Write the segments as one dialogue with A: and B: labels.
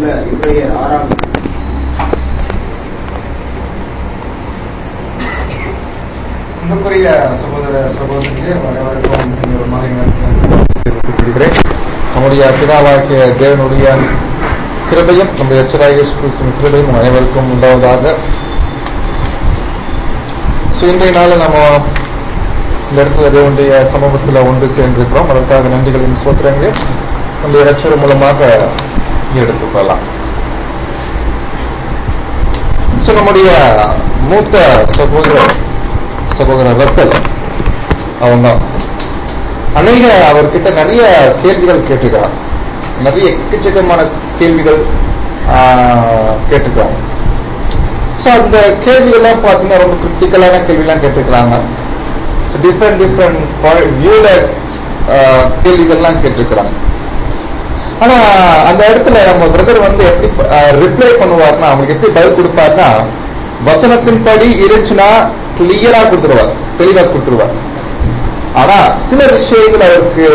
A: உள்ள இன்றைய ஆறாம்
B: அன்புக்குரிய சகோதர சகோதரிகளே வரவழைக்கும் ஒரு மகன் நம்முடைய பிதாவாகிய தேவனுடைய கிருபையும் நம்முடைய எச்சராக இயேசு கிறிஸ்துவின் கிருபையும் உங்கள் அனைவருக்கும் உண்டாவதாக ஸோ இன்றைய நாள் நம்ம இந்த இடத்துல தேவனுடைய சமூகத்தில் ஒன்று சேர்ந்திருக்கிறோம் அதற்காக நன்றிகளின் சோத்திரங்களை நம்முடைய ரட்சகர் மூலமாக எடுத்துக்கொள்ளலாம் ஸோ நம்முடைய மூத்த சகோதரர் சகோதரர் ரசல் அவங்க அநேக அவர்கிட்ட நிறைய கேள்விகள் கேட்டுக்கிறார் நிறைய எக்கச்சக்கமான கேள்விகள் கேட்டுக்கிறாங்க ஸோ அந்த கேள்விகள்லாம் பார்த்தீங்கன்னா ரொம்ப கிரிட்டிக்கலான கேள்விலாம் கேட்டுக்கிறாங்க டிஃப்ரெண்ட் டிஃப்ரெண்ட் வியூல கேள்விகள்லாம் கேட்டிருக்கிறாங்க ஆனா அந்த இடத்துல நம்ம பிரதர் வந்து எப்படி ரிப்ளை பண்ணுவார்னா அவங்களுக்கு எப்படி பதில் கொடுப்பார்னா வசனத்தின்படி இருந்துச்சுன்னா கிளியரா கொடுத்துருவார் தெளிவா கொடுத்துருவார் ஆனா சில விஷயங்கள் அவருக்கு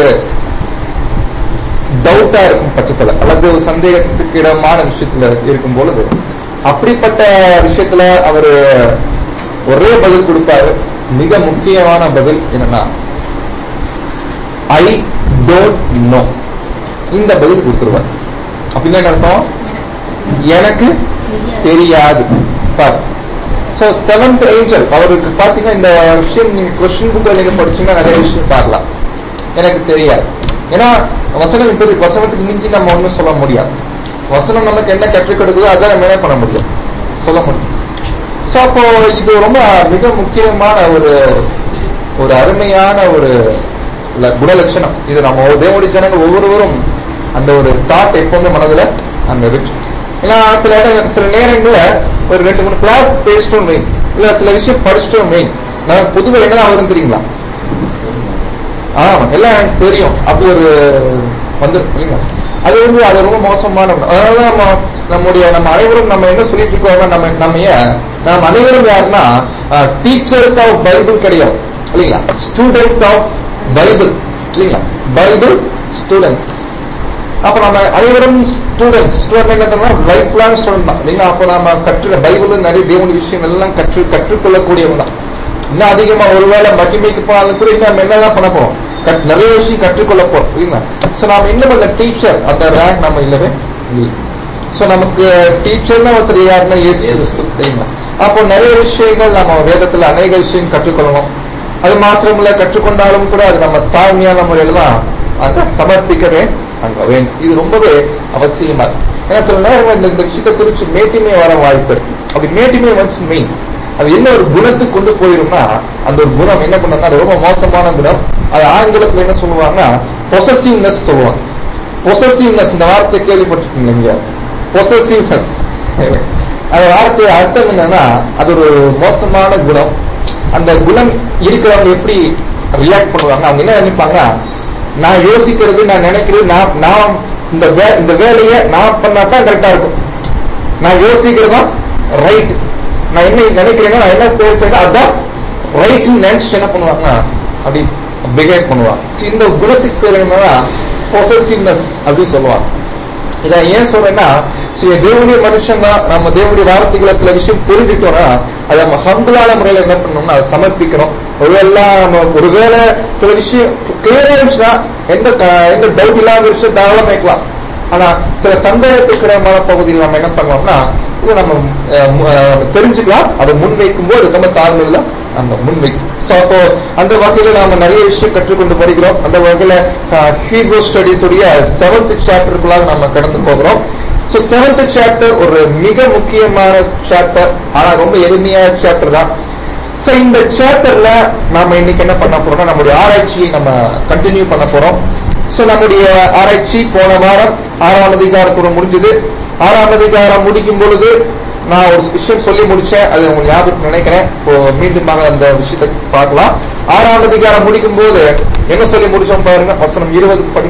B: டவுட்டா இருக்கும் பட்சத்துல அல்லது சந்தேகத்துக்கு இடமான விஷயத்துல இருக்கும் பொழுது அப்படிப்பட்ட விஷயத்துல அவரு ஒரே பதில் கொடுப்பாரு மிக முக்கியமான பதில் என்னன்னா ஐ டோன்ட் நோ இந்த பதில் கொடுத்துருவார் அப்படின்னா என்ன அர்த்தம் எனக்கு தெரியாது பாரு சோ செவன்த் ஏஞ்சல் அவருக்கு பாத்தீங்கன்னா இந்த விஷயம் நீங்க கொஸ்டின் புக் நீங்க படிச்சீங்கன்னா நிறைய விஷயம் பார்க்கலாம் எனக்கு தெரியாது ஏன்னா வசனம் இப்படி வசனத்துக்கு மிஞ்சி நம்ம ஒன்றும் சொல்ல முடியாது வசனம் நமக்கு என்ன கற்றுக் கொடுக்குதோ அதான் நம்ம என்ன பண்ண முடியும் சொல்ல முடியும் சோ அப்போ இது ரொம்ப மிக முக்கியமான ஒரு ஒரு அருமையான ஒரு குணலட்சணம் இது நம்ம தேவடி ஜனங்கள் ஒவ்வொருவரும் அந்த ஒரு தாட் எப்பவுமே மனதுல அந்த இருக்கு ஏன்னா சில சில நேரங்கள்ல ஒரு ரெண்டு மூணு கிளாஸ் பேசிட்டோம் மெயின் இல்ல சில விஷயம் படிச்சிட்டோம் மெயின் நம்ம புதுவை என்ன வரும் தெரியுங்களா ஆமா எல்லாம் எனக்கு தெரியும் அப்படி ஒரு வந்துடும் இல்லைங்களா அது வந்து அது ரொம்ப மோசமான அதனாலதான் நம்ம நம்முடைய நம்ம அனைவரும் நம்ம என்ன சொல்லிட்டு இருக்கோம் நம்ம நம்ம நம்ம அனைவரும் யாருன்னா டீச்சர்ஸ் ஆஃப் பைபிள் கிடையாது இல்லைங்களா ஸ்டூடெண்ட்ஸ் ஆஃப் பைபிள் இல்லைங்களா பைபிள் ஸ்டூடெண்ட்ஸ் அப்ப நம்ம அனைவரும் ஸ்டூடெண்ட்ஸ் ஸ்டூடெண்ட் என்ன லைஃப் லாங் ஸ்டூடெண்ட் தான் இல்லைங்களா அப்ப நம்ம கற்று பைபிள் நிறைய தேவனுடைய விஷயம் எல்லாம் கற்று கற்றுக்கொள்ளக்கூடியவங்க தான் இன்னும் அதிகமா ஒருவேளை மகிமைக்கு போனாலும் கூட இன்னும் நம்ம என்னதான் பண்ண போறோம் நிறைய விஷயம் கற்றுக்கொள்ள போறோம் இல்லைங்களா சோ நாம இன்னும் அந்த டீச்சர் அந்த ரேங்க் நம்ம இல்லவே இல்லை சோ நமக்கு டீச்சர்னா ஒருத்தர் யாருன்னா இயேசு கிறிஸ்து சரிங்களா அப்போ நிறைய விஷயங்கள் நம்ம வேதத்துல அநேக விஷயம் கற்றுக்கொள்ளணும் அது மாத்திரமில்ல கற்றுக்கொண்டாலும் கூட அது நம்ம தாழ்மையான முறையில தான் அங்க சமர்ப்பிக்கவே அங்க வேண்டும் இது ரொம்பவே அவசியமா இருக்கு ஏன்னா சில நேரம் இந்த விஷயத்தை குறிச்சு மேட்டிமே வர வாய்ப்பு இருக்கு அப்படி மேட்டிமே வந்து மெயின் அது என்ன ஒரு குணத்துக்கு கொண்டு போயிரும்னா அந்த ஒரு குணம் என்ன பண்ணா ரொம்ப மோசமான குணம் அது ஆங்கிலத்துல என்ன சொல்லுவாங்கன்னா பொசசிவ்னஸ் சொல்லுவாங்க பொசசிவ்னஸ் இந்த வார்த்தை கேள்விப்பட்டிருக்கீங்க நீங்க பொசசிவ்னஸ் அந்த வார்த்தை அர்த்தம் என்னன்னா அது ஒரு மோசமான குணம் அந்த குணம் இருக்கிறவங்க எப்படி ரியாக்ட் பண்ணுவாங்க அவங்க என்ன நினைப்பாங்கன்னா நான் யோசிக்கிறது நான் நினைக்கிறது நான் நான் இந்த இந்த வேலையை நான் பண்ணா தான் கரெக்டா இருக்கும் நான் யோசிக்கிறது தான் ரைட் நான் என்ன நினைக்கிறேன்னா நான் என்ன பேசுறேன் அதான் ரைட் நினைச்சு என்ன பண்ணுவாங்க அப்படி பிஹேவ் பண்ணுவாங்க இந்த குணத்துக்கு பேர் என்னன்னா பொசசிவ்னஸ் அப்படின்னு சொல்லுவாங்க இதை ஏன் சொல்றேன்னா தேவனுடைய மனுஷன் தான் நம்ம தேவனுடைய வார்த்தைகளை சில விஷயம் புரிஞ்சுட்டோம்னா அதை நம்ம ஹம்பிளான முறையில என்ன பண்ணணும்னா அதை சமர்ப்பிக்கணும் ஒருவேளை நம்ம ஒருவேளை சில விஷயம் கிளியரா இருந்துச்சுன்னா எந்த எந்த டவுட் இல்லாத விஷயம் தாராளம் வைக்கலாம் ஆனா சில சந்தேகத்துக்கு இடமான பகுதியில் நம்ம என்ன பண்ணலாம்னா இதை நம்ம தெரிஞ்சுக்கலாம் அதை முன்வைக்கும் போது நம்ம தாழ்மையில நம்ம முன்வைக்கும் சோ அப்போ அந்த வகையில நாம நிறைய விஷயம் கற்றுக்கொண்டு வருகிறோம் அந்த வகையில ஹீகோ ஸ்டடிஸ் உடைய செவன்த் சாப்டருக்குள்ளாக நம்ம கடந்து போகிறோம் சோ செவன்த் சாப்டர் ஒரு மிக முக்கியமான சாப்டர் ஆனா ரொம்ப எளிமையான சாப்டர் தான் சோ இந்த சாப்டர்ல நாம இன்னைக்கு என்ன பண்ண போறோம்னா நம்முடைய ஆராய்ச்சியை நம்ம கண்டினியூ பண்ண போறோம் சோ நம்முடைய ஆராய்ச்சி போன வாரம் ஆறாம் அதிகாரத்தோட முடிஞ்சது ஆறாம் அதிகாரம் முடிக்கும் பொழுது நான் ஒரு விஷயம் சொல்லி முடிச்சேன் அது உங்களுக்கு ஞாபகம் நினைக்கிறேன் இப்போ மீண்டும் அந்த விஷயத்தை பார்க்கலாம் ஆறாம் அதிகாரம் முடிக்கும் போது என்ன சொல்லி முடிச்சோம் பாருங்க வசனம் இருபது படி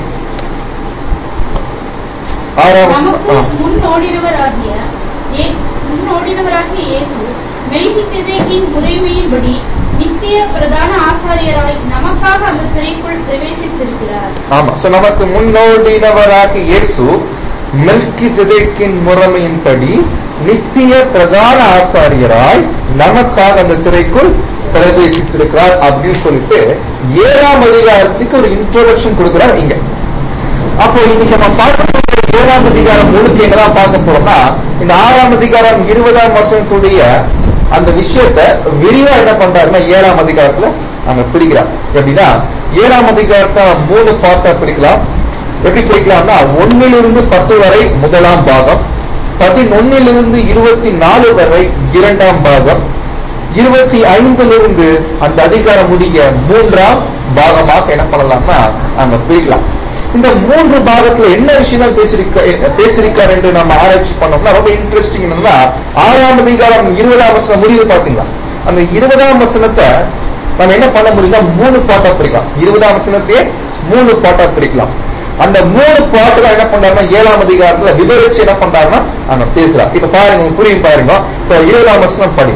B: ஆறாம்
C: முன்னோடினவராகிய முன்னோடினவராகிய இயேசு மெல்கிசேதேக்கின் முறைமையின்படி நித்திய பிரதான ஆசாரியராய் நமக்காக அந்த திரைக்குள் பிரவேசித்திருக்கிறார்
B: ஆமா சோ நமக்கு முன்னோடினவராக இயேசு மெல்கி சிதைக்கின் முறைமையின்படி நித்திய பிரதான ஆசாரியராய் நமக்காக அந்த திரைக்குள் பிரவேசித்திருக்கிறார் அப்படின்னு சொல்லிட்டு ஏழாம் அதிகாரத்துக்கு ஒரு இன்ட்ரோடக்ஷன் கொடுக்கிறார் இங்க அப்போ இன்னைக்கு நம்ம பார்க்க போற ஏழாம் அதிகாரம் முழுக்க என்னதான் பார்க்க போறோம்னா இந்த ஆறாம் அதிகாரம் இருபதாம் வருஷத்துடைய அந்த விஷயத்தை விரிவா என்ன பண்றாருன்னா ஏழாம் அதிகாரத்துல நாங்க பிடிக்கிறோம் எப்படின்னா ஏழாம் அதிகாரத்தை மூணு பார்ட்டா பிடிக்கலாம் எப்படி பிடிக்கலாம்னா ஒன்னிலிருந்து பத்து வரை முதலாம் பாகம் பதினொன்னிலிருந்து இருபத்தி நாலு வரை இரண்டாம் பாகம் இருபத்தி ஐந்திலிருந்து அந்த அதிகாரம் முடிய மூன்றாம் பாகமாக என்ன பண்ணலாம்னா நாம பிரிக்கலாம் இந்த மூன்று பாகத்துல என்ன விஷயம் பேசிருக்க பேசிருக்கார் என்று நம்ம ஆராய்ச்சி பண்ணோம்னா ரொம்ப இன்ட்ரெஸ்டிங் என்னன்னா ஆறாம் அதிகாரம் இருபதாம் வசனம் முடிவு பாத்தீங்களா அந்த இருபதாம் வசனத்தை நம்ம என்ன பண்ண முடியும்னா மூணு பாட்டா பிரிக்கலாம் இருபதாம் வசனத்தையே மூணு பாட்டா பிரிக்கலாம் அந்த மூணு பாட்டுல என்ன பண்றாருன்னா ஏழாம் அதிகாரத்துல விவரிச்சு என்ன பண்றாருன்னா நம்ம பேசுறாரு இப்ப பாருங்க உங்களுக்கு புரியும் பாருங்க இப்ப இருபதாம் வசனம் படி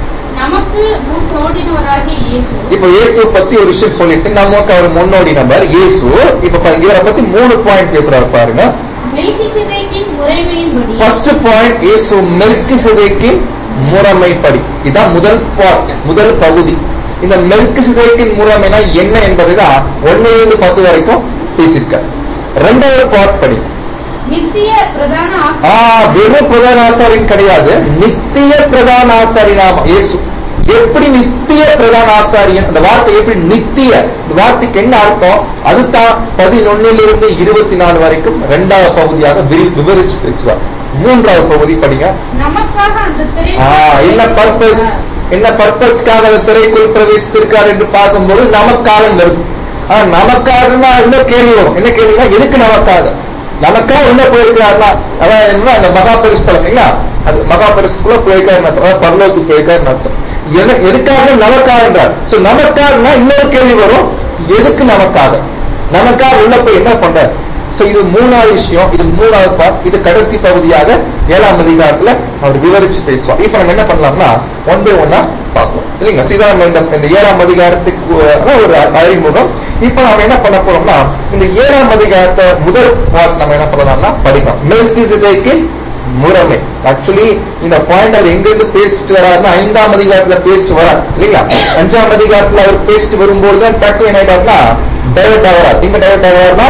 C: நமக்கு முன் தோன்றினவராகிய இயேசு
B: இப்ப இயேசு பத்தி ஒரு விஷயம் சொல்லிட்டு நமக்கு அவர் முன்னோடி நபர் இயேசு இப்ப பாருங்க, இவரை பத்தி மூணு பாயிண்ட் பேசுறாரு பாருங்க
C: மெல்கிசேதேக்கின் முறைமையின்படி
B: ஃபர்ஸ்ட் பாயிண்ட் இயேசு மெல்கி சிதைக்கின் முறைமைப்படி இதான் முதல் பாட் முதல் பகுதி இந்த மெல்கி சிதைக்கின் முறைமைனா என்ன என்பதுதான் ஒன்னிலிருந்து பத்து வரைக்கும் பேசியிருக்கார் ரெண்டாவது பாட் படி
C: நித்திய பிரதான
B: ஆ
C: ஆசாரியர்
B: வெறும் பிரதான ஆசாரியன் கிடையாது நித்திய பிரதான ஆசாரியனாம இயேசு எப்படி நித்திய பிரதான ஆசாரியன் அந்த வார்த்தை எப்படி நித்திய இந்த வார்த்தைக்கு என்ன அர்த்தம் அதுதான் பதினொன்னிலிருந்து இருபத்தி நாலு வரைக்கும் இரண்டாவது பகுதியாக விரி- விவரிச்சு பேசுவார் மூன்றாவது பகுதி படிங்க
C: நமக்காக அந்த திரை
B: ஆ, என்ன பர்பஸ் என்ன பர்பஸ்க்காக அந்த திரைக்குள் பிரவேசித்திருக்கார் என்று பார்க்கும்போது நமக்காக வருது ஆனா நமக்காகனா என்ன கேள்வி வரும் என்ன கேள்வினா எதுக்கு நமக்காக நமக்காக என்ன போயிருக்காருன்னா அதான் என்ன அந்த மகா பெருஸ்தலம் இல்லைங்களா அது மகா பெருசுக்குள்ள போயிருக்காருன்னு அர்த்தம் அதாவது பரலோகத்துக்கு போயிருக்காருன்னு அர்த்தம் என- எதுக்காக நமக்காக என்றார் சோ நமக்காகனா இன்னொரு கேள்வி வரும் எதுக்கு நமக்காக நமக்காக உள்ள போய் என்ன பண்றார் சோ இது மூணாவது விஷயம் இது மூணாவது பார்ட் இது கடைசி பகுதியாக ஏழாம் அதிகாரத்துல அவர் விவரிச்சு பேசுவார் இப்ப நம்ம என்ன பண்ணலாம்னா ஒன் பை ஒன்னா பார்ப்போம் இல்லைங்களா சீதா நம்ம இந்த இந்த ஏழாம் அதிகாரத்துக்கு அஹ், ஒரு அறிமுகம் இப்ப நாம என்ன பண்ண போறோம்னா இந்த ஏழாம் அதிகாரத்தை முதல் பார்ட் நம்ம என்ன பண்ணலாம்னா படிக்கலாம் மெல்கிசிதேக்கு முறைமை ஆக்சுவலி இந்த பாயிண்ட் அவர் எங்க இருந்து பேசிட்டு வராருன்னா ஐந்தாம் அதிகாரத்துல பேசிட்டு வரார் இல்லைங்களா அஞ்சாம் அதிகாரத்துல அவர் பேசிட்டு வரும்போது தான் டக்கு என்ன ஆயிட்டாருன்னா டைவர்ட் ஆகிறார் எங்க டைவர்ட் ஆகிறாருன்னா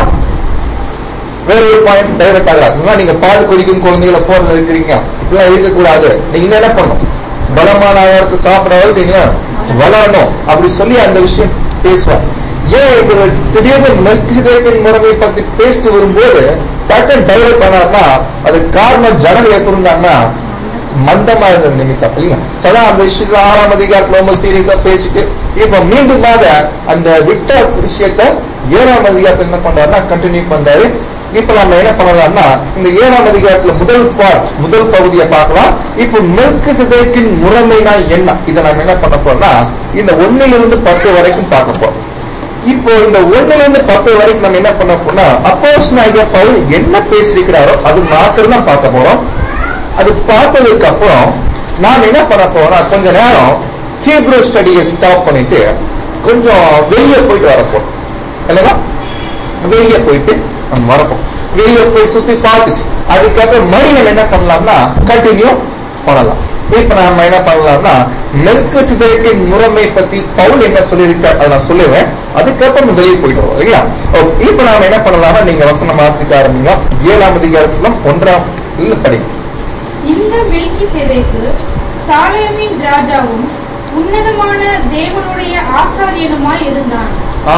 B: வேற ஒரு பாயிண்ட் டைவர்ட் ஆகாது இல்லைன்னா நீங்க பால் குடிக்கும் குழந்தைகளை போறது இருக்கிறீங்க இப்படிலாம் இருக்கக்கூடாது நீங்க என்ன பண்ணணும் பலமான ஆகாரத்தை சாப்பிடாவது நீங்க வளரணும் அப்படி சொல்லி அந்த விஷயம் பேசுவார் ஏன் இப்ப திடீர்னு மெல்கிசேதேக்கின் முறைமை பத்தி பேசிட்டு வரும்போது டக்குன்னு டைவர்ட் பண்ணார்னா அதுக்கு காரணம் ஜனம் ஏற்படுந்தாங்கன்னா மந்தமா இருந்த நிமித்தம் இல்லைங்க சதா அந்த விஷயத்துல ஆறாம் அதிகாரத்துல ரொம்ப சீரியஸா பேசிட்டு இப்ப மீண்டுமாக அந்த விட்ட விஷயத்த ஏழாம் அதிகாரத்துல என்ன பண்றாருன்னா கண்டினியூ பண்றாரு இப்ப நம்ம என்ன பண்ணலாம்னா இந்த ஏழாம் அதிகாரத்துல முதல் பார்ட் முதல் பகுதியை பார்க்கலாம் இப்ப மெல்கு சிதைக்கின் முறைமைனா என்ன இதை நம்ம என்ன பண்ண போறோம்னா இந்த ஒன்னிலிருந்து பத்து வரைக்கும் பார்க்க போறோம் இப்போ இந்த ஒண்ணுல இருந்து பத்து வரைக்கும் நம்ம என்ன பண்ண போனா அப்போஸ் நாயக பவுல் என்ன பேசியிருக்கிறாரோ அது மாத்திரம் தான் பார்க்க போறோம் அது பார்த்ததுக்கு அப்புறம் நான் என்ன பண்ண போறேன்னா கொஞ்ச நேரம் ஹீப்ரூ ஸ்டடியை ஸ்டாப் பண்ணிட்டு கொஞ்சம் வெளியே போயிட்டு வரப்போம் இல்லைங்களா வெளியே போயிட்டு நம்ம வரப்போம் வெளியே போய் சுத்தி பார்த்துச்சு அதுக்கப்புறம் மறுபடியும் என்ன பண்ணலாம்னா கண்டினியூ பண்ணலாம் இப்ப நாம என்ன பண்ணலாம்னா மெல்கு சிதைக்கின் முறைமை பத்தி பவுல் என்ன சொல்லியிருக்கார் அதை நான் சொல்லுவேன் அதுக்கப்புறம் வெளியே போயிட்டு வரோம் இல்லையா ஓகே. இப்ப நாம என்ன பண்ணலாம்னா நீங்க வசனம் வாசிக்க ஆரம்பிங்க ஏழாம் அதிகாரத்துல ஒன்றாம் இல்ல படிங்க
C: இந்த மெல்கிசேதேக்கு சாலேமின் ராஜாவும் உன்னதமான தேவனுடைய ஆசாரியனுமாய் இருந்தான்
B: ஆ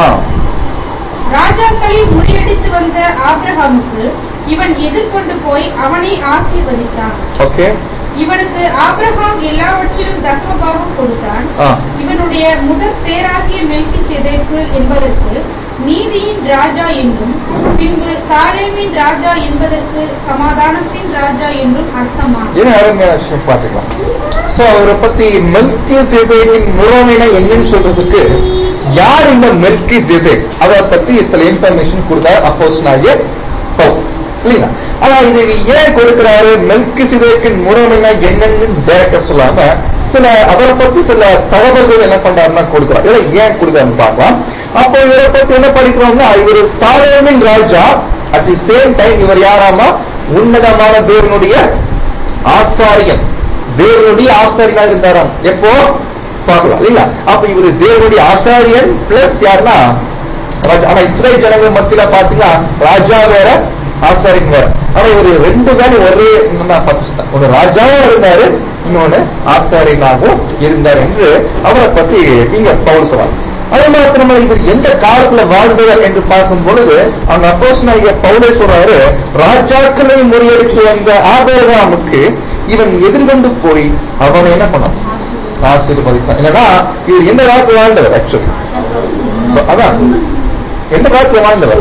C: ராஜாக்களை முறியடித்து வந்த ஆபிரகாமுக்கு இவன் எதிர்கொண்டு போய் அவனை ஆசீர்வதித்தான்
B: ஓகே
C: இவனுக்கு ஆபிரகாம் எல்லாவற்றிலும் தசமபாகம் கொடுத்தான்
B: ஆ
C: இவனுடைய முதற் பேராகிய மெல்கி செதேக்கு என்பதற்கு நீதியின் ராஜா என்றும் பின்பு சாலேமின் ராஜா என்பதற்கு சமாதானத்தின் ராஜா என்றும் அர்த்தமாகும்
B: என்ன அருமையான விஷயம் பார்த்துக்கலாம் சோ அவரை பத்தி மெல்கி சேதேக்கின் முறைமைனா என்னன்னு சொல்றதுக்கு யார் இந்த மெல்கி சேதேக் அவரை பத்தி சில இன்ஃபர்மேஷன் கொடுத்தாரு அப்போஸ் நாய இல்லைங்களா ஆனா இது ஏன் கொடுக்கிறாரு மெல்கி சிதைக்கின் முறைமைனா என்னன்னு டேரக்டா சொல்லாம சில அவரை பத்தி சில தகவல்கள் என்ன பண்றாருன்னா கொடுக்கிறார் இதை ஏன் கொடுக்குறாருன்னு பார்க்கலாம் அப்போ இவரை பத்தி என்ன படிக்கிறோம்னா இவர் சாலேமின் ராஜா அட் தி சேம் டைம் இவர் யாராமா உன்னதமான தேவனுடைய ஆசாரியன் தேவனுடைய ஆசாரியனா இருந்தாராம் எப்போ பார்க்கலாம் இல்ல அப்ப இவரு தேவனுடைய ஆசாரியன் பிளஸ் யாருன்னா ராஜா ஆனா இஸ்ரேல் ஜனங்கள் மத்தியில பாத்தீங்கன்னா ராஜா வேற ஆசாரியன் வேற ஆனா இவரு ரெண்டு பேரும் ஒரே நான் பார்த்துட்டேன் ஒரு ராஜாவும் இருந்தாரு இன்னொன்னு ஆசாரியனாகவும் இருந்தார் என்று அவரை பத்தி இங்க பவுல் சொல்றார் அதே மாத்திரமா இவர் எந்த காலத்துல வாழ்ந்தவர் என்று பார்க்கும் பொழுது அந்த அப்போஸ் பவுலே சொல்றாரு ராஜாக்களை முறியடித்து வந்த ஆபரகாமுக்கு இவன் எதிர்கொண்டு போய் அவனை என்ன பண்ணான் ஆசீர்வதித்தான் என்னன்னா இவர் எந்த காலத்துல வாழ்ந்தவர் ஆக்சுவலி அதான் எந்த காலத்துல வாழ்ந்தவர்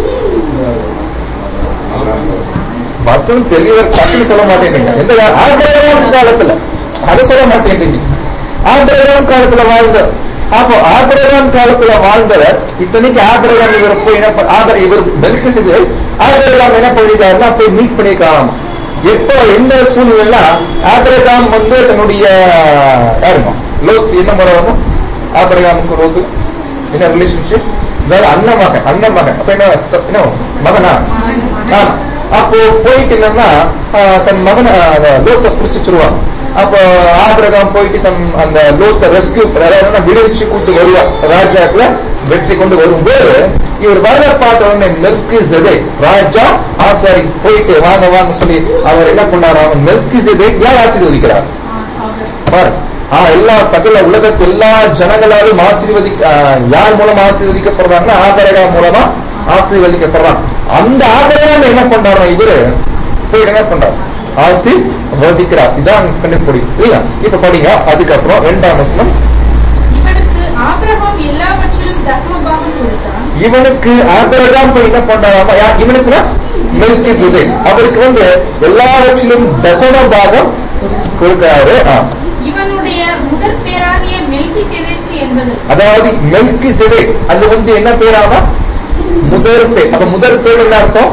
B: வசனம் தெளிவர் டக்குன்னு சொல்ல மாட்டேன்றீங்க எந்த கா- ஆபிரகாம் காலத்துல அதை சொல்ல மாட்டேன்றீங்க ஆபிரகாம் காலத்துல வாழ்ந்தவர் அப்போ ஆபிரகாம் காலத்துல வாழ்ந்தவர் இத்தனைக்கு ஆபிரகாம் இவர் போய் என்ன ப- ஆபர இவர் பெல்கு செய்து ஆபிரகாம் என்ன பண்ணிருக்காருன்னா போய் மீட் பண்ணிருக்காராம் எப்போ எந்த சூழ்நிலை ஆபிரகாம் வந்து தன்னுடைய யாருமா லோத் என்ன முறை வரும் ஆபிரகாமுக்கு லோத்து என்ன ரிலேஷன்ஷிப் அதாவது அண்ணன் மகன் அண்ணன் மகன் அப்ப என்ன ஸ்த- என்ன மகனா ஆமா அப்போ போயிட்டு என்னன்னா ஆஹ், தன் மகனை அந்த லோத்தை புடிச்சிருவான் அப்போ ஆபிரகாம் போயிட்டு தன் அந்த லோத்தை ரெஸ்கியூ அதாவது விடுவிச்சு கூட்டு வருவான் ராஜாக்குல வெற்றி கொண்டு வரும்போது இவர் வர பார்த்த உடனே மெல்கி ராஜா ஆசாரி போயிட்டு வாங்க வாங்க சொல்லி அவர் என்ன பண்ணாரு அவன் மெல்கி யார் ஆசீர்வதிக்கிறார் பாரு ஆ எல்லா சகல உலகத்து எல்லா ஜனங்களாலும் ஆசீர்வதிக்க ஆ, யார் மூலம் ஆசீர்வதிக்கப்படுறாங்கன்னா ஆபரகா மூலமா ஆசீர்வதிக்கப்படுறான் அந்த ஆபரகம் என்ன பண்றாரா இவரு போய் என்ன பண்றாரு ஆசீர்வதிக்கிறார் இதான் கண்டுபிடி இல்லையா இப்ப படிங்க அதுக்கப்புறம் ரெண்டாம் வசனம்
C: இவனுக்கு ஆபிரகாம் எல்லாவற்றிலும் தசமபாகம் கொடுத்தான்
B: இவனுக்கு ஆபரகாம் போய் என்ன பண்றாராமா யா- இவனுக்குன்னா மெல்கி அவருக்கு வந்து எல்லாவற்றிலும் தசம பாகம் கொடுக்கிறாரு ஆ.
C: இவனுடைய முதற் பேராகிய மெல்கி என்பதற்கு
B: அதாவது மெல்கி சிதை அது வந்து என்ன பேராமா முதற் பேர் அப்ப முதற் பேர் என்ன அர்த்தம்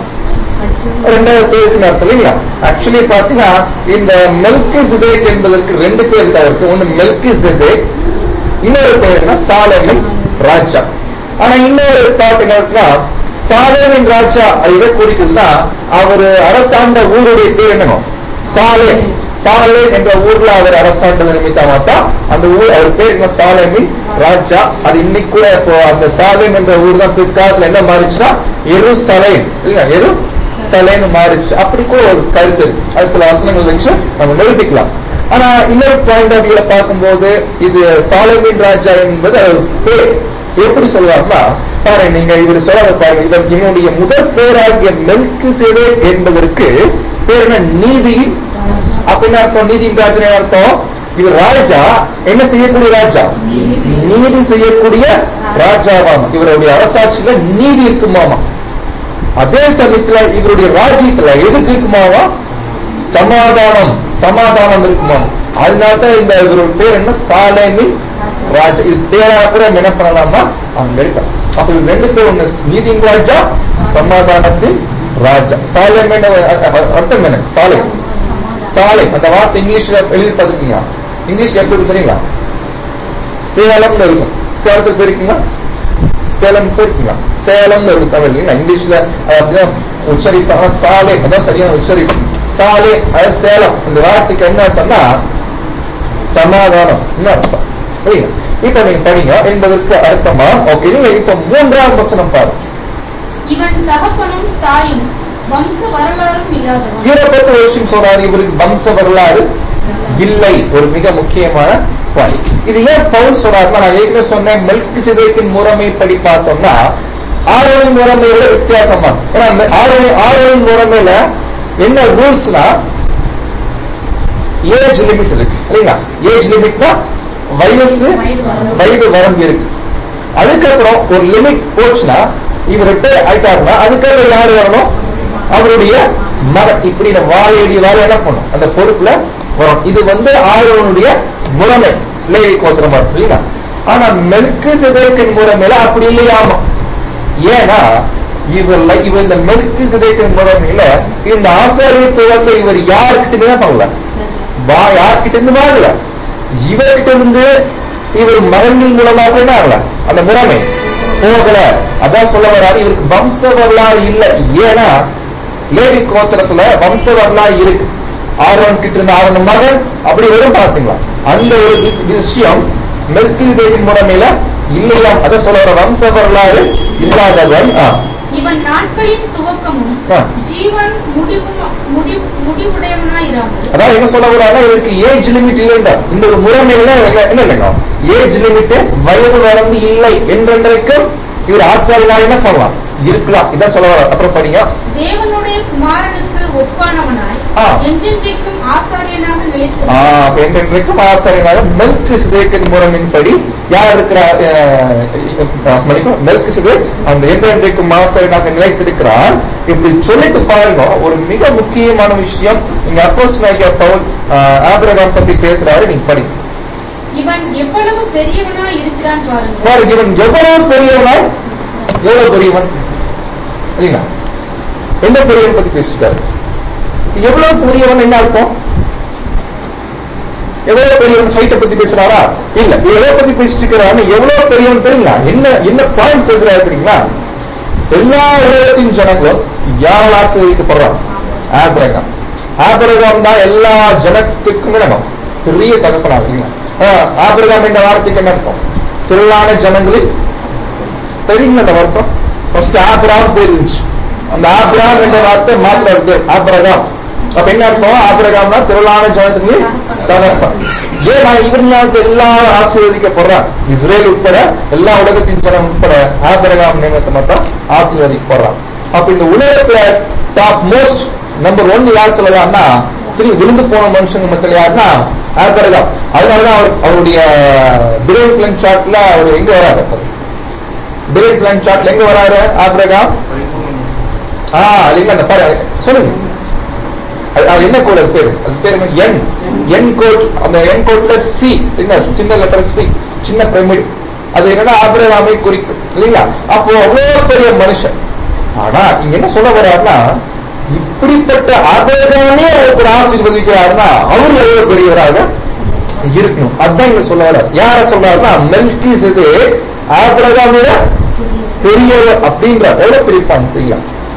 B: ரெண்டாவது பேருக்கு அர்த்தம் இல்லைங்களா ஆக்சுவலி பாத்தீங்கன்னா இந்த மெல்கி சிதேக் என்பதற்கு ரெண்டு பேர் தான் இருக்கு ஒண்ணு மெல்கி சிதேக் இன்னொரு பேர் என்ன சாலமின் ராஜா ஆனா இன்னொரு தாட் என்ன இருக்குன்னா சாலேமின் ராஜா அது எதை குறிக்குதுன்னா அவர் அரசாண்ட ஊருடைய பேர் என்னங்க சாலே சாலே என்ற ஊர்ல அவர் அரசாண்டது நிமித்தமா தான் அந்த ஊர் அவர் பேர் என்ன சாலேமின் ராஜா அது இன்னைக்கு கூட இப்போ அந்த சாலேம் என்ற ஊர் தான் பிற்காலத்துல என்ன மாறிச்சுன்னா எரு சலேம் இல்ல எரு சலேன்னு மாறிச்சு அப்படி கூட ஒரு கருத்து இருக்கு அது சில வசனங்கள் வச்சு நம்ம நிரூபிக்கலாம் ஆனா இன்னொரு பாயிண்ட் ஆஃப் வியூல பார்க்கும்போது இது சாலமின் ராஜா என்பது அவர் பேர் எப்படி சொல்லுவாங்கன்னா பாருங்க நீங்க இவர் சொல்ல பாருங்க இவர் என்னுடைய முதல் பேராகிய மெல்கு சேவே என்பதற்கு பேர் என்ன நீதியின் அப்படின்னு அர்த்தம் நீதியின் ராஜன் அர்த்தம் இவர் ராஜா என்ன செய்யக்கூடிய ராஜா நீதி செய்யக்கூடிய ராஜாவாம் இவருடைய அரசாட்சியில நீதி இருக்குமாமா அதே சமயத்துல இவருடைய ராஜ்யத்துல எதுக்கு இருக்குமாவா சமாதானம் சமாதானம் இருக்குமா அதனால்தான் இந்த இவருடைய பேர் என்ன சாலேமின் ராஜா இது பேரா கூட நம்ம என்ன பண்ணலாமா அங்க இருக்க அப்ப இது ரெண்டு பேர் ஒண்ணு நீதியின் ராஜா சமாதானத்தின் ராஜா சாலேம் என்ற அர்த்தம் என்ன சாலை சாலை அந்த வார்த்தை இங்கிலீஷ்ல எழுதி பார்த்துருக்கீங்க இங்கிலீஷ் எப்படி இருக்கு தெரியுங்களா சேலம்னு இருக்கும் சேலத்துக்கு போயிருக்கீங்களா சேலம் போயிருக்கீங்களா சேலம்னு இருக்கு தமிழ் இல்லைங்களா இங்கிலீஷ்ல அது அப்படிதான் உச்சரிப்பாங்க சாலை அதான் சரியான உச்சரிப்பு சாலை அது சேலம் இந்த வார்த்தைக்கு என்ன அர்த்தம்னா சமாதானம் என்ன அர்த்தம் புரியுங்க இப்ப நீங்க படிங்க என்பதற்கு அர்த்தமா ஓகே நீங்க இப்ப மூன்றாம் வசனம் பாருங்க
C: இவன் தகப்பனும் தாயும் வம்ச வரலாறும் இல்லாதவன்
B: இவரை பத்தி ஒரு விஷயம் சொல்றாரு இவருக்கு வம்ச வரலாறு இல்லை ஒரு மிக முக்கியமான பாயிண்ட் இது ஏன் பவுல் சொல்றாருன்னா நான் ஏற்கனவே சொன்னேன் மெல்கி சிதைக்கின் முறைமைப்படி பார்த்தோம்னா ஆரோவின் முறைமையோட வித்தியாசமா ஏன்னா அந்த ஆரோவின் ஆரோவின் முறைமையில என்ன ரூல்ஸ்னா ஏஜ் லிமிட் இருக்கு இல்லைங்களா ஏஜ் லிமிட்னா வயசு வயது வரம்பு இருக்கு அதுக்கப்புறம் ஒரு லிமிட் போச்சுன்னா இவர் ரிட்டையர் ஆயிட்டாருன்னா அதுக்கப்புறம் யாரு வரணும் அவருடைய மகன் இப்படி இந்த வாழையடி வாழை என்ன பண்ணும் அந்த பொறுப்புல வரும் இது வந்து ஆரோனுடைய முறைமை லேவி கோத்திரமா இருக்கு இல்லைங்களா ஆனா மெல்கு சிதைக்கின் முறைமையில அப்படி இல்லையாமா ஏன்னா இவர்ல இவர் இந்த மெல்கு சிதைக்கின் முறைமையில இந்த ஆசாரியத்துவத்தை இவர் யாருக்கிட்ட தான் பண்ணல வா யார்கிட்ட இருந்து வாங்கல இவர்கிட்ட இருந்து இவர் மகன்கள் மூலமாக என்ன ஆகல அந்த முறைமை போகல அதான் சொல்ல வராது இவருக்கு வம்ச வரலாறு இல்லை ஏன்னா லேவி கோத்திரத்துல வம்ச வரலாறு இருக்கு ஆரோன் கிட்ட இருந்த ஆரோன் மகன் அப்படி வரும் பாத்தீங்களா அந்த ஒரு வி- விஷயம் மெல்கிதேவின் முறைமையில இல்லையாம் அதை சொல்ல வர வம்ச வரலாறு இல்லாதவன் ஆ.
C: இவன் நாட்களின் துவக்கமும்
B: ஆ.
C: ஜீவன் முடிவும் முடிவு முடிவுடையவனாயிராமல்
B: அதான் என்ன சொல்ல வர்றாங்கன்னா இதுக்கு ஏஜ் லிமிட் இல்லைண்டா இந்த ஒரு முறைமையில என்ன என்ன இல்லைங்க ஏஜ் லிமிட் வயது வரம்பு இல்லை என்றென்றைக்கும் இவர் ஆசாரியனா என்ன சொல்லலாம் இருக்கலாம் இதான் சொல்ல வர அப்புறம் படிங்க
C: தேவனுடைய குமாரனுக்கு ஒப்பானவனாய்
B: ஆ.
C: என்றென்றைக்கும் ஆசாரியனாக
B: ஆ,
C: நிலைத்திருக்கிறான்
B: அப்ப என்றென்றைக்கும் ஆசாரியனாக மெல்கு சிதேக்கின் முறைமையின்படி யார் இருக்கிறார் மெல்கு சிதே அந்த என்றென்றைக்கும் ஆசாரியனாக நிலைத்திருக்கிறார் இப்படி சொல்லிட்டு பாருங்க ஒரு மிக முக்கியமான விஷயம் இங்க அப்போஸ் பவுல் ஆபிரகாம் பத்தி பேசுறாரு நீங்க படிங்க
C: இவன் எவ்வளவு பெரியவனாய் இருக்கிறான் பாருங்கள்
B: பாருங்க இவன் எவ்வளவு பெரியவன் எவ்வளவு பெரியவன் இல்லைங்களா எந்த பெரியவன் பத்தி பேசிட்டாரு எவ்வளவு பெரியவன் என்ன அர்த்தம் எவ்வளவு பெரியவன் ஹைட்டை பத்தி பேசுறாரா இல்ல இவர் எதை பத்தி பேசிட்டு இருக்கிறாரு எவ்வளவு பெரியவன் தெரியுங்களா என்ன என்ன பாயிண்ட் பேசுறாரு தெரியுங்களா எல்லா உலகத்தின் ஜனங்களும் யாரால் ஆசிரியப்படுறாங்க ஆபிரகாம் ஆபிரகாம் தான் எல்லா ஜனத்துக்கும் நம்ம பெரிய தகப்பனா இல்லைங்களா ஆ, ஆபிரகாம் என்ற வார்த்தைக்கு என்ன அர்த்தம் திரளான ஜனங்களில் தெரியுங்களா அந்த வார்த்தை ஃபர்ஸ்ட் ஆபிரகாம் பேர் இருந்துச்சு அந்த ஆபிரகாம் என்ற வார்த்தை மாத்திர இருக்கு ஆபிரகாம் அப்ப என்ன அர்த்தம் ஆபிரகாம்னா திரளான ஜனத்துக்கு தகப்பன் ஏன் நான் இவன் எல்லாரும் ஆசீர்வதிக்கப்படுறான் இஸ்ரேல் உட்பட எல்லா உலகத்தின் ஜனம் உட்பட ஆபிரகாம் நியமத்தை மட்டும் ஆசீர்வதிக்கப்படுறான் அப்ப இந்த உலகத்துல டாப் மோஸ்ட் நம்பர் ஒன் யார் சொல்லலாம்னா திரு விழுந்து போன மனுஷங்க மத்தியில் யாருன்னா ஆபிரகாம் அதனாலதான் அவர் அவருடைய பிரேக் பிளன் சார்ட்ல அவர் எங்க வராரு பிரேக் பிளன் சார்ட்ல எங்க வராரு ஆபிரகாம் ஆ இல்லைங்க அந்த பாரு சொல்லுங்க அது- அது என்ன கோட் அது பேரு அது பேரு என்ன? என் என் கோட் அந்த என் கோட்ல சி என்ன சின்ன லெட்டர் சி சின்ன பிரமிட் அது என்னன்னா ஆபிரகாமை குறிக்கும் இல்லைங்களா அப்போ அவ்வளவு பெரிய மனுஷன் ஆனா இங்க என்ன சொல்ல வர்றாருன்னா இப்படிப்பட்ட ஆபிரகாமே ஒருத்தர் ஆசீர்வதிக்கிறாருன்னா அவர் எவ்வளவு பெரியவராக இருக்கணும் அதான் இங்க சொல்ல வர யார சொல்றாருன்னா மெல்கி சிதே ஆபிரகாமிட பெரியவர் அப்படின்ற எவ்வளவு பிரிப்பாங்க தெரியா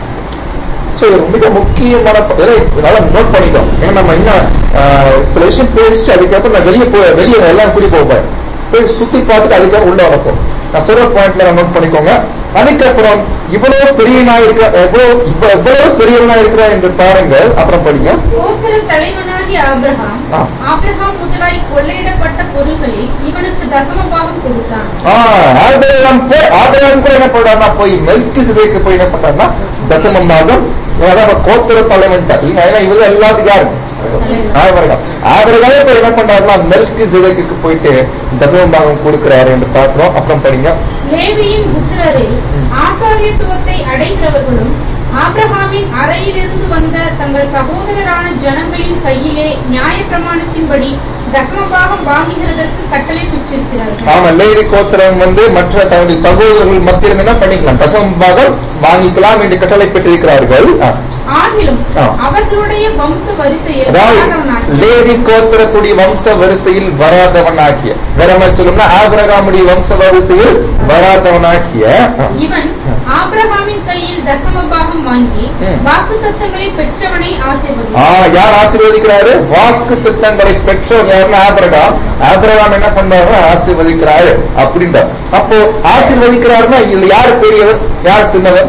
B: சோ இது மிக முக்கியமான ப- இதை நல்லா நோட் பண்ணிட்டோம் ஏன்னா நம்ம என்ன ஆஹ், சில விஷயம் பேசிட்டு அதுக்கப்புறம் நான் வெளியே போய் வெளியே எல்லாம் கூடி போவேன் போய் சுத்தி பார்த்துட்டு அதுக்கப்புறம் உள்ள வரப்போம் நான் சொல்ற பாயிண்ட்ல நோட் பண்ணிக்கோங்க அதுக்கப்புறம் இவ்வளவு பெரியனா இருக்க எவ்வளவு இப்ப எவ்வளவு பெரியவனா இருக்கிறா என்று பாருங்கள் அப்புறம் படிங்க
C: கோத்திர தலைவனாகிய ஆபிரகாம்
B: ஆ.
C: ஆபிரகாம் முதலாய் கொள்ளையிடப்பட்ட பொருள்களில் இவனுக்கு தசம பாகம் கொடுத்தான்
B: ஆபிரகாம் போய் ஆபிரகாம் கூட என்ன பண்றாருன்னா போய் மெல்கி சிதைக்கு போய் என்ன பண்றாருன்னா தசமம் பாகம் அதாவது கோத்திர தலைவன் இல்லைங்க ஏன்னா இவங்க எல்லாத்துக்கும் யாரு ஆபிரகாம் ஆபிரகாமே போய் என்ன பண்றாருன்னா மெல்கி சிதைக்கு போயிட்டு தசமம் பாகம் கொடுக்கிறாரு என்று பார்க்கிறோம் அப்புறம் படிங்க
C: லேவியின் புத்திரரில் ஆசாரியத்துவத்தை அடைகிறவர்களும் ஆபிரகாமின் அறையிலிருந்து வந்த தங்கள் சகோதரரான ஜனங்களின் கையிலே நியாயப்பிரமாணத்தின்படி தசமபாகம் வாங்குகிறதற்கு கட்டளை பெற்றிருக்கிறார்கள்
B: ஆமா லேவி கோத்திரம் வந்து மற்ற தன்னுடைய சகோதரர்கள் மத்தியில் என்ன பண்ணிக்கலாம் தசமம் பாகம் வாங்கிக்கலாம் என்று கட்டளை பெற்றிருக்கிறார்கள் ஆ.
C: ஆகிலும்
B: ஆ.
C: அவர்களுடைய வம்ச வரிசையில்
B: அதாவது
C: வராதவனாகிய
B: லேவி கோத்திரத்துடைய வம்ச வரிசையில் வராதவனாகிய வேற மாதிரி சொல்லணும்னா ஆபிரகாமுடைய வம்ச வரிசையில் வராதவனாகிய ஆ.
C: இவன் ஆபிரகாமின் கையில் தசமபாகம் வாங்கி
B: ம்.
C: வாக்குத்தத்தங்களை பெற்றவனை
B: ஆ,
C: ஆசீர்வதித்தான்
B: யார் ஆசீர்வதிக்கிறாரு வாக்கு திட்டங்களை பெற்றோர் யாருன்னா ஆபிரகாம் ஆபிரகாம் என்ன பண்றாரு ஆசீர்வதிக்கிறாரு அப்படின்றார் அப்போ ஆசீர்வதிக்கிறாருன்னா இதுல யார் பெரியவர் யார் சின்னவர்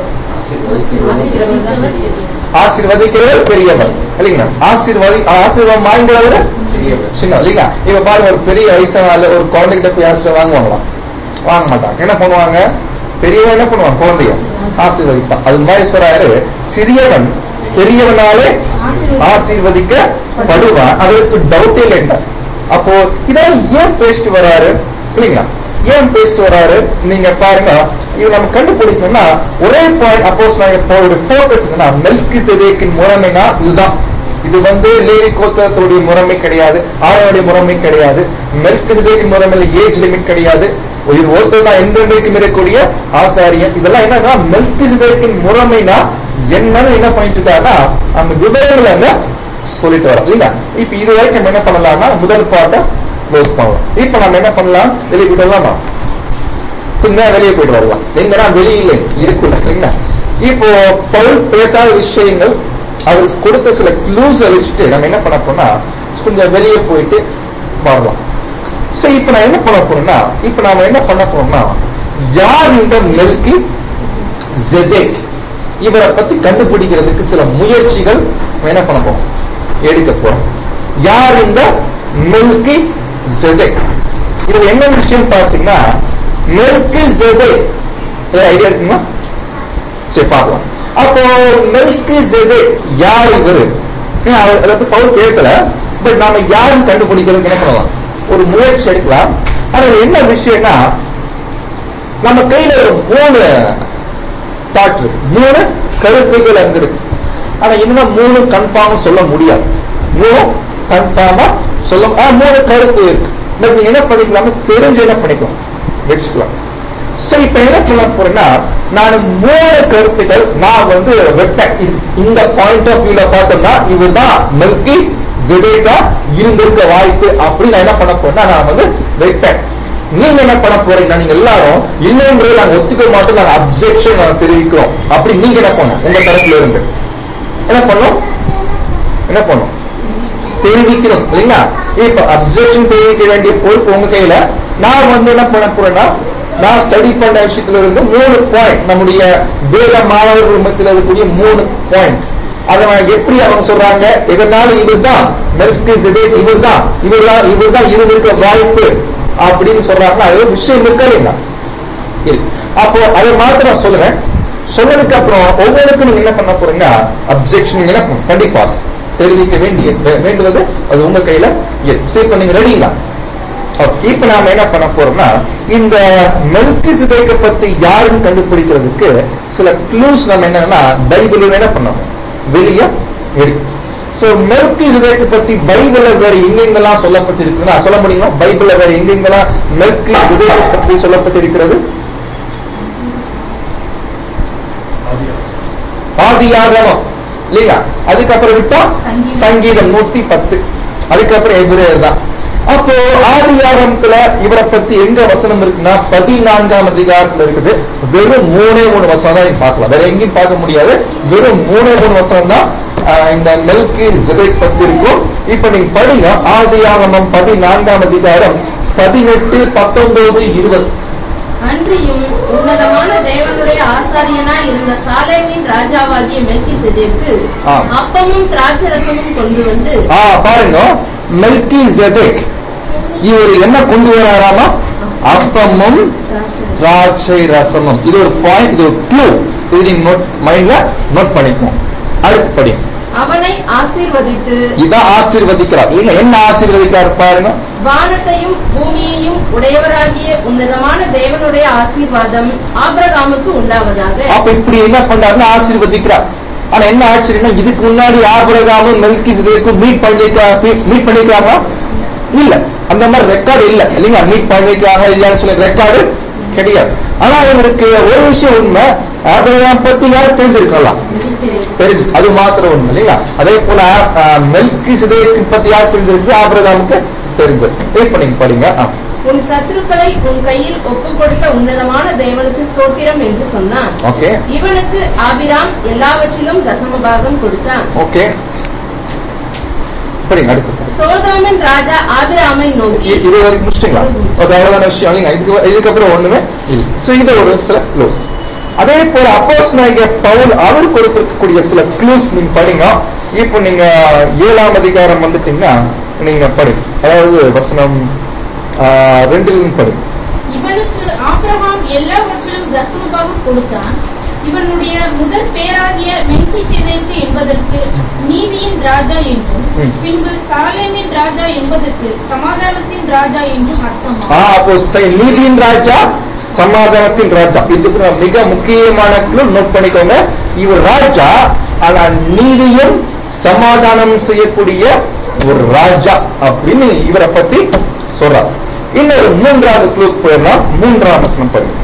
B: ஆசீர்வதிக்கிறவர் பெரியவர் இல்லைங்களா ஆசீர்வதி ஆசீர்வாதம் வாங்குறவர் சின்ன இல்லைங்களா இப்ப பாருங்க ஒரு பெரிய வயசான ஒரு குழந்தைகிட்ட போய் ஆசீர்வாதம் வாங்குவாங்களா வாங்க மாட்டாங்க என்ன பண்ணுவாங்க பெரியவன் என்ன பண்ணுவான் குழந்தைய ஆசீர்வதிப்பான் அது மாதிரி சொல்றாரு சிறியவன் பெரியவனாலே ஆசீர்வதிக்கப்படுவான் அதற்கு டவுட் இல்லை அப்போ இதான் ஏன் பேசிட்டு வராரு இல்லைங்களா ஏன் பேசிட்டு வராரு நீங்க பாருங்க இது நம்ம கண்டுபிடிக்கணும்னா ஒரே பாயிண்ட் அப்போஸ் ஒரு போக்கஸ் என்னன்னா மெல்கி செதேக்கின் முறைமைனா இதுதான் இது வந்து லேவி கோத்திரத்துடைய முறைமை கிடையாது ஆரோனுடைய முறைமை கிடையாது மெல்கி செதேக்கின் முறைமையில ஏஜ் லிமிட் கிடையாது இது ஒருத்தர் தான் என்றென்றைக்கும் இருக்கக்கூடிய ஆசாரியன் இதெல்லாம் என்னன்னா மெல்கி செதேக்கின் முறைமைனா என்னன்னு என்ன பண்ணிட்டு இருக்காருன்னா அந்த விவரங்களை என்ன சொல்லிட்டு வரோம் இல்ல இப்ப இது வரைக்கும் நம்ம என்ன பண்ணலாம்னா முதல் பாட்டை க்ளோஸ் பண்ணலாம் இப்ப நம்ம என்ன பண்ணலாம் வெளியே போயிட்டு வரலாமா கொஞ்சம் வெளியே போயிட்டு வரலாம் எங்கன்னா வெளியில இருக்குல்ல இல்லைங்களா இப்போ பவுல் பேசாத விஷயங்கள் அவர் கொடுத்த சில க்ளூஸ் வச்சுட்டு நம்ம என்ன பண்ண போறோம்னா கொஞ்சம் வெளியே போயிட்டு வரலாம் சரி இப்ப நான் என்ன பண்ண போறேன்னா இப்ப நாம என்ன பண்ண போறோம்னா யார் இந்த மெல்கி ஜெதேக் இவரை பத்தி கண்டுபிடிக்கிறதுக்கு சில முயற்சிகள் நம்ம என்ன பண்ண போறோம் எடுக்க போறோம் யார் இந்த மெல்கி ஜெதேக் இது என்ன விஷயம் பார்த்தீங்கன்னா மெல்கி ஜெதேக் ஐடியா இருக்குங்களா சரி பார்க்கலாம் அப்போ மெல்கி ஜெதேக் யார் இவரு ஏன் அவர் அதை பத்தி பவுல் பேசல பட் நாம யாரும் கண்டுபிடிக்கிறதுக்கு என்ன பண்ணலாம் ஒரு முயற்சி எடுக்கலாம் ஆனா இது என்ன விஷயம்னா நம்ம கையில ஒரு மூணு தாட் இருக்கு மூணு கருத்துக்கள் அங்க இருக்கு ஆனா இன்னும் மூணு கன்ஃபார்மா சொல்ல முடியாது மூணு கன்ஃபார்மா சொல்ல ஆ, மூணு கருத்து இருக்கு பட் நீங்க என்ன பண்ணிக்கலாம் தெரிஞ்சு என்ன பண்ணிக்கலாம் வச்சுக்கலாம் சோ இப்ப என்ன பண்ண போறேன்னா நான் மூணு கருத்துக்கள் நான் வந்து வெப்பேன் இது- இந்த பாயிண்ட் ஆஃப் வியூல பார்த்தோம்னா இவர்தான் மெல்கி ஜெடேக்கா இருந்திருக்க வாய்ப்பு அப்படி நான் என்ன பண்ண போறேன்னா நான் வந்து வைப்பேன் நீங்க என்ன பண்ண போறீங்கன்னா நீங்க எல்லாரும் இல்லைன்றது நாங்க ஒத்துக்க மாட்டோம் நாங்க அப்செக்ஷன் நாங்க தெரிவிக்கிறோம் அப்படி நீங்க என்ன பண்ணும் உங்க தரப்புல இருந்து என்ன பண்ணும் என்ன பண்ணும் தெரிவிக்கணும் இல்லைங்களா இப்ப அப்செக்ஷன் தெரிவிக்க வேண்டிய பொறுப்பு உங்க கையில நான் வந்து என்ன பண்ண போறேன்னா நான் ஸ்டடி பண்ண விஷயத்துல இருந்து மூணு பாயிண்ட் நம்முடைய வேத மாணவர்கள் மத்தியில் இருக்கக்கூடிய மூணு பாயிண்ட் அதை நான் எப்படி அவங்க சொல்றாங்க இதனால இவர்தான் மெல்கிசெதேக் இவர்தான் இவர்தான் இவர்தான் இருந்திருக்க வாய்ப்பு அப்படின்னு சொல்றாங்க அது ஒரு விஷயம் இருக்கா இல்லைங்களா இருக்கு அப்போ அதை மாத்திரம் சொல்லுறேன் சொன்னதுக்கு அப்புறம் ஒவ்வொருக்கும் நீங்க என்ன பண்ண போறீங்க அப்செக்ஷன் என்ன பண்ணணும்? கண்டிப்பா தெரிவிக்க வேண்டிய வே- வேண்டுவது அது உங்க கையில இருக்கு சரி இப்ப நீங்க ரெடிங்களா Okay, இப்ப நாம என்ன பண்ண போறோம்னா இந்த மெல்கி சிதைக்க பத்தி யாருன்னு கண்டுபிடிக்கிறதுக்கு சில க்ளூஸ் நம்ம என்னன்னா பைபிள் என்ன பண்ணோம் வெளியே எடுக்கும் சோ மெல்கி சிதைக்க பத்தி பைபிள்ல வேற எங்கெங்கெல்லாம் சொல்லப்பட்டிருக்குன்னா சொல்ல முடியுமா பைபிள்ல வேற எங்கெங்கெல்லாம் மெல்கி சிதைக்க பற்றி சொல்லப்பட்டிருக்கிறது ஆதியாகமம் இல்லையா அதுக்கப்புறம் விட்டா
C: சங்கீதம்.
B: சங்கீதம் நூத்தி பத்து அதுக்கப்புறம் எபிரேயர் தான் அப்போ ஆதியாகமத்துல இவரை பத்தி எங்க வசனம் இருக்குன்னா பதினான்காம் அதிகாரத்துல இருக்குது வெறும் மூணே மூணு வசனம் தான் நீங்க பார்க்கலாம் வேற எங்கேயும் பார்க்க முடியாது வெறும் மூணே மூணு வசனம் தான் ஆஹ், இந்த மெல்கி ஜெபேக் பத்தி இருக்கும் இப்ப நீங்க படிங்க ஆதியாகமம் பதினான்காம் அதிகாரம் பதினெட்டு பத்தொன்பது இருபது
A: அன்றியும் உன்னதமான தேவனுடைய ஆசாரியனாய் இருந்த சாலேமின் ராஜாவாகிய மெல்கிசேதேக்கு
B: ஆ.
A: அப்பமும் திராட்சரசமும் கொண்டு வந்து
B: ஆ பாருங்க மெல்கி ஜெபேக் இவர் என்ன கொண்டு வராராமா அப்பமும் திராட்சை ரசமும் இது ஒரு பாயிண்ட் இது ஒரு க்ளூ இது நீங்க நோட் மைண்ட்ல நோட் பண்ணிக்கணும் அடுத்து படி
A: அவனை ஆசீர்வதித்து
B: இதான் ஆசீர்வதிக்கிறார் இல்ல என்ன ஆசீர்வதிக்கிறார் பாருங்க
A: வானத்தையும் பூமியையும் உடையவராகிய உன்னதமான தேவனுடைய ஆசீர்வாதம் ஆபிரகாமுக்கு உண்டாவதாக
B: அப்ப இப்படி என்ன பண்றாருன்னு ஆசீர்வதிக்கிறார் ஆனா என்ன ஆச்சரியம்னா இதுக்கு முன்னாடி ஆபரகாமும் மெல்கி சிதைக்கும் மீட் பண்ணிருக்கா மீட் பண்ணிருக்காங்களா இல்ல அந்த மாதிரி ரெக்கார்டு இல்ல இல்லைங்களா மீட் பண்ணிருக்காங்க இல்லையான்னு சொல்லி ரெக்கார்டு கிடையாது ஆனா இவருக்கு ஒரு விஷயம் உண்மை ஆபரகாம் பத்தி யாரும் தெரிஞ்சிருக்கலாம் தெரிஞ்சு அது மாத்திரம் உண்மை இல்லைங்களா அதே போல மெல்கி சிதைக்கு பத்தி யார் தெரிஞ்சிருக்கு ஆபரகாமுக்கு தெரிஞ்சது வெயிட் பண்ணி படிங்க ஆ.
A: உன் சத்துருக்களை உன் கையில் ஒப்புக் கொடுத்த உன்னதமான தேவனுக்கு ஸ்தோத்திரம் என்று சொன்னான்
B: ஓகே
A: இவனுக்கு ஆபிராம் எல்லாவற்றிலும் தசமபாகம் கொடுத்தான்
B: ஓகே படிங்க அடுத்து
A: சோதோமின் ராஜா ஆபிராமை நோக்கி
B: இ- இது வரைக்கும் முடிச்சிட்டீங்களா அது அவ்வளவுதான விஷயம் இல்லைங்க இதுக்கு இதுக்கப்புறம் ஒண்ணுமே இல்லை சோ இது ஒரு சில க்ளூஸ் அதே போல அப்போஸ் பவுல் அவர் கொடுத்திருக்கக்கூடிய சில க்ளூஸ் நீங்க படிங்க இப்போ நீங்க ஏழாம் அதிகாரம் வந்துட்டீங்கன்னா நீங்க படிங்க அதாவது வசனம் ஆஹ், ரெண்டிலும் படிங்க
C: இவனுக்கு ஆபிரகாம் எல்லாவற்றிலும் தசமபாகம் கொடுத்தான் இவனுடைய முதற் பேராகிய மெல்கிசேதேக்கு என்பதற்கு நீதியின் ராஜா என்றும்
B: ம்.
C: பின்பு சாலேமின் ராஜா என்பதற்கு சமாதானத்தின் ராஜா என்றும் அர்த்தமா
B: ஆ, அப்போ சை- நீதியின் ராஜா சமாதானத்தின் ராஜா இதுக்கு மிக முக்கியமான clue நோட் பண்ணிக்கோங்க இவர் ராஜா ஆனா நீதியும் சமாதானம் செய்யக்கூடிய ஒரு ராஜா அப்படின்னு இவரை பத்தி சொல்றார் இன்னொரு மூன்றாவது க்ளூ போயிடலாம் மூன்றாம் வசனம் படிங்க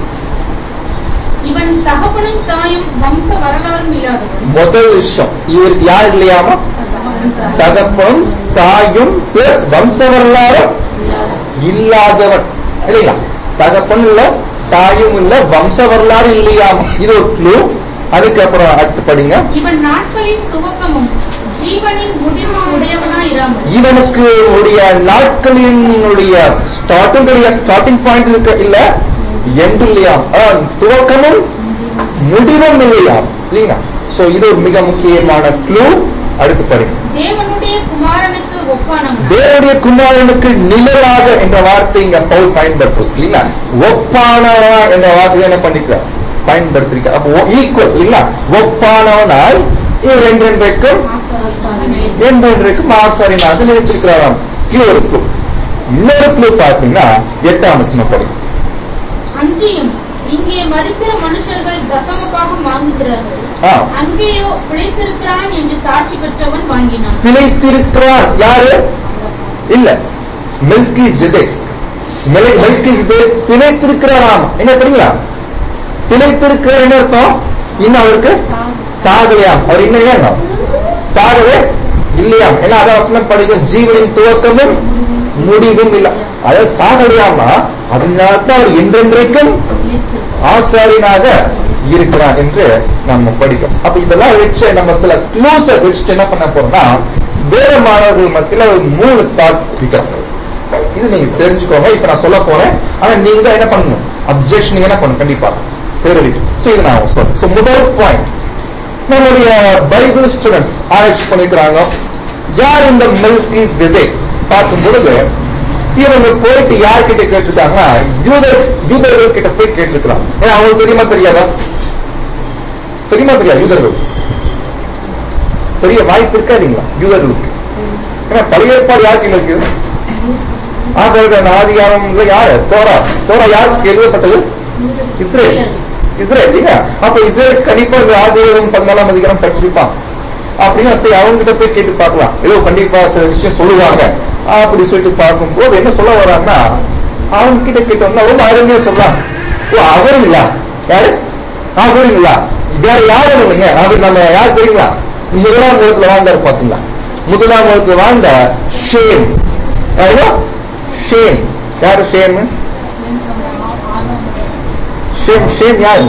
C: இவன் தகப்பனும் தாயும் வம்ச வரலாறும் இல்லாதவன்
B: முதல் விஷயம் இவருக்கு யார் இல்லையாமா தகப்பனும் தாயும் பிளஸ் வம்ச வரலாறும் இல்லாதவன் இல்லைங்களா தகப்பன் இல்ல தாயும் இல்ல வம்ச வரலாறு இல்லையாமா இது ஒரு க்ளூ அதுக்கப்புறம் அடுத்து படிங்க
C: இவன் நாட்களின் துவக்கமும் ஜீவனின் முடிவும் உடையவனாய் இராமல்
B: இவனுக்கு உடைய நாட்களினுடைய ஸ்டார்டிங் ஸ்டார்டிங் பாயிண்ட் இருக்க இல்ல எண்டு இல்லையா அதான் துவக்கமும் முடிவும் இல்லையா இல்லைங்களா சோ இது ஒரு மிக முக்கியமான க்ளூ அடுத்து படிங்க
C: தேவனுடைய குமாரனுக்கு ஒப்பானவனாய்
B: தேவனுடைய குமாரனுக்கு நிழலாக என்ற வார்த்தை இங்க பவுல் பயன்படுத்தும் இல்லைங்களா ஒப்பானவனா என்ற வார்த்தை என்ன பண்ணிக்கிறார் பயன்படுத்திருக்க அப்போ ஈக்குவல் இல்ல ஒப்பானவனால் இவர் என்றென்றைக்கும் என்றென்றைக்கும் ஆசாரியனாக நினைத்திருக்கிறாராம் இது ஒரு க்ளூ இன்னொரு க்ளூ பார்த்தீங்கன்னா எட்டாம் வசனம் படிக்கும்
C: அன்றியும் இங்கே மறிக்கிற மனுஷர்கள் தசம பாகம் வாங்குகிறார்கள்
B: ஆ.
C: அங்கேயோ பிழைத்திருக்கிறான் என்று சாட்சி பெற்றவன் வாங்கினான்
B: பிழைத்திருக்கிறார் யாரு இல்ல மில்கி ஜிதேக் மில்கி ஜிதேக் பிழைத்திருக்கிறாராம் என்ன தெரியுங்களா பிழைத்திருக்கிறார் என்ன அர்த்தம் இன்னும் அவருக்கு சாகலையாம் அவர் இன்னும் என்ன சாகவே இல்லையாம் ஏன்னா அதான் வசனம் படிக்கும் ஜீவனின் துவக்கமும் முடிவும் இல்ல அதாவது சாகலையாமா அதனால தான் அவர் என்றென்றைக்கும் ஆசாரியனாக இருக்கிறான் என்று நம்ம படிக்கிறோம் அப்ப இதெல்லாம் வச்சு நம்ம சில க்ளூஸ வச்சுட்டு என்ன பண்ண போறோம்னா வேற மாணவர்கள் மத்தியில ஒரு மூணு தாட் இருக்கிறோம் இது நீங்க தெரிஞ்சுக்கோங்க இப்ப நான் சொல்ல போறேன் ஆனா நீங்க தான் என்ன பண்ணணும் அப்செக்ஷன் நீங்க என்ன பண்ணணும் கண்டிப்பா தெரிவிக்கும் சோ இது நான் சொல்றேன் சோ முதல் பாயிண்ட் நம்மளுடைய பைபிள் ஸ்டூடெண்ட்ஸ் ஆராய்ச்சி பண்ணிக்கிறாங்க யார் இந்த மில்கி ஜெதே பார்க்கும் பொழுது இவங்க போயிட்டு யார்கிட்ட கேட்டிருக்காங்கன்னா யூதர் யூதர்கள் கிட்ட போய் கேட்டிருக்கிறாங்க ஏன்னா அவங்களுக்கு தெரியுமா தெரியாதா தெரியுமா தெரியாது யூதர்கள் பெரிய வாய்ப்பு இருக்கா இல்லைங்களா யூதர்களுக்கு ஏன்னா பழைய ஏற்பாடு யார் கையில் இருக்குது ஆகிறது ஆதிகாரம்ல யாரு தோரா தோரா யாருக்கு எழுதப்பட்டது இஸ்ரேல் இஸ்ரேல் இல்லையா அப்ப இஸ்ரேல் கண்டிப்பா இந்த ஆதிகாரம் பதினாலாம் அதிகாரம் படிச்சிருப்பான் அப்படின்னு சரி அவங்க கிட்ட போய் கேட்டு பார்க்கலாம் ஏதோ கண்டிப்பா சில விஷயம் சொல்லுவாங்க அப்படி சொல்லிட்டு பார்க்கும்போது என்ன சொல்ல வர்றாங்கன்னா அவங்க கிட்ட கேட்டோம்னா ரொம்ப அருமையா சொல்லலாம் ஓ அவருங்களா யாரு அவருங்களா வேற யாரும் இல்லைங்க அவர் நம்ம யார் தெரியுங்களா முதலாம் உலகத்துல வாழ்ந்தார் பாத்தீங்களா முதலாம் உலகத்துல வாழ்ந்த ஷேம் யாருங்க ஷேம் யாரு ஷேம் ஷேம் ஷேம் யாரு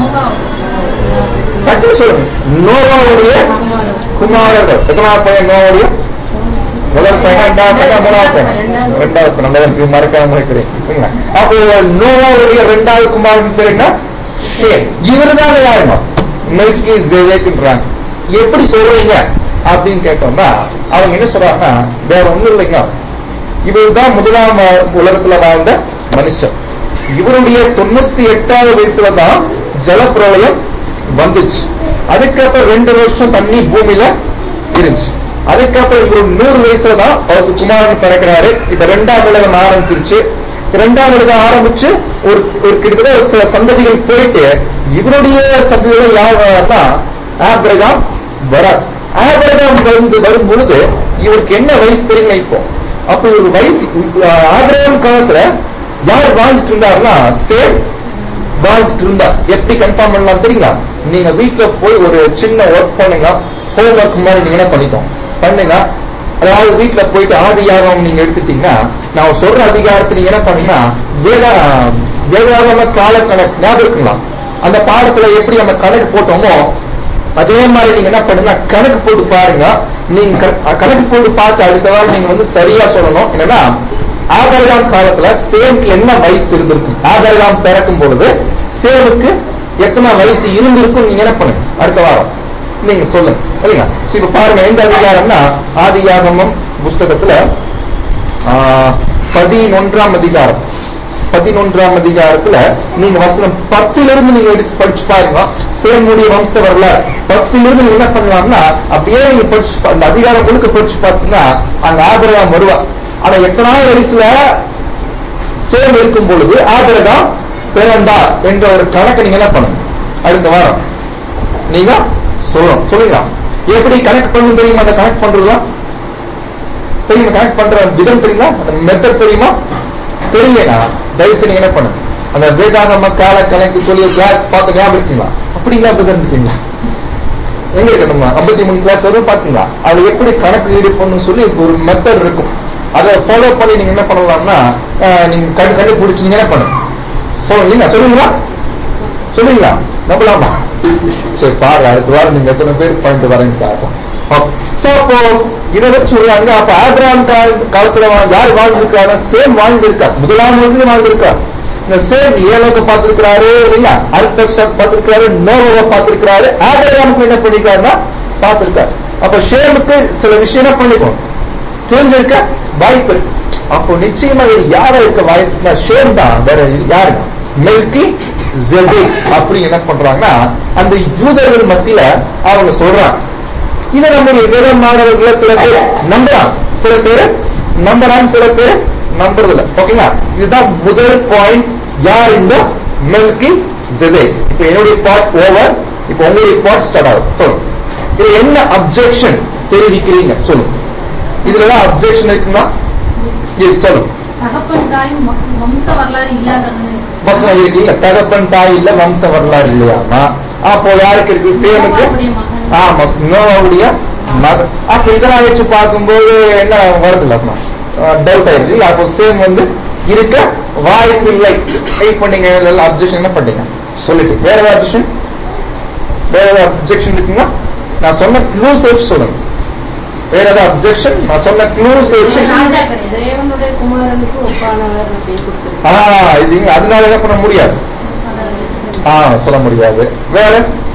B: டக்குனு சொல்லுங்க நோவாவுடைய குமாரர்கள் எத்தனாவது பையன் நோவாவுடைய முதல் பையன் ரெண்டாவது பையன் மூணாவது பையன் ரெண்டாவது பையன் நம்ம எனக்கு மறக்காம இருக்கிறேன் சரிங்களா? அப்போ நோவாவுடைய ரெண்டாவது குமாரன் பேர் என்ன ஷேம் இவருதாங்க யாருமா மெல்கி ஜேவேக்ன்றாங்க எப்படி சொல்றீங்க அப்படின்னு கேட்டோம்னா அவங்க என்ன சொல்றாங்கன்னா வேற ஒண்ணும் இல்லைங்க இவர்தான் முதலாம் உலகத்துல வாழ்ந்த மனுஷன் இவருடைய தொண்ணூத்தி எட்டாவது வயசுல தான் ஜலப்பிரளயம் வந்துச்சு அதுக்கப்புறம் ரெண்டு வருஷம் தண்ணி பூமியில இருந்துச்சு அதுக்கப்புறம் இவர் நூறு வயசுல தான் அவருக்கு குமாரன் பிறக்கிறாரு இப்ப ரெண்டாம் உலகம் ஆரம்பிச்சிருச்சு இரண்டாம் உலகம் ஆரம்பிச்சு ஒரு ஒரு கிட்டத்தட்ட ஒரு சில சந்ததிகள் போயிட்டு இவருடைய சந்ததிகள் யாருன்னா ஆபிரகாம் வரார் ஆபிரகாம் வந்து வரும் பொழுது இவருக்கு என்ன வயசு தெரியுங்க இப்போ அப்ப இவர் வயசு ஆபிரகாம் காலத்துல யார் வாழ்ந்துட்டு இருந்தாருன்னா சேம் வாழ்ந்துட்டு இருந்தா எப்படி கன்ஃபார்ம் பண்ணலாம் தெரியுங்களா நீங்க வீட்டுல போய் ஒரு சின்ன ஒர்க் பண்ணுங்க ஹோம் ஒர்க் மாதிரி நீங்க என்ன பண்ணிக்கோ பண்ணுங்க அதாவது வீட்டுல போயிட்டு ஆதியாகம் நீங்க எடுத்துட்டீங்கன்னா நான் சொல்ற அதிகாரத்தை நீங்க என்ன பண்ணீங்கன்னா வேதா வேதாகம கால கணக்கு ஞாபகம் இருக்குங்களா அந்த பாடத்துல எப்படி நம்ம கணக்கு போட்டோமோ அதே மாதிரி நீங்க என்ன பண்ணுங்க கணக்கு போட்டு பாருங்க நீங்க க- கணக்கு போட்டு பார்த்து அடுத்த வாரம் நீங்க வந்து சரியா சொல்லணும் என்னன்னா ஆபரகாம் காலத்துல சேமுக்கு என்ன வயசு இருந்திருக்கும் ஆபரகாம் பிறக்கும் பொழுது சேமுக்கு எத்தனை வயசு இருந்திருக்கும் நீங்க என்ன பண்ணுங்க அடுத்த வாரம் நீங்க சொல்லுங்க சரிங்களா சரி, இப்ப பாருங்க எந்த அதிகாரம்னா ஆதியாகமம் புஸ்தகத்துல ஆ, பதினொன்றாம் அதிகாரம் பதினொன்றாம் அதிகாரத்துல நீங்க வசனம் பத்திலிருந்து நீங்க எடுத்து படிச்சு பாருங்க சேமுடைய வம்சத்தை வரல பத்திலிருந்து நீங்க என்ன பண்ணலாம்னா அப்படியே நீங்க படிச்சு பா- அந்த அதிகாரம் முழுக்க படிச்சு பார்த்தீங்கன்னா அங்க ஆபிரகாம் வருவா ஆனா எத்தனாவது வயசுல சேம் இருக்கும் பொழுது ஆபிரகாம் பிறந்தார் என்ற ஒரு கணக்கு நீங்க என்ன பண்ணுங்க அடுத்த வாரம் நீங்க சொல்லணும் சொல்லுங்க எப்படி கணக்கு பண்ணணும் தெரியுமா அந்த கணக்கு பண்றதுலாம் தெரியுமா கனெக்ட் பண்ற விதம் தெரியுமா அந்த மெத்தட் தெரியுமா தெரியலனா தயவுசெய்து நீங்க என்ன பண்ணுங்க அந்த வேதாகம கால கணக்கு சொல்லி கிளாஸ் பார்த்து ஞாபகம் இருக்குங்களா அப்படிங்களா அப்படி இருக்கீங்களா எங்க இருக்கு நம்ம ஐம்பத்தி மூணு கிளாஸ் வரும் பாத்தீங்களா அது எப்படி கணக்கு ஈடு பண்ணணும் சொல்லி ஒரு மெத்தட் இருக்கும் அதை ஃபாலோ பண்ணி நீங்க என்ன பண்ணலாம்னா அஹ், நீங்க கண்டு கண்டுபிடிச்சு நீங்க என்ன பண்ணுங்க சொல்லுங்க சொல்லுங்களா சொல்லுங்களா நம்பலாமா சரி பாரு அடுத்த வாரம் நீங்க எத்தனை பேர் பாயிண்ட் வரீங்க பார்க்கலாம் சோ அப்போ இதை வச்சு சொல்றாங்க அப்ப ஆபிரகாம் கால- காலத்துல வா- யார் வாழ்ந்திருக்காரு சேம் வாழ்ந்திருக்கார் முதலாம் முதலில் வாழ்ந்திருக்கார் இந்த சேம் ஏலோக பார்த்திருக்கிறாரு இல்ல அல்பக்ஷத் பார்த்திருக்கிறாரு நோவவை பார்த்திருக்கிறாரு ஆபிரகாமுக்கு என்ன பண்ணிருக்காருன்னா பார்த்திருக்காரு அப்ப ஷேமுக்கு சில விஷயம் என்ன பண்ணிக்கும் தெரிஞ்சிருக்க வாய்ப்பு இருக்கு அப்போ நிச்சயமா இது யாரா இருக்க வாய்ப்பு ஷேம் தான் வேற யாரு மெல்கி ஜெபே அப்படி என்ன பண்றாங்கன்னா அந்த யூதர்கள் மத்தியில அவங்க சொல்றாங்க இதை நம்முடைய வேத மாணவர்களை சில பேர் நம்புறாங்க சில பேர் நம்புறாங்க சில பேர் நம்புறது இல்ல ஓகேங்களா இதுதான் முதல் பாயிண்ட் யார் இந்த மெல்கி ஜெதே இப்ப என்னுடைய பார்ட் ஓவர் இப்ப உங்களுடைய பார்ட் ஸ்டார்ட் ஆகும் சொல்லுங்க இது என்ன அப்செக்ஷன் தெரிவிக்கிறீங்க சொல்லுங்க இதுலதான் அப்செக்ஷன் இருக்குன்னா இது சொல்லுங்க
D: தகப்பன் தாயும் வ- வம்ச வரலாறு இல்லாதவங்க
B: வசனம் இருக்கு இல்ல தகப்பன் தாய் இல்ல வம்ச வரலாறு இல்லையாமா அப்போ யாருக்கு இருக்கு சேமுக்கு
D: நோவாவுடைய மகன்.
B: ஆமா நோவாவுடைய மகன் அப்ப இதெல்லாம் வச்சு பார்க்கும்போது என்ன வருது இல்ல டவுட் ஆயிருக்கு இல்ல அப்போ சேம் வந்து இருக்க வாய்ப்பு இல்லை இப்ப நீங்க அப்ஜெக்ஷன் என்ன பண்ணீங்க சொல்லிட்டு வேற ஏதாவது அப்ஜெக்ஷன் வேற ஏதாவது அப்ஜெக்ஷன் இருக்குங்களா நான் சொன்ன க்ளூஸ் வச்சு சொல்லுங்க வேற ஏதாவது அப்ஜெக்ஷன் நான் சொன்ன க்ளூஸ் வச்சு
D: ராஜா கிடையாது
A: தேவனுடைய குமாரனுக்கு ஒப்பானவர் அப்படின்னு கொடுத்திருக்கு
B: ஆ இது அதனால என்ன பண்ண முடியாது ஆ சொல்ல முடியாது வேற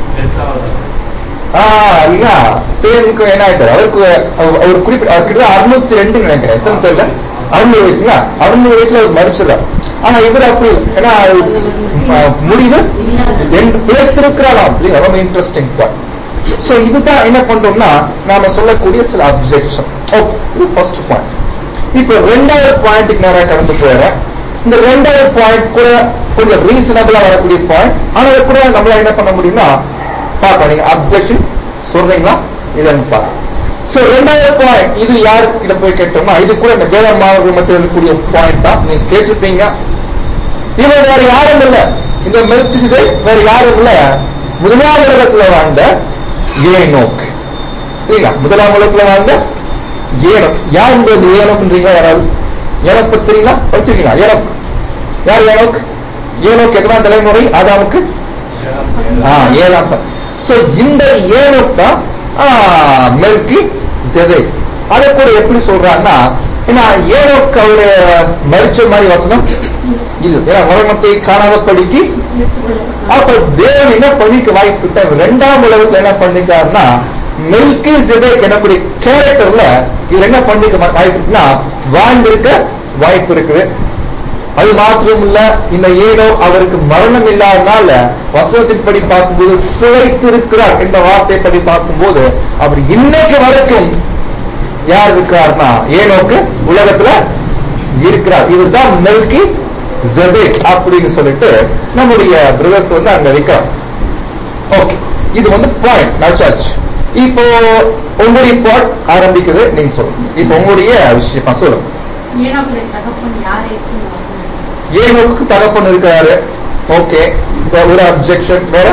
B: ஆ இல்ல சேமுக்கு என்ன ஆயிட்டாரு அவருக்கு அவர் அவர் குறிப்பிட்ட அவர்கிட்ட அறுநூத்தி ரெண்டு நினைக்கிறேன் எத்தனை தெரியல அறுநூறு வயசுல அறுநூறு வயசுல அவர் மறிச்சிடறார் ஆனா இவர் அப்படி இல்லை. ஏன்னா அவர், ஆ, முடிவு ரெண்டு பிழைத்திருக்கிறாராம் இல்லையா? ரொம்ப இன்ட்ரெஸ்டிங் பாயிண்ட் சோ இதுதான் என்ன பண்றோம்னா நாம சொல்லக்கூடிய சில அப்செக்ஷன் ஓகே இது ஃபர்ஸ்ட் பாயிண்ட் இப்ப ரெண்டாவது பாயிண்ட்டுக்கு நேரம் கடந்து போயிடுறேன் இந்த ரெண்டாவது பாயிண்ட் கூட கொஞ்சம் ரீசனபிளா வரக்கூடிய பாயிண்ட் ஆனா இது கூட நம்மளால என்ன பண்ண முடியும்னா பார்க்கலாம் நீங்க அப்செக்ஷன் சொல்றீங்களா இல்லைன்னு பார்க்கலாம் சோ ரெண்டாவது பாயிண்ட் இது யாருக்கிட்ட போய் கேட்டோம்னா இது கூட இந்த வேத மாணவர்கள் மத்தியில் இருக்கக்கூடிய பாயிண்ட் தான் நீங்க கேட்டிருப்பீங்க இவன் வேற யாரும் இல்ல இந்த மெல்கிசிதை வேற யாரும் இல்ல முதலாம் உலகத்துல வாழ்ந்த ஏனோக் இல்லைங்களா முதலாம் உலகத்துல வாழ்ந்த ஏனோக் யார் இந்த ஏனோக்ன்றீங்க யாராவது ஏனோக் பத்தி தெரியுங்களா படிச்சிருக்கீங்களா ஏனோக் யார் ஏனோக் ஏனோக் எத்தனாம் தலைமுறை ஆதாமுக்கு ஆ, ஏழாம் தான் சோ இந்த ஏனோக் தான் ஆ, மெல்கி ஜெதை அதை கூட எப்படி சொல்றாங்கன்னா ஏன்னா ஏனோக் அவரு மறிச்ச மாதிரி வசனம் இல்ல ஏன்னா மரணத்தை காணாத படிக்கு அப்ப தேவன் என்ன பண்ணிக்க வாய்ப்பு விட்டார் ரெண்டாம் உலகத்துல என்ன பண்ணிட்டாருன்னா மெல்கி ஜெதேக் எனக்கூடிய கேரக்டர்ல இவர் என்ன பண்ணிக்க வா- வாய்ப்பு இருக்குன்னா வாழ்ந்திருக்க வாய்ப்பு இருக்குது அது மாத்திரம் இல்ல இந்த ஏனோ அவருக்கு மரணம் இல்லாதனால வசனத்தின் படி பார்க்கும்போது பிழைத்திருக்கிறார் என்ற வார்த்தை படி பார்க்கும்போது அவர் இன்னைக்கு வரைக்கும் யார் இருக்கிறார்னா ஏனோக்கு உலகத்துல இருக்கிறார் இவர் தான் மெல்கி ஜெபேக் அப்படின்னு சொல்லிட்டு நம்முடைய பிரதர்ஸ் வந்து அங்க வைக்கிறார் ஓகே இது வந்து பாயிண்ட் நச்சாச்சு இப்போ உங்களுடைய பாயிண்ட் ஆரம்பிக்குது நீங்க சொல்லுங்க இப்போ உங்களுடைய விஷயம் சொல்லுங்க
D: ஏனாக்குடைய தகப்பன் யார் இருக்குன்னு வசனம்.
B: ஏனோக்கு தகப்பன் இருக்காரு ஓகே ஒரு அப்செக்ஷன் வேற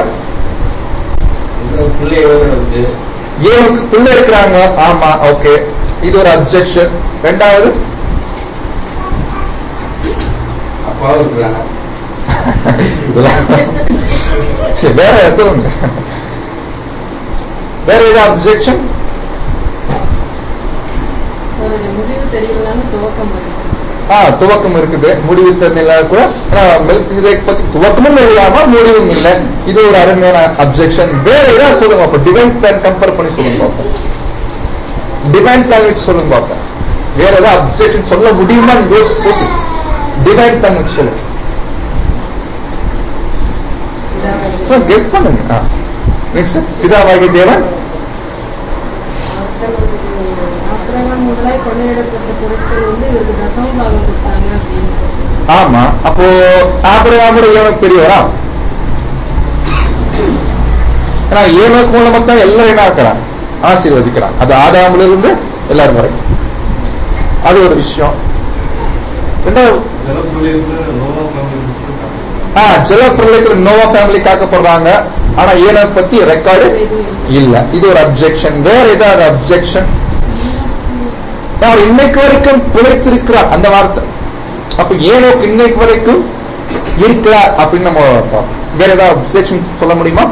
E: பிள்ளையோட இருக்கு
B: ஏனுக்கு பிள்ளை இருக்கிறாங்க ஆமா ஓகே இது ஒரு அப்செக்ஷன் ரெண்டாவது
E: அப்பாவும் இருக்கிறாங்க
B: இதெல்லாம் சரி, வேற சொல்லுங்க வேற ஏதாவது அப்செக்ஷன்
A: அவருடைய முடிவு தெரியலன்னு துவக்கம் வருது
B: ஆ துவக்கம் இருக்குது முடிவு தெரியல கூட ஆனா, மெல்கிசேதேக் பத்தி துவக்கமும் இல்லாம முடிவும் இல்லை இது ஒரு அருமையான அப்செக்ஷன் வேற ஏதாவது சொல்லுங்க அப்ப டிவைன் பிளான் கம்பேர் பண்ணி சொல்லுங்க பார்ப்போம் டிவைன் பிளான் வச்சு சொல்லுங்க பார்ப்போம் வேற ஏதாவது அப்செக்ஷன் சொல்ல முடியுமா யோசி டிவைன் பிளான் வச்சு சொல்லுங்க சோ கெஸ் பண்ணுங்க நெக்ஸ்ட் பிதாவாகிய தேவன்
A: ஆசிரமம் முதலாய் கொள்ளையிடப்பட்ட பொருட்கள் வந்து இவருக்கு தசம பாகம் கொடுத்தாங்க அப்படின்னு
B: ஆமா அப்போ ஆபிரகாமுடைய ஏனோக்கு பெரியவரா ஏன்னா ஏனோக்கு மூலமா தான் எல்லாரும் என்ன இருக்கிறான் ஆசீர்வதிக்கிறான் அது ஆதாமுல இருந்து எல்லாரும் வரைக்கும் அது ஒரு விஷயம் ரெண்டாவது
F: ஜலப்பிரளயத்துல நோவா ஃபேமிலி
B: ஆ ஜல பிரளயத்தில் நோவா ஃபேமிலி காக்கப்படுறாங்க ஆனா ஏனோக் பத்தி ரெக்கார்டு இல்ல இது ஒரு அப்செக்ஷன் வேற ஏதாவது அப்செக்ஷன் அவர் இன்னைக்கு வரைக்கும் பிழைத்திருக்கிறார் அந்த வார்த்தை அப்ப ஏனோக்கு இன்னைக்கு வரைக்கும் இருக்கிறார் அப்படின்னு நம்ம பார்ப்போம் வேற ஏதாவது அப்செக்ஷன் சொல்ல முடியுமா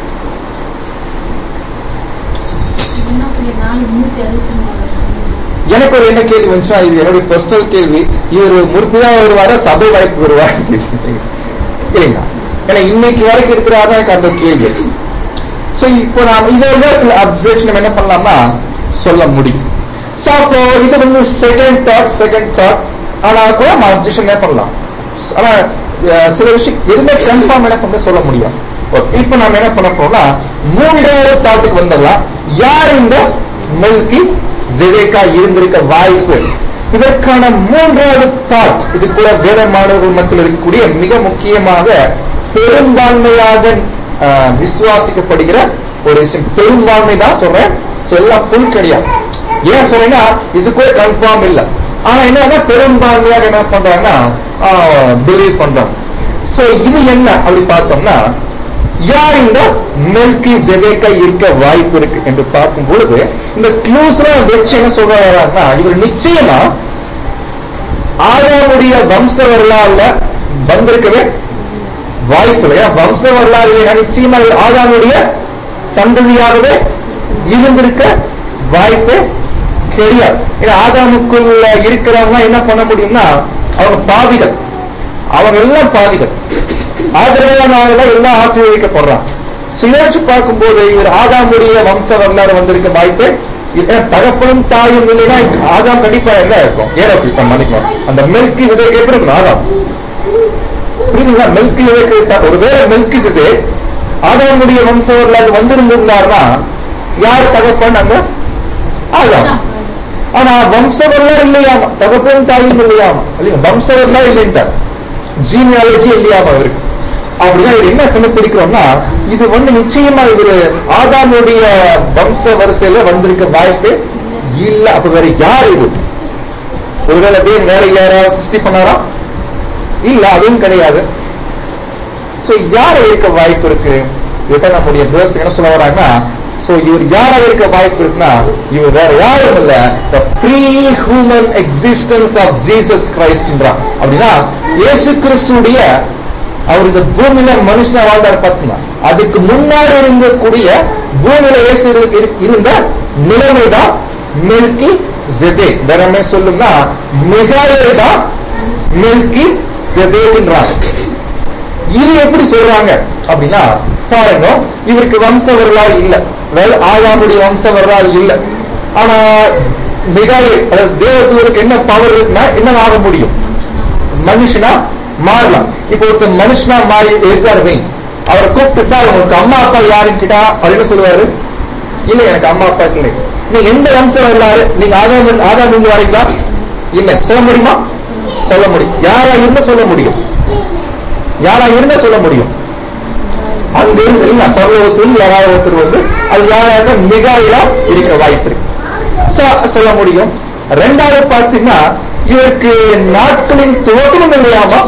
D: இன்னும் நாலு முன்னூத்தி அறுபத்தி மூணு
B: எனக்கு ஒரு என்ன கேள்வி வந்துச்சா இது என்னுடைய பர்சனல் கேள்வி இவர் முறுப்புதான் வருவாரா சபை வாய்ப்பு வருவார் இல்லைங்களா ஏன்னா இன்னைக்கு வரைக்கும் இருக்கிறாரு எனக்கு அந்த கேள்வி சோ இப்போ நாம் இதோட சில அப்சர்வேஷன் என்ன பண்ணலாம்னா சொல்ல முடியும் சோ அப்போ இது வந்து செகண்ட் தாட் செகண்ட் தாட் ஆனா கூட நம்ம அப்சர்வேஷன் என்ன பண்ணலாம் ஆனா அஹ், சில விஷயம் எதுவுமே கன்ஃபார்ம் என்ன பண்ண சொல்ல முடியும் Okay, இப்போ நாம என்ன பண்ண போறோம்னா மூன்றாவது தாட்டுக்கு வந்துடலாம் யார் இந்த மில்கி ஜெரேக்கா இருந்திருக்க வாய்ப்பு இதற்கான மூன்றாவது தாட் இது கூட வேத மாணவர்கள் மத்தியில் இருக்கக்கூடிய மிக முக்கியமாக பெரும்பான்மையாக ஆஹ், விசுவாசிக்கப்படுகிற ஒரு விஷயம் பெரும்பான்மை தான் சொல்றேன் So, எல்லாம் ஃபுல் கிடையாது ஏன் சொல்றேன்னா இது கூட கன்ஃபார்ம் இல்ல ஆனா என்னன்னா பெரும்பான்மையாக என்ன பண்றாங்கன்னா பிலீவ் பண்றாங்க சோ இது என்ன அப்படி பார்த்தோம்னா யார் இந்த மில்கி ஜெபேக்கா இருக்க வாய்ப்பு இருக்கு என்று பார்க்கும் பொழுது இந்த க்ளூஸ் வச்சு என்ன சொல்றாருன்னா இவர் நிச்சயமா ஆதாமுடைய வம்ச வரலாறுல வந்திருக்கவே வாய்ப்பு இல்லை ஏன்னா வம்ச வரலாறு இல்லைன்னா நிச்சயமா இவர் ஆதாமுடைய சந்ததியாகவே இருந்திருக்க வாய்ப்பு கிடையாது ஏன்னா ஆதாமுக்குள்ள இருக்கிறவங்க என்ன பண்ண முடியும்னா அவங்க பாவிகள் அவங்க எல்லாம் பாவிகள் ஆதரவானால எல்லாம் ஆசீர்வதிக்கப்படுறான் So, இதை வச்சு பார்க்கும்போது இவர் ஆதாமுடைய வம்ச வரலாறு வந்திருக்க வாய்ப்பு இல்லை. ஏன்னா தகப்பனும் தாயும் இல்லைன்னா ஆதாம் கண்டிப்பா என்ன இருக்கும் ஏன் அப்படி மன்னிக்கணும் அந்த மில்கி சிதை எப்படி இருக்கணும் ஆதாம் புரியுதுங்களா மில்கி சிதை ஒருவேளை மில்கி சிதை ஆதாமுடைய வம்ச வரலாறு வந்திருந்திருந்தாருன்னா யார் தகப்பன் அங்க ஆதாம் ஆனா வம்ச வரலாறு இல்லையாமா தகப்பனும் தாயும் இல்லையாமா இல்லையா வம்ச வரலாறு இல்லைன்ட்டார் ஜீனியாலஜி இல்லையாமா இவருக்கு அப்படின்னா இது என்ன கண்டுபிடிக்கிறோம்னா இது வந்து நிச்சயமா இவரு ஆதாமுடைய வம்ச வரிசையில வந்திருக்க வாய்ப்பு இல்ல அப்ப வேற யார் இது ஒருவேளை தேவன் வேற யாராவது சிருஷ்டி பண்ணாரா இல்ல அதுவும் கிடையாது சோ யார இருக்க வாய்ப்பு இருக்கு இதை நம்முடைய தேசம் என்ன சொல்ல வராங்கன்னா சோ இவர் யாரா இருக்க வாய்ப்பு இருக்குன்னா இவர் வேற யாரும் இல்ல the pre-human existence of Jesus Christன்றான் அப்படின்னா இயேசு கிறிஸ்துடைய அவர் இந்த பூமியில மனுஷனா வாழ்ந்தார் பார்த்தீங்களா அதுக்கு முன்னாடி இருந்தக்கூடிய பூமியில இயேசு இரு- இரு- இருந்த நிலைமைதான் மில்கி ஜெதே வேறமே சொல்லும்னா மிகாயே தான் மில்கி ஜெதேன்றாங்க இது எப்படி சொல்றாங்க அப்படின்னா பாருங்க இவருக்கு வம்ச வரலாறு இல்ல வேற ஆதாமுடைய வம்ச வரலாறு இல்ல ஆனா மிகாயே அதாவது தேவதூருக்கு என்ன பவர் இருக்குன்னா என்ன ஆக முடியும் மனுஷனா மாறலாம் இப்போ ஒருத்தர் மனுஷனா மாறி இருக்காரு வை அவரை கூப்பிட்டு சார் உங்களுக்கு அம்மா அப்பா யாருன்னு கேட்டா அவர் என்ன சொல்லுவாரு இல்ல எனக்கு அம்மா அப்பா இல்லை நீங்க எந்த வம்சம் வரலாறு நீங்க ஆதாம் ஆதாம் இருந்து வரீங்களா இல்ல சொல்ல முடியுமா சொல்ல முடியும் யாரா இருந்தா சொல்ல முடியும் யாரா இருந்தா சொல்ல முடியும் அங்க இருந்து இல்ல பரலோகத்தில் யாராவது ஒருத்தர் வந்து அது யாராவது மிகாயிலா இருக்க வாய்ப்பு இருக்கு So, சொல்ல முடியும் ரெண்டாவது பார்த்தீங்கன்னா இவருக்கு நாட்களின் துவக்கமும் இல்லையாமா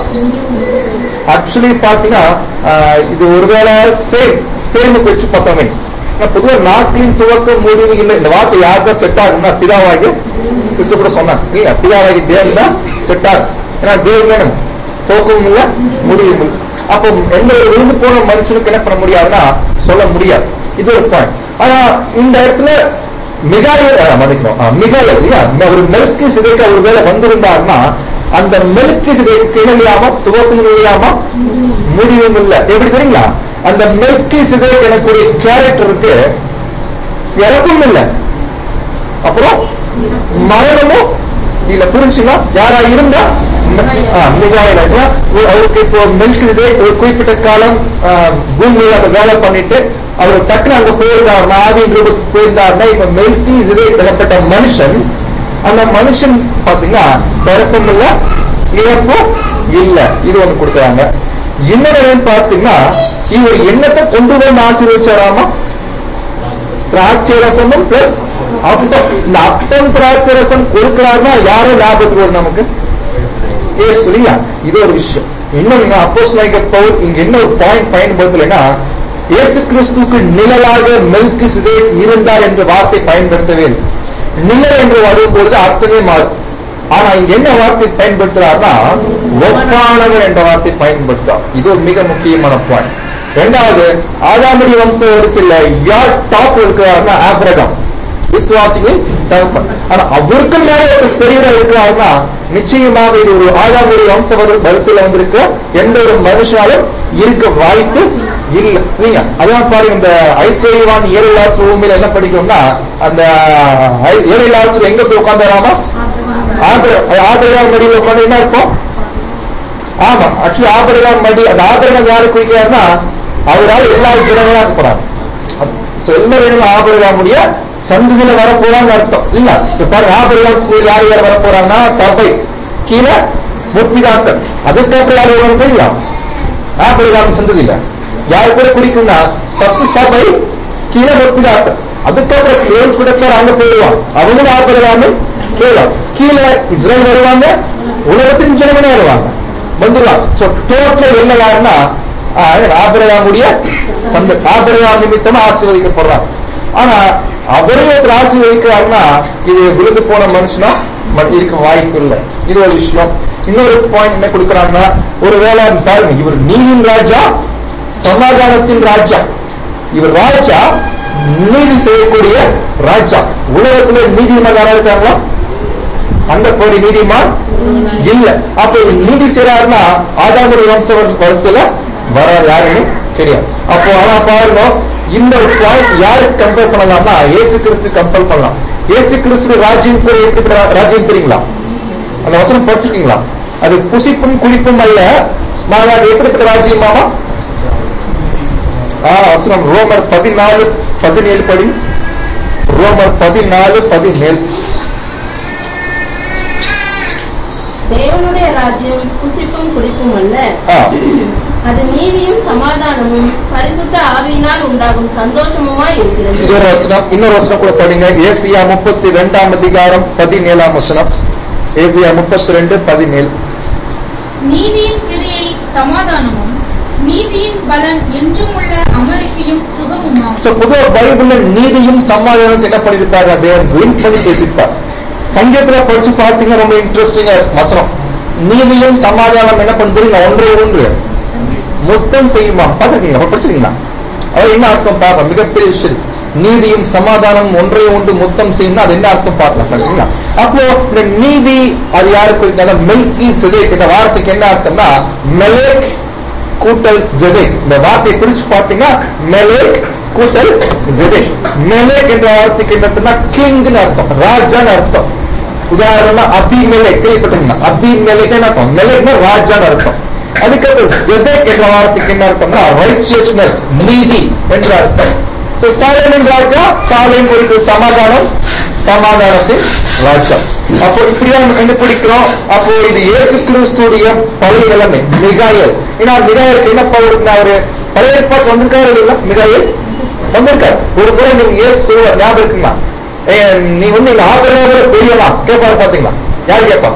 B: ஆக்சுவலி பாத்தீங்கன்னா ஆஹ், இது ஒருவேளை சேம் சேமுக்கு வச்சு பார்த்தோமே பொதுவாக நாட்களின் துவக்கம் முடிவு இல்லை இந்த வார்த்தை யார் தான் செட் ஆகும்னா பிதாவாகி சிஸ்டர் கூட சொன்னாங்க இல்லையா பிதாவாகி தேவன் தான் செட் ஆகும் ஏன்னா தேவன் வேணும் துவக்கமும் இல்ல முடிவும் இல்லை அப்போ எந்த ஒரு விழுந்து போன மனுஷனுக்கு என்ன பண்ண முடியாதுன்னா சொல்ல முடியாது இது ஒரு பாயிண்ட் ஆனா இந்த இடத்துல மிகாயல் மன்னிக்கணும் ஆ, மிகாயல் இல்லையா ஒரு மெல்கி சிதைக்கு ஒரு வேலை வந்திருந்தாருன்னா அந்த மெல்கி சிதைக்கு இணையாம துவக்கம் இல்லையாம முடிவும் இல்ல எப்படி தெரியுங்களா அந்த மெல்கி சிதை எனக்குரிய கேரக்டருக்கு இறப்பும் இல்லை அப்புறம் மரணமும் இல்ல புரிஞ்சுங்களா யாரா இருந்தா மிகாயில அவருக்கு இப்போ மில்க் இதே ஒரு குறிப்பிட்ட காலம் ஆ, பூமியில அந்த வேலை பண்ணிட்டு அவர் டக்குனு அங்க போயிருந்தாருன்னா ஆவியின் ரூபத்துக்கு போயிருந்தாருன்னா இப்ப மெல்கி இதே எனப்பட்ட மனுஷன் அந்த மனுஷன் பாத்தீங்கன்னா பிறப்பும் இல்ல இறப்பும் இல்ல இது ஒண்ணு கொடுக்குறாங்க இன்னொரு என்னன்னு பாத்தீங்கன்னா இவர் என்னத்தை கொண்டு வந்து ஆசீர்வச்சாராமா திராட்சை ரசமும் பிளஸ் அப்பம் இந்த அப்பம் திராட்சை ரசம் கொடுக்கிறாருன்னா யாரும் ஞாபகத்துக்கு வரும் நமக்கு ஏசு இல்லையா இது ஒரு விஷயம் இன்னும் நீங்க அப்போஸ் பவுல் இங்க என்ன ஒரு பாயிண்ட் பயன்படுத்தலைன்னா இயேசு கிறிஸ்துவுக்கு நிழலாக மெல்கு சிதே இருந்தார் என்ற வார்த்தை பயன்படுத்தவே இல்லை நிழல் என்று வரும்பொழுது அர்த்தமே மாறும் ஆனா இங்க என்ன வார்த்தை பயன்படுத்துறாருன்னா ஒப்பானவர் என்ற வார்த்தை பயன்படுத்தார் இது ஒரு மிக முக்கியமான பாயிண்ட் ரெண்டாவது ஆதாமடி வம்ச வரிசையில யார் டாப் இருக்கிறாருன்னா ஆபிரகாம் விசுவாசிகள் தகப்பன் ஆனா அவருக்கு மேல ஒரு பெரியவர் இருக்கிறாருன்னா நிச்சயமாக இது ஒரு ஆதாமுடைய வம்ச வரு- வரிசையில வந்திருக்க எந்த ஒரு மனுஷனாலும் இருக்க வாய்ப்பு இல்ல இல்லைங்க அதான் பாருங்க இந்த ஐஸ்வர்யவான் ஏழைலாசு பூமியில என்ன படிக்கிறோம்னா அந்த ஐ- ஏழைலாசு எங்க போய் உட்காந்துராமா ஆபரகாம் மடியில் உட்காந்து என்ன இருக்கும் ஆமா ஆக்சுவலி ஆபரகாம் மடி அந்த ஆபரகம் யாரு குறிக்கிறாருன்னா அவரால் எல்லா ஜனங்களா போறாங்க So, எல்லாரும் ஆபரகாமுடைய சந்ததியில வரப்போறான்னு அர்த்தம் இல்ல இப்ப பாருங்க ஆபரகாம் சந்ததியில யார் யார் வரப்போறாங்கன்னா சபை கீழே முற்பிதாக்கள் அதுக்கப்புறம் யார் வருவாங்க தெரியுமா ஆபரகாம் சந்ததியில யார் கூட குறிக்கும்னா ஃபர்ஸ்ட் சபை கீழே முற்பிதாக்கள் அதுக்கப்புறம் ஏழு கூட பேர் அங்க போயிடுவான் அவங்களும் ஆபரகாம கீழே கீழே இஸ்ரேல் வருவாங்க உலகத்தின் ஜனங்களே வருவாங்க வந்துடலாம் சோ டோட்டல் என்ன யாருன்னா ஆபரகாமுடைய சந்த ஆபரகாம் நிமித்தமா ஆசீர்வதிக்கப்படுறாங்க ஆனா அவரே ஒருத்தர் ஆசீர்வதிக்கிறாருன்னா இது விழுந்து போன மனுஷனா ம- இருக்க வாய்ப்பு இல்லை இது ஒரு விஷயம் இன்னொரு பாயிண்ட் என்ன கொடுக்கறாங்கன்னா ஒருவேளை பாருங்க இவர் நீதியின் ராஜா சமாதானத்தின் ராஜா இவர் ராஜா நீதி செய்யக்கூடிய ராஜா உலகத்துல நீதிமன்றம் யாரா இருக்காங்களா அந்த கோடி நீதிமான் இல்ல அப்ப இவர் நீதி செய்யறாருன்னா ஆதாமுடைய வம்ச வரிசையில வர யாருன்னு தெரியாது அப்போ ஆனா பாருங்க இந்த பாயிண்ட் யாருக்கு கம்பேர் பண்ணலாம்னா இயேசு கிறிஸ்து கம்பேர் பண்ணலாம் இயேசு கிறிஸ்து ராஜ்யம் கூட எப்படி ராஜ்யம் தெரியுங்களா அந்த வசனம் படிச்சிருக்கீங்களா அது புசிப்பும் குளிப்பும் அல்ல நான் அது எப்படிப்பட்ட ராஜ்யமாமா ஆ வசனம் ரோமர் பதினாலு பதினேழு படி ரோமர் பதினாலு பதினேழு
A: தேவனுடைய ராஜ்யம் புசிப்பும் குடிப்பும் அல்ல
B: ஆ
A: அது நீதியும் சமாதானமும் பரிசுத்த ஆவியினால் உண்டாகும் சந்தோஷமுமாய் இருக்கிறது
B: இது ஒரு வசனம் இன்னொரு வசனம் கூட படிங்க ஏசியா முப்பத்தி ரெண்டாம் அதிகாரம் பதினேழாம் வசனம் ஏசியா முப்பத்தி ரெண்டு பதினேழு
C: நீதியின் கிரியை சமாதானமும் நீதியின் பலன் என்றும் உள்ள அமர்த்தியும் சுகமுமாம்
B: So, பொதுவா பைபிள்ல நீதியும் சமாதானத்தை என்ன பண்ணிருப்பாரு தேவன் லிங்க் பண்ணி பேசியிருப்பார் சங்கீதத்துல படிச்சு பார்த்தீங்கன்னா ரொம்ப இன்ட்ரெஸ்டிங்கா வசனம் நீதியும் சமாதானம் என்ன பண்ணுறீங்க ஒன்றே ஒன்று முத்தம் செய்யுமா பார்த்திருக்கீங்க அப்ப படிச்சிருக்கீங்களா அவர் என்ன அர்த்தம் பார்க்கலாம் மிகப்பெரிய விஷயம் நீதியும் சமாதானம் ஒன்றே ஒன்று முத்தம் செய்யணும் அது என்ன அர்த்தம் பார்க்கலாம் சரிங்களா அப்போ இந்த நீதி அது யாருக்கு இருக்கிறது மில்கி சிதேக் இந்த வார்த்தைக்கு என்ன அர்த்தம்னா மெலேக் கூட்டல் ஜெதேக் இந்த வார்த்தையை பிரிச்சு பார்த்தீங்கன்னா மெலேக் கூட்டல் ஜெதேக் மெலேக் என்ற வார்த்தைக்கு என்ன அர்த்தம்னா கிங்னு அர்த்தம் ராஜான்னு அர்த்தம் உதாரணமா அபி மெலேக் கேள்விப்பட்டீங்கன்னா அபி மெலேக் என்ன அர்த்தம் மெலேக்னா ராஜான்னு அர்த்தம் அதுக்கப்புறம் ஜெதேக் என்ற வார்த்தைக்கு என்ன அர்த்தம்னா ரைச்சியஸ்னஸ் நீதி என்ற அர்த்தம் So, சாலேமின் ராஜா சாலேம் ஒரு சமாதானம் சமாதானத்தின் ராஜா அப்போ இப்படியா நம்ம கண்டுபிடிக்கிறோம் அப்போ இது இயேசு கிறிஸ்துடைய பழைய நிலைமை மிகாயல் ஏன்னா மிகாயலுக்கு என்ன பவர் இருக்குன்னா அவரு பழைய ஏற்பாட்டு வந்திருக்காரு இல்ல மிகாயல் வந்திருக்காரு ஒரு முறை நீங்க இயேசு சொல்லுவார் ஞாபகம் இருக்குங்களா ஏய், நீ வந்து எங்க ஆபரணோட பெரியவா கேட்பாரு பாத்தீங்களா யார் கேட்பா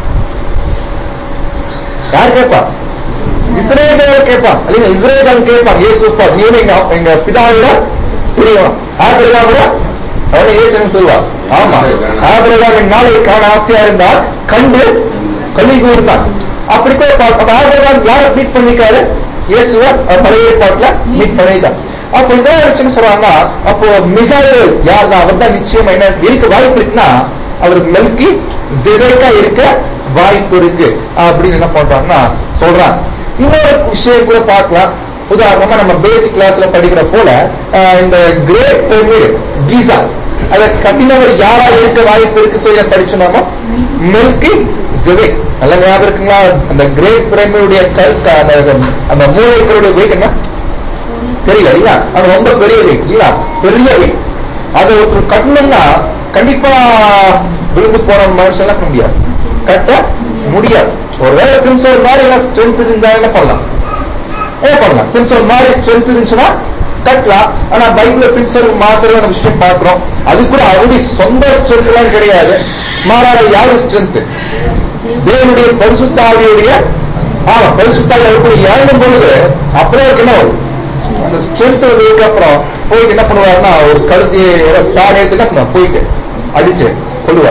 B: யார் கேட்பா இஸ்ரேல் கேட்பான் இல்லைங்க இஸ்ரேல் கேட்பான் இயேசு அப்பா, நீ வந்து எங்க எங்க பிதாவோட பெரியவன் ஆபிரகாம் கூட அவனை இயேசுன்னு சொல்லுவார் ஆமா ஆபிரகாமின் நாளை காண ஆசையா இருந்தால் கண்டு கல்வி கூர்ந்தான் அப்படி கூட பா- அப்ப ஆபிரகாம் யாரை மீட் பண்ணிருக்காரு இயேசுவ அவர் பழைய ஏற்பாட்டுல மீட் பண்ணிட்டார் அப்ப இதான் விஷயம் சொல்றாங்கன்னா அப்போ மிகாயல் யார் அவர் தான் நிச்சயமா என்ன இருக்க வாய்ப்பு இருக்குன்னா அவருக்கு மெல்கி ஜெரேக்கா இருக்க வாய்ப்பு இருக்கு அப்படின்னு என்ன பண்றாங்கன்னா சொல்றாங்க இன்னொரு விஷயம் கூட பார்க்கலாம் உதாரணமா நம்ம பேசிக் கிளாஸ்ல படிக்கிற போல அஹ், இந்த கிரேட் பிரமிடு கீசா அதை கட்டினவர் யாரா இருக்க வாய்ப்பு இருக்கு சொல்லி படிச்சோம் நாம மில்கி ஜெவேக் நல்ல ஞாபகம் இருக்குங்களா அந்த கிரேட் பிரமிடுடைய கல் அந்த அந்த மூளைக்கருடைய வெயிட் என்ன தெரியல இல்ல அது ரொம்ப பெரிய வெயிட் இல்ல பெரிய வெயிட் அதை ஒருத்தர் கட்டணும்னா கண்டிப்பா விழுந்து போன மனுஷன் என்ன பண்ண முடியாது கட்ட முடியாது ஒருவேளை சிம்சோர் மாதிரி எல்லாம் ஸ்ட்ரென்த் இருந்தா என்ன பண்ணலாம் என்ன பண்ணலாம் சிம்சோர் மாதிரி ஸ்ட்ரென்த் இருந்துச்சுன்னா கட்டலாம் ஆனா பைபிள்ல சிம்சர் மாத்திரம் அந்த விஷயம் பாக்குறோம் அது கூட அவருடைய சொந்த ஸ்ட்ரென்த் எல்லாம் கிடையாது மாறாக யாரு ஸ்ட்ரென்த் தேவனுடைய பரிசுத்தாவியுடைய ஆமா பரிசுத்தாவி அவருக்குள்ள இறங்கும் பொழுது அப்புறம் அவருக்கு என்ன வரும் அந்த ஸ்ட்ரென்த் வந்ததுக்கு அப்புறம் போயிட்டு என்ன பண்ணுவாருன்னா ஒரு கழுத்தி தானே என்ன பண்ணுவார் போயிட்டு அடிச்சு கொள்ளுவார்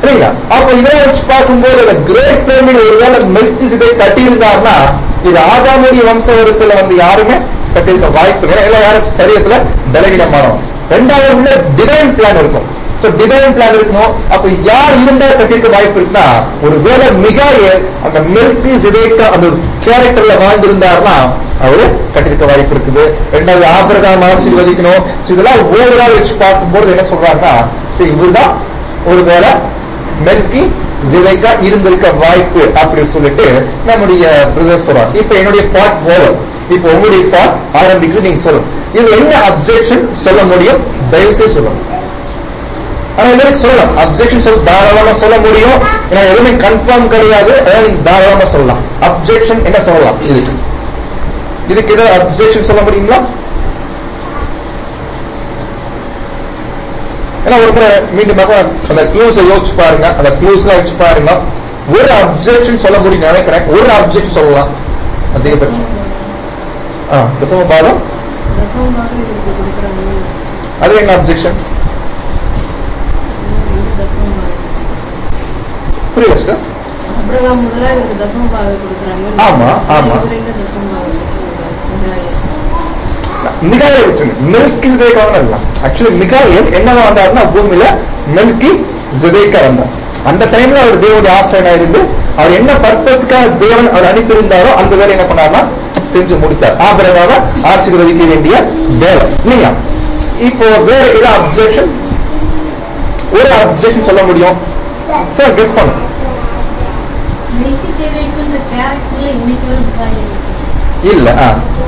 B: சரிங்களா அப்ப இதெல்லாம் வச்சு பார்க்கும்போது அந்த கிரேட் பிரமிட் ஒருவேளை மெல்கி சிதை கட்டியிருந்தாருன்னா இது ஆதாமுடைய வம்ச வரிசையில வந்து யாருமே கட்டியிருக்க வாய்ப்பு இல்லை எல்லாம் யாரும் சரியத்துல பலகீனமானோம் ரெண்டாவது உள்ள டிவைன் பிளான் இருக்கும் சோ டிவைன் பிளான் இருக்கணும் அப்ப யார் இருந்தா கட்டியிருக்க வாய்ப்பு இருக்குன்னா ஒரு வேலை மிகாயல் அந்த மெல்கி சிதைக்க அந்த கேரக்டர்ல வாழ்ந்திருந்தாருன்னா அவரு கட்டிருக்க வாய்ப்பு இருக்குது ரெண்டாவது ஆபிரகாம் ஆசீர்வதிக்கணும் So இதெல்லாம் ஓவரால் வச்சு பார்க்கும்போது என்ன சொல்றாங்கன்னா சரி இவர்தான் ஒருவேளை மெல்கி ஜிலைக்கா இருந்திருக்க வாய்ப்பு அப்படி சொல்லிட்டு நம்முடைய பிரதர் சொல்றாங்க இப்ப என்னுடைய பாட் ஓவர் இப்ப உங்களுடைய பாட் ஆரம்பிக்குது நீங்க சொல்லுங்க இது என்ன அப்செக்ஷன் சொல்ல முடியும் தயவு செய்து சொல்லுங்க ஆனா இதற்கு சொல்லலாம் அப்செக்ஷன் சொல்ல தாராளமா சொல்ல முடியும் ஏன்னா எதுவுமே கன்ஃபார்ம் கிடையாது அதாவது நீங்க தாராளமா சொல்லலாம் அப்செக்ஷன் என்ன சொல்லலாம் இதுக்கு இதுக்கு ஏதாவது அப்செக்ஷன் சொல்ல முடியுங்களா ஏன்னா ஒரு முறை மீண்டுமாக அந்த க்ளூஸ் யோசிச்சு பாருங்க அந்த க்ளூஸ் எல்லாம் வச்சு பாருங்க ஒரு அப்செக்ஷன் சொல்ல முடியும் நினைக்கிறேன் ஒரு அப்செக்ட் சொல்லலாம் அதிகபட்சம் ஆ தசம பாதம்
D: தசமமாக இவருக்கு கொடுக்குறாங்க
B: அது என்ன அப்செக்ஷன்
D: ரெண்டு தசமமாக
B: புரியல சிஸ்டர்
D: அப்ரகாம் முதலா இவருக்கு தசமமாக கொடுக்குறாங்க
B: ஆமா, ஆமா.
D: இவர் எங்க தசமமாக கொடுக்குறாங்க
B: மிகாயல் விட்டுருங்க மில்கி ஜிதேக்கா இருக்கலாம் ஆக்சுவலி மிகாயல் என்னவா வந்தாருன்னா பூமியில மில்கி ஜிதேக்கா வந்தார் அந்த டைம்ல அவர் தேவனுடைய ஆசிரியனா இருந்து அவர் என்ன பர்பஸ்க்காக தேவன் அவர் அனுப்பியிருந்தாரோ அந்த வேலை என்ன பண்ணாருன்னா செஞ்சு முடிச்சார் ஆபரகாக ஆசீர்வதிக்க வேண்டிய வேலை இல்லைங்களா இப்போ வேற ஏதாவது அப்செக்ஷன் ஒரு அப்செக்ஷன் சொல்ல முடியும் சார் கெஸ் பண்ணுங்க
C: மெல்கி சேதைக்குன்ற கேரக்டர்ல இன்னைக்கு வரும் காயம்
B: இல்ல ஆ.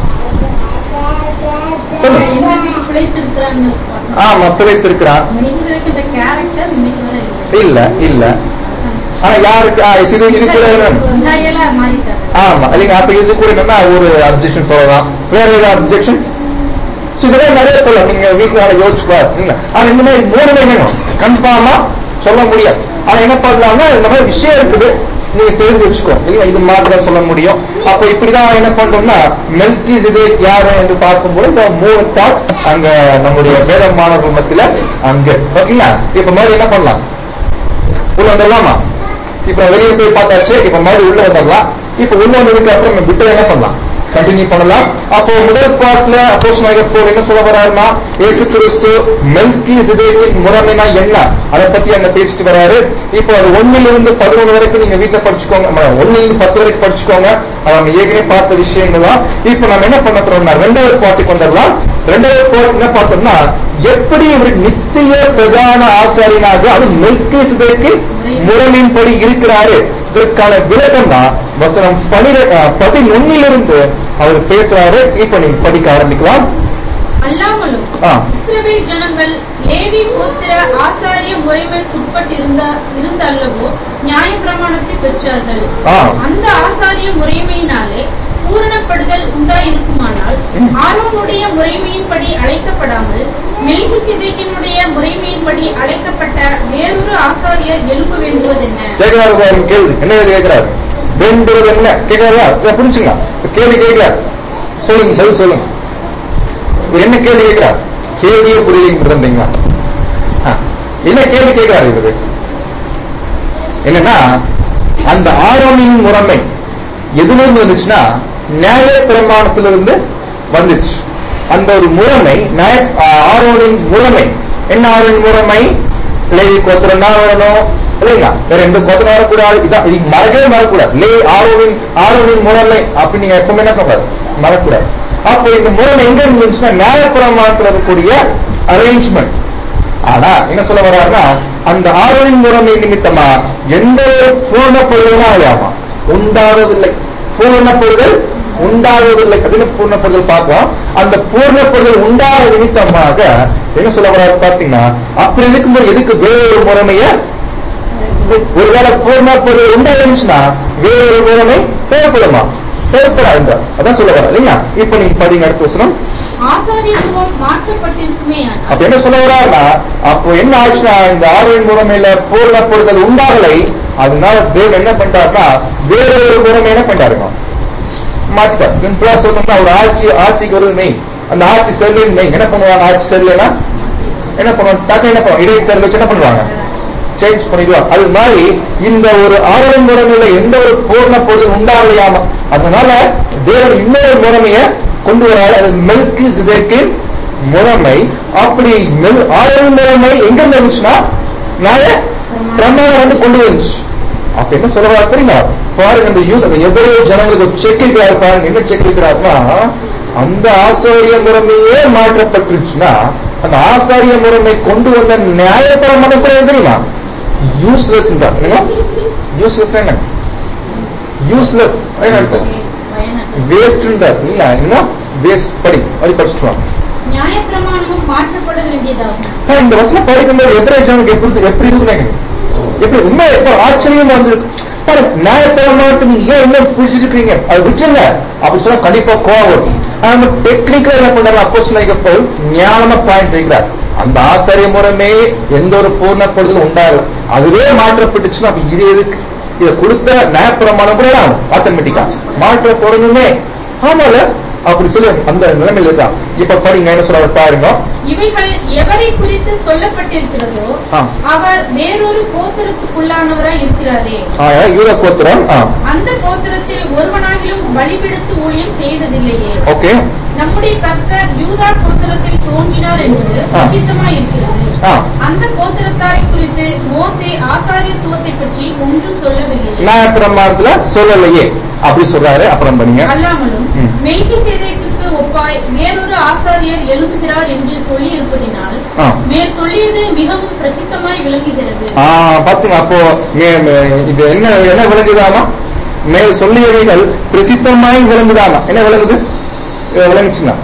B: சொல்லுங்க
C: இன்னைக்கு பிழைத்திருக்கிறாங்க
B: ஆமா பிழைத்திருக்கிறான்
C: மெல்கி சேதைக்குன்ற கேரக்டர் இன்னைக்கு வர இல்லை
B: இல்ல இல்ல ஆனா யாருக்கு ஆ, இது இது கூட
C: இஸ்ராயேலா மாறிட்டாங்க
B: ஆமா இல்லைங்க அப்ப இது கூட என்னன்னா ஒரு அப்செக்ஷன் சொல்லலாம் வேற ஏதாவது அப்செக்ஷன் இதெல்லாம் நிறைய சொல்லலாம் நீங்க வீட்டுல வேலை யோசிச்சு பாருங்க ஆனா இந்த மாதிரி மூணுமே வேணும் கன்ஃபார்மா சொல்ல முடியாது ஆனா என்ன பண்ணலாம்னா இந்த மாதிரி விஷயம் இருக்குது நீங்க தெரிஞ்சு வச்சுக்கோ இல்லையா இது மாதிரி தான் சொல்ல முடியும் அப்ப இப்படிதான் என்ன பண்றோம்னா மெல்கி இது யாரு என்று பார்க்கும்போது இந்த மூணு தாட் அங்க நம்முடைய வேத மாணவர்கள் மத்தியில அங்க ஓகேங்களா இப்ப மாதிரி என்ன பண்ணலாம் உள்ள வந்துடலாமா இப்ப வெளியே போய் பார்த்தாச்சு இப்ப மறுபடியும் உள்ள வந்துடலாம் இப்ப உள்ள வந்ததுக்கு அப்புறம் நம்ம விட்டு என்ன பண்ணலாம் கண்டினியூ பண்ணலாம் அப்போ முதல் பாட்டுல அப்போஸ் போல் என்ன சொல்ல வர்றாருன்னா இயேசு கிறிஸ்து மெல்கி சிதேக்கின் முறைமைனா என்ன அதை பத்தி அங்க பேசிட்டு வராரு இப்போ அது ஒண்ணுல இருந்து பதினொன்று வரைக்கும் நீங்க வீட்டுல படிச்சுக்கோங்க நம்ம ஒண்ணுல இருந்து பத்து வரைக்கும் படிச்சுக்கோங்க அது நம்ம ஏற்கனவே பார்த்த விஷயங்கள் தான் இப்போ நம்ம என்ன பண்ண போறோம்னா ரெண்டாவது பாட்டுக்கு வந்துடலாம் ரெண்டாவது பாட்டு என்ன பார்த்தோம்னா எப்படி இவர் நித்திய பிரதான ஆசாரியனாக அது மெல்கி சிதைக்கு முறைமையின்படி இருக்கிறாரு இதற்கான விளக்கம் தான் வசனம் பனிர பதினொன்னிலிருந்து அவர் பேசுறாரு இப்ப நீங்க படிக்க ஆரம்பிக்கலாம்
C: அல்லாமலும்
B: ஆ.
C: இஸ்ரவேல் ஜனங்கள் லேவி கோத்திர ஆசாரிய முறைமைக்குட்பட்டிருந்த இருந்த அல்லவோ நியாய பிரமாணத்தை பெற்றார்கள்
B: ஆ.
C: அந்த ஆசாரிய முறைமையினாலே பூரணப்படுதல் உண்டாயிருக்குமானால் ஆரோனுடைய முறைமையின்படி அழைக்கப்படாமல் மெல்கி சிதைக்கினுடைய முறைமையின்படி அழைக்கப்பட்ட வேறொரு ஆசாரியர் எழுப்ப வேண்டுவதென்ன
B: கேட்கிறாரு பாருங்க கேள்வி என்ன கேள்வி கேட்கிறாரு வேண்டுவது என்ன கேட்கிறாரா இதை புரிஞ்சுங்க இப்ப கேள்வி கேட்கிறார் சொல்லுங்க பதில் சொல்லுங்க இவர் என்ன கேள்வி கேட்கிறார் கேள்வியே புரியுங்க இருந்தீங்களா ஆ. என்ன கேள்வி கேட்கிறாரு இவரு என்னன்னா அந்த ஆரோனின் முறைமை எதுல இருந்து வந்துச்சுன்னா நியாய பிரமாணத்திலிருந்து வந்துச்சு அந்த ஒரு முறைமை நியாய ஆ- ஆரோனின் முறைமை என்ன ஆரோனின் முறைமை லேவி கோத்திரம் தான் வரணும் இல்லைங்களா வேற எந்த கோத்திரம் வரக்கூடாது இதான் இது மறக்கவே மறக்கூடாது லே ஆரோனின் ஆரோனின் முறைமை அப்படி நீங்க எப்பவுமே என்ன பண்ணக்கூடாது மறக்கூடாது அப்போ இந்த முறைமை எங்க இருந்துச்சுன்னா நியாய பிரமாணத்தில் இருக்கக்கூடிய அரேஞ்ச்மெண்ட் ஆனா என்ன சொல்ல வர்றாருன்னா அந்த ஆரோனின் முறைமை நிமித்தமா எந்த ஒரு பூர்ணப்படுதலும் ஆகாமா உண்டாவதில்லை பூர்ணப்படுதல் உண்டாவதில்லை அப்படின்னு பூர்ணப்படுதல் பார்ப்போம் அந்த பூர்ணப்படுதல் உண்டாக நிமித்தமாக என்ன சொல்ல வர்றாரு பாத்தீங்கன்னா அப்படி இருக்கும்போது எதுக்கு வேறொரு முறைமைய ஒருவேளை பூர்ணப்படுதல் உண்டாயிருந்துச்சுன்னா வேறொரு முறைமை தேவைப்படுமா தேவைப்படாது அதான் சொல்ல வர இல்லையா இப்ப நீங்க படிங்க அடுத்த வசனம்
C: ஆசாரியத்துவம் மாற்றப்பட்டிருக்குமே
B: அப்ப என்ன சொல்ல வர்றாருன்னா அப்போ என்ன ஆச்சுன்னா இந்த ஆர்வன் முறைமையில பூர்ணப்படுதல் உண்டாகலை அதனால தேவன் என்ன பண்ணிட்டாருன்னா வேற ஒரு முறைமை என்ன பண்ணிட்டாருங்க மாத்திட்டார் சிம்பிளா சொல்லணும்னா ஒரு ஆட்சி ஆட்சிக்கு வருது மெயின் அந்த ஆட்சி சரியில்லை மெயின் என்ன பண்ணுவாங்க ஆட்சி சரியில்லைன்னா என்ன பண்ணுவாங்க டக்கு என்ன பண்ணுவாங்க இடைத்தேர்தல் வச்சு என்ன பண்ணுவாங்க சேஞ்ச் பண்ணிடுவார் அது மாதிரி இந்த ஒரு ஆயிரம் முறைமையில எந்த ஒரு பூர்ண பொருள் உண்டாகலையாம அதனால தேவன் இன்னொரு முறைமைய கொண்டு வராரு அது மெல்கி சிதைக்கின் முறைமை அப்படி மெல் ஆயிரம் முறைமை எங்க இருந்துச்சுன்னா நாய பிரமாணம் வந்து கொண்டு வந்துச்சு அப்ப என்ன சொல்றா தெரியுமா பாருங்க இந்த யூத் அந்த எவ்வளவு ஜனங்களுக்கு செக் இருக்கிறாரு பாருங்க என்ன செக் இருக்கிறாருன்னா அந்த ஆசாரிய முறைமையே மாற்றப்பட்டுருச்சுன்னா அந்த ஆசாரிய முறைமை கொண்டு வந்த நியாயபரமான கூட தெரியுமா யூஸ்லெஸ் யூஸ்லெஸ் என்ன யூஸ்லெஸ் என்ன அர்த்தம் வேஸ்ட் இல்ல என்ன வேஸ்ட் படி அது படிச்சுட்டு வாங்க
C: நியாயப்பிரமாணமும் மாற்றப்பட வேண்டியதாகும்
B: ஆனா, இந்த வசனம் படிக்கும்போது எப்ரே ஜனங்களுக்கு எப்படி எப்படி இருக்குங்க எப்படி உண்மை எப்ப ஆச்சரியம் வந்திருக்கு பாரு நியாயப்பிரமாணத்தை நீங்க ஏன் இன்னும் பிடிச்சிட்டு இருக்கீங்க அது விட்டுருங்க அப்படி சொன்னா கண்டிப்பா கோவம் வரும் ஆனா டெக்னிக்கலா என்ன பண்றாரு அப்போ போல் ஞானமா பாயிண்ட் வைக்கிறார் அந்த ஆசாரிய முறைமே எந்த ஒரு பூர்ண பொழுதும் உண்டாது அதுவே மாற்றப்பட்டுச்சுன்னா அப்ப இது எதுக்கு இதை கொடுத்த நியாயப்பிரமாணம் கூட ஆட்டோமேட்டிக்கா மாற்ற பொருளுமே ஆமால அப்படி சொல்லி அந்த நிலைமையில இருக்கான் இப்ப படிங்க என்ன சொல்ற பாருங்க
C: இவைகள் எவரை குறித்து சொல்லப்பட்டிருக்கிறதோ
B: ஆ.
C: அவர் வேறொரு கோத்திரத்துக்குள்ளானவராய் இருக்கிறாரே
B: ஆ, யூத கோத்திரம் ஆ,
C: அந்த கோத்திரத்தில் ஒருவனாகிலும் பலிபிடுத்து ஊழியம் செய்ததில்லையே
B: ஓகே
C: நம்முடைய கர்த்தர் யூதா கோத்திரத்தில் தோன்றினார் என்பது
B: ஆ.
C: பிரசித்தமாய் இருக்கிறது
B: ஆ.
C: அந்த கோத்திரத்தாரை குறித்து மோசே ஆசாரியத்துவத்தை பற்றி ஒன்றும் சொல்லவில்லை
B: நியாயப்பிரமாணத்துல சொல்லலையே அப்படி சொல்றாரு அப்புறம் பண்ணீங்க
C: அல்லாமலும்
B: ம்.
C: மெய்கி சேதைக்கு ஒப்பாய் வேறொரு ஆசாரியர் எழுப்புகிறார் என்று சொல்லி இருப்பதினால்
B: ஆ.
C: மேற் சொல்லியது மிகவும் பிரசித்தமாய் விளங்குகிறது
B: ஆ, பாத்துங்க அப்போ மே- மே- இது என்ன என்ன விளங்குதாமா மேல் சொல்லியவைகள் பிரசித்தமாய் விளங்குதாமா என்ன விளங்குது இது விளங்குச்சுங்களா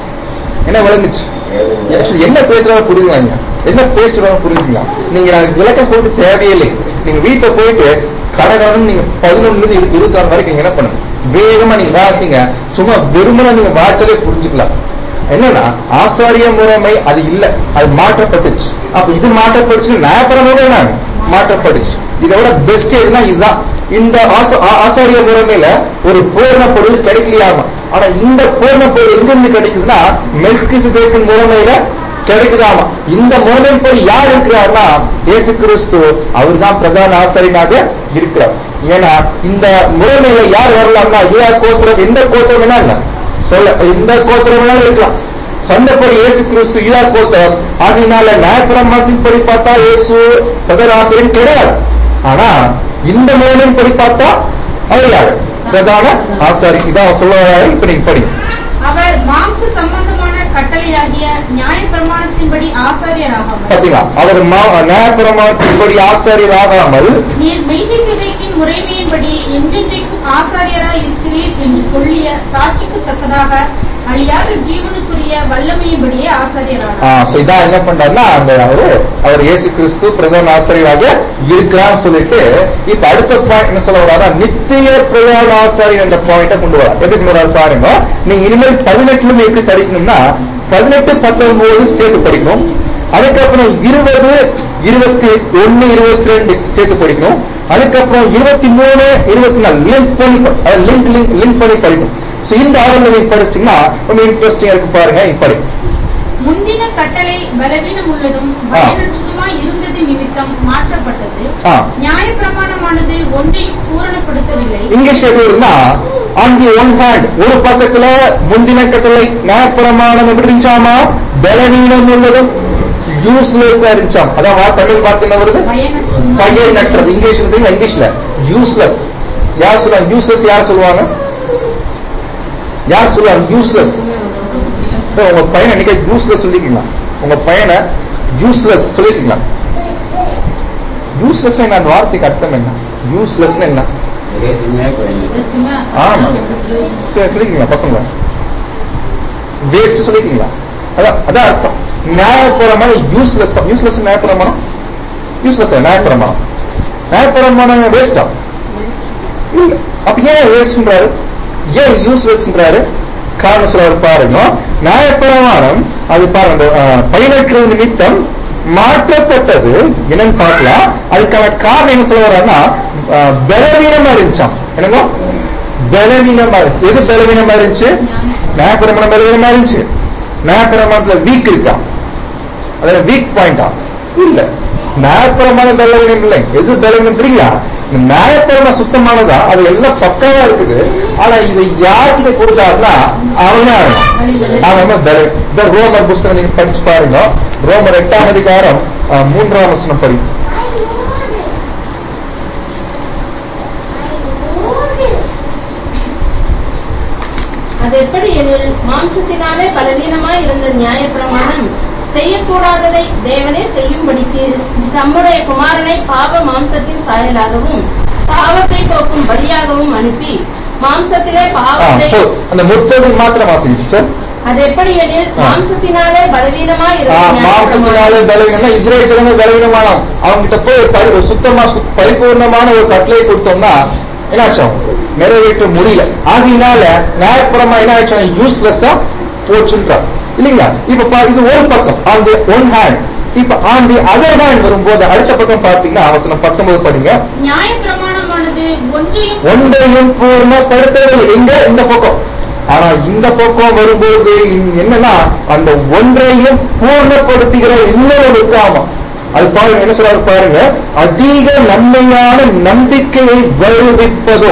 B: என்ன விளங்குச்சு Actually, என்ன பேசுறவங்க புரியுதுங்க என்ன பேசுறவங்க புரியுதுங்களா நீங்க அதுக்கு விளக்கம் போட்டு தேவையில்லை நீங்க வீட்டை போயிட்டு கடகடன் நீங்க பதினொன்னு இருந்து இருபத்தி ஆறு வரைக்கும் நீங்க என்ன பண்ணுங்க வேகமா நீங்க வாசிங்க சும்மா வெறுமனை நீங்க வாய்ச்சலே புரிஞ்சுக்கலாம் என்னன்னா ஆசாரிய முறைமை அது இல்ல அது மாற்றப்பட்டுச்சு அப்ப இது மாற்றப்பட்டுச்சு நியாயபரமாவே நான் மாற்றப்பட்டுச்சு இதோட பெஸ்ட் எதுனா இதுதான் இந்த ஆச- ஆ- ஆசாரிய முறைமையில ஒரு பூர்ண பொருள் கிடைக்கலையாம ஆனா இந்த பூர்ண பொருள் எங்க இருந்து கிடைக்குதுன்னா மெல்கி சிதைக்கின் முறைமையில கிடைக்குதாமா இந்த முறைமைப்படி யார் இருக்கிறார்னா இயேசு கிறிஸ்து அவர் தான் பிரதான ஆசாரியனாக இருக்கிறார் ஏன்னா இந்த முறைமையில யார் வரலாம்னா யூயா கோத்திரம் எந்த கோத்திரம் வேணா இல்ல சொல்ல இந்த கோத்திரம் வேணாலும் இருக்கலாம் சொந்தப்படி இயேசு கிறிஸ்து யூதா கோத்திரம் அதனால நியாயப்பிரமாணத்தின் படி பார்த்தா இயேசு பிரதான ஆசிரியர் கிடையாது ஆனா இந்த முறைமையின் படி பார்த்தா அவர் யாரு பிரதான ஆசாரி இதான் சொல்ல வர்றாரு. இப்ப நீங்க படிங்க
C: அவர் மாம்ச சம்பந்தமான கட்டளையாகிய நியாய பிரமாணத்தின்படி ஆசாரியராகாமல்
B: பாத்தீங்களா அவர் மா- நியாயப்பிரமாணத்தின் படி ஆசாரியர் ஆகாமல்
C: நீர் மெய்கி சிதைக்கின் முறைமையின்படி என்றென்றைக்கும் ஆசாரியராய் இருக்கிறீர் என்று சொல்லிய சாட்சிக்கு தக்கதாக அழியாத ஜீவனுக்குரிய வல்லமையின்படியே ஆசாரியரானார்
B: ஆ, so இதான் என்ன பண்றாருன்னா அந்த அவரு அவர் இயேசு கிறிஸ்து பிரதான ஆசாரியராக இருக்கிறான்னு சொல்லிட்டு இப்ப அடுத்த பாயிண்ட் என்ன சொல்ல வர்றாரா நித்திய பிரதான ஆசாரியர் என்ற பாயிண்ட கொண்டு வரார் எப்படி கொண்டு வராரு பாருங்க நீங்க இனிமேல் பதினெட்டுல இருந்து எப்படி படிக்கணும்னா பதினெட்டு பத்தொன்பது சேர்த்து படிக்கணும் அதுக்கப்புறம் இருபது இருபத்தி ஒன்னு இருபத்தி ரெண்டு சேர்த்து படிக்கணும் அதுக்கப்புறம் இருபத்தி மூணு இருபத்தி நாலு லிங்க் பண்ணி படி- அதாவது லிங்க் லிங்க் லிங்க் பண்ணி படிக்கணும் சோ இந்த ஆர்டர்ல நீங்க படிச்சீங்கன்னா ரொம்ப இன்ட்ரெஸ்டிங்கா இருக்கு பாருங்க இப்படி
C: முந்தின கட்டளை பலவீனம் உள்ளதும் பயனற்றதுமாய் இருந்தது நிமித்தம் மாற்றப்பட்டது
B: ஆ.
C: நியாய பிரமாணமானது ஒன்றையும் பூரணப்படுத்தவில்லை
B: இங்கிலீஷ் எப்படி இருக்குன்னா ஆன் தி ஒன் ஹேண்ட் ஒரு பக்கத்துல முந்தின கட்டளை நியாயப்பிரமாணம் எப்படி இருந்துச்சாமா பலவீனம் உள்ளதும் யூஸ்லெஸ் இருந்துச்சாம் அதான் வா- தமிழ் வார்த்தை என்ன வருது
C: பயனற்றதுமாய்
B: பையன் நட்டுறது இங்கிலீஷ் இருக்கு இங்கிலீஷ்ல யூஸ்லெஸ் யார் சொல்லுவாங்க யூஸ்லெஸ் யார் சொல்லுவாங்க யார் சொல்லுவாங்க யூஸ்லெஸ் உங்க பையனை இன்னைக்கு யூஸ்லெஸ் சொல்லிருக்கீங்களா உங்க பையனை யூஸ்லெஸ் சொல்லிருக்கீங்களா யூஸ்லெஸ் என்ன அந்த வார்த்தைக்கு அர்த்தம் என்ன யூஸ்லெஸ் என்ன ஆமா சரி சொல்லிருக்கீங்களா பசங்க வேஸ்ட் சொல்லிருக்கீங்களா அதான் அதான் அர்த்தம் நியாயபுரமான யூஸ்லெஸ் யூஸ்லெஸ் நியாயபுரமான யூஸ்லெஸ் நியாயபுரமானம் நியாயபுரமான வேஸ்டா இல்ல அப்ப ஏன் வேஸ்ட்ன்றாரு ஏன் யூஸ்லெஸ்ன்றாரு காரணம் சொல்ல பாருங்க நியாயப்பிரமாணம் அது பாருங்க அஹ், பயனற்ற நிமித்தம் மாற்றப்பட்டது என்னன்னு பார்க்கலாம் அதுக்கான காரணம் என்ன சொல்ல வர்றாருன்னா அஹ், பலவீனமா இருந்துச்சாம் என்னங்க பலவீனமா இருந்துச்சு எது பலவீனமா இருந்துச்சு நியாயப்பிரமாணம் பலவீனமா இருந்துச்சு நியாயப்பிரமாணத்துல வீக் இருக்கா அதாவது வீக் பாயிண்டா இல்ல நியாயபரமான பலவீனம் இல்லை எது பலவீனம் தெரியுங்களா இந்த நியாயபரமா சுத்தமானதா அது எல்லாம் பக்காவா இருக்குது ஆனா இதை யார்கிட்ட கொடுத்தாருன்னா அவனே ஆகணும் அவன் பலவீனம் இந்த ரோமர் புஸ்தகம் நீங்க படிச்சு பாருங்க ரோமர் எட்டாம் அதிகாரம் அஹ், மூன்றாம் வசனம் படி
A: அது எப்படி எனில் மாம்சத்தினாலே பலவீனமாய் இருந்த நியாயப்பிரமாணம் செய்யக்கூடாததை தேவனே செய்யும்படிக்கு தம்முடைய குமாரனை பாவ மாம்சத்தின் சாயலாகவும் பாவத்தை போக்கும் படியாகவும் அனுப்பி மாம்சத்திலே
B: ஆ,
A: பாவத்தை
B: போ. அந்த முப்பது மாத்திரம் வாசிங்க சிஸ்டர்
A: அது எப்படி எனில்
B: ஆ.
A: மாம்சத்தினாலே பலவீனமாய்
B: ஆ,
A: இருந்த
B: மாம்சத்தினாலே
A: நியாயப்பிரமாணம்
B: பலவீனம்னா இஸ்ரேல் ஜனங்க பலவீனமான அவங்க கிட்ட போய் ஒரு பரி- ஒரு சுத்தமா சு- பரிபூர்ணமான ஒரு கட்டளை கொடுத்தோம்னா என்னாச்சும் நிறைவேற்ற முடியல ஆகையினால நியாயப்புறமா என்ன ஆயிடுச்சு யூஸ்லெஸ்ஸா போச்சுன்றார் இல்லைங்களா இப்ப பா- இது ஒரு பக்கம் ஆன் தி ஒன் ஹேண்ட் இப்ப ஆன் தி அதர் ஹேண்ட் வரும்போது அடுத்த பக்கம் பார்த்தீங்கன்னா அவசரம் பத்தொன்பது படிங்க
C: நியாயப்பிரமாணமானது ஒன்றையும்
B: ஒன்றையும் பூர்ணப்படுத்தவில்லை எங்க இந்த பக்கம் ஆனா இந்த பக்கம் வரும்போது என்னன்னா அந்த ஒன்றையும் பூர்ணப்படுத்துகிற இன்னொரு காமம் அது பாருங்க என்ன சொல்றாரு பாருங்க அதிக நன்மையான நம்பிக்கையை வருவிப்பதோ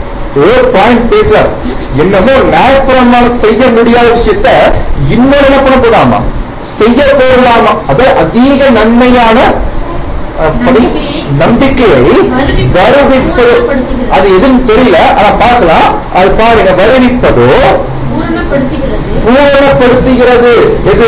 B: ஒரு பாயிண்ட் பேசுறார் என்னமோ நியாயப்பிரமாணம் செய்ய முடியாத விஷயத்த இன்னொரு என்ன பண்ண போடாமா செய்ய போடலாமா அது அதிக நன்மையான அஹ், படி- நம்பிக்கையை வருவிப்பது அது எதுன்னு தெரியல ஆனா பார்க்கலாம் அது பாருங்க வருவிப்பதோ
C: பூரணப்படுத்துகிறது
B: பூரணப்படுத்துகிறது எது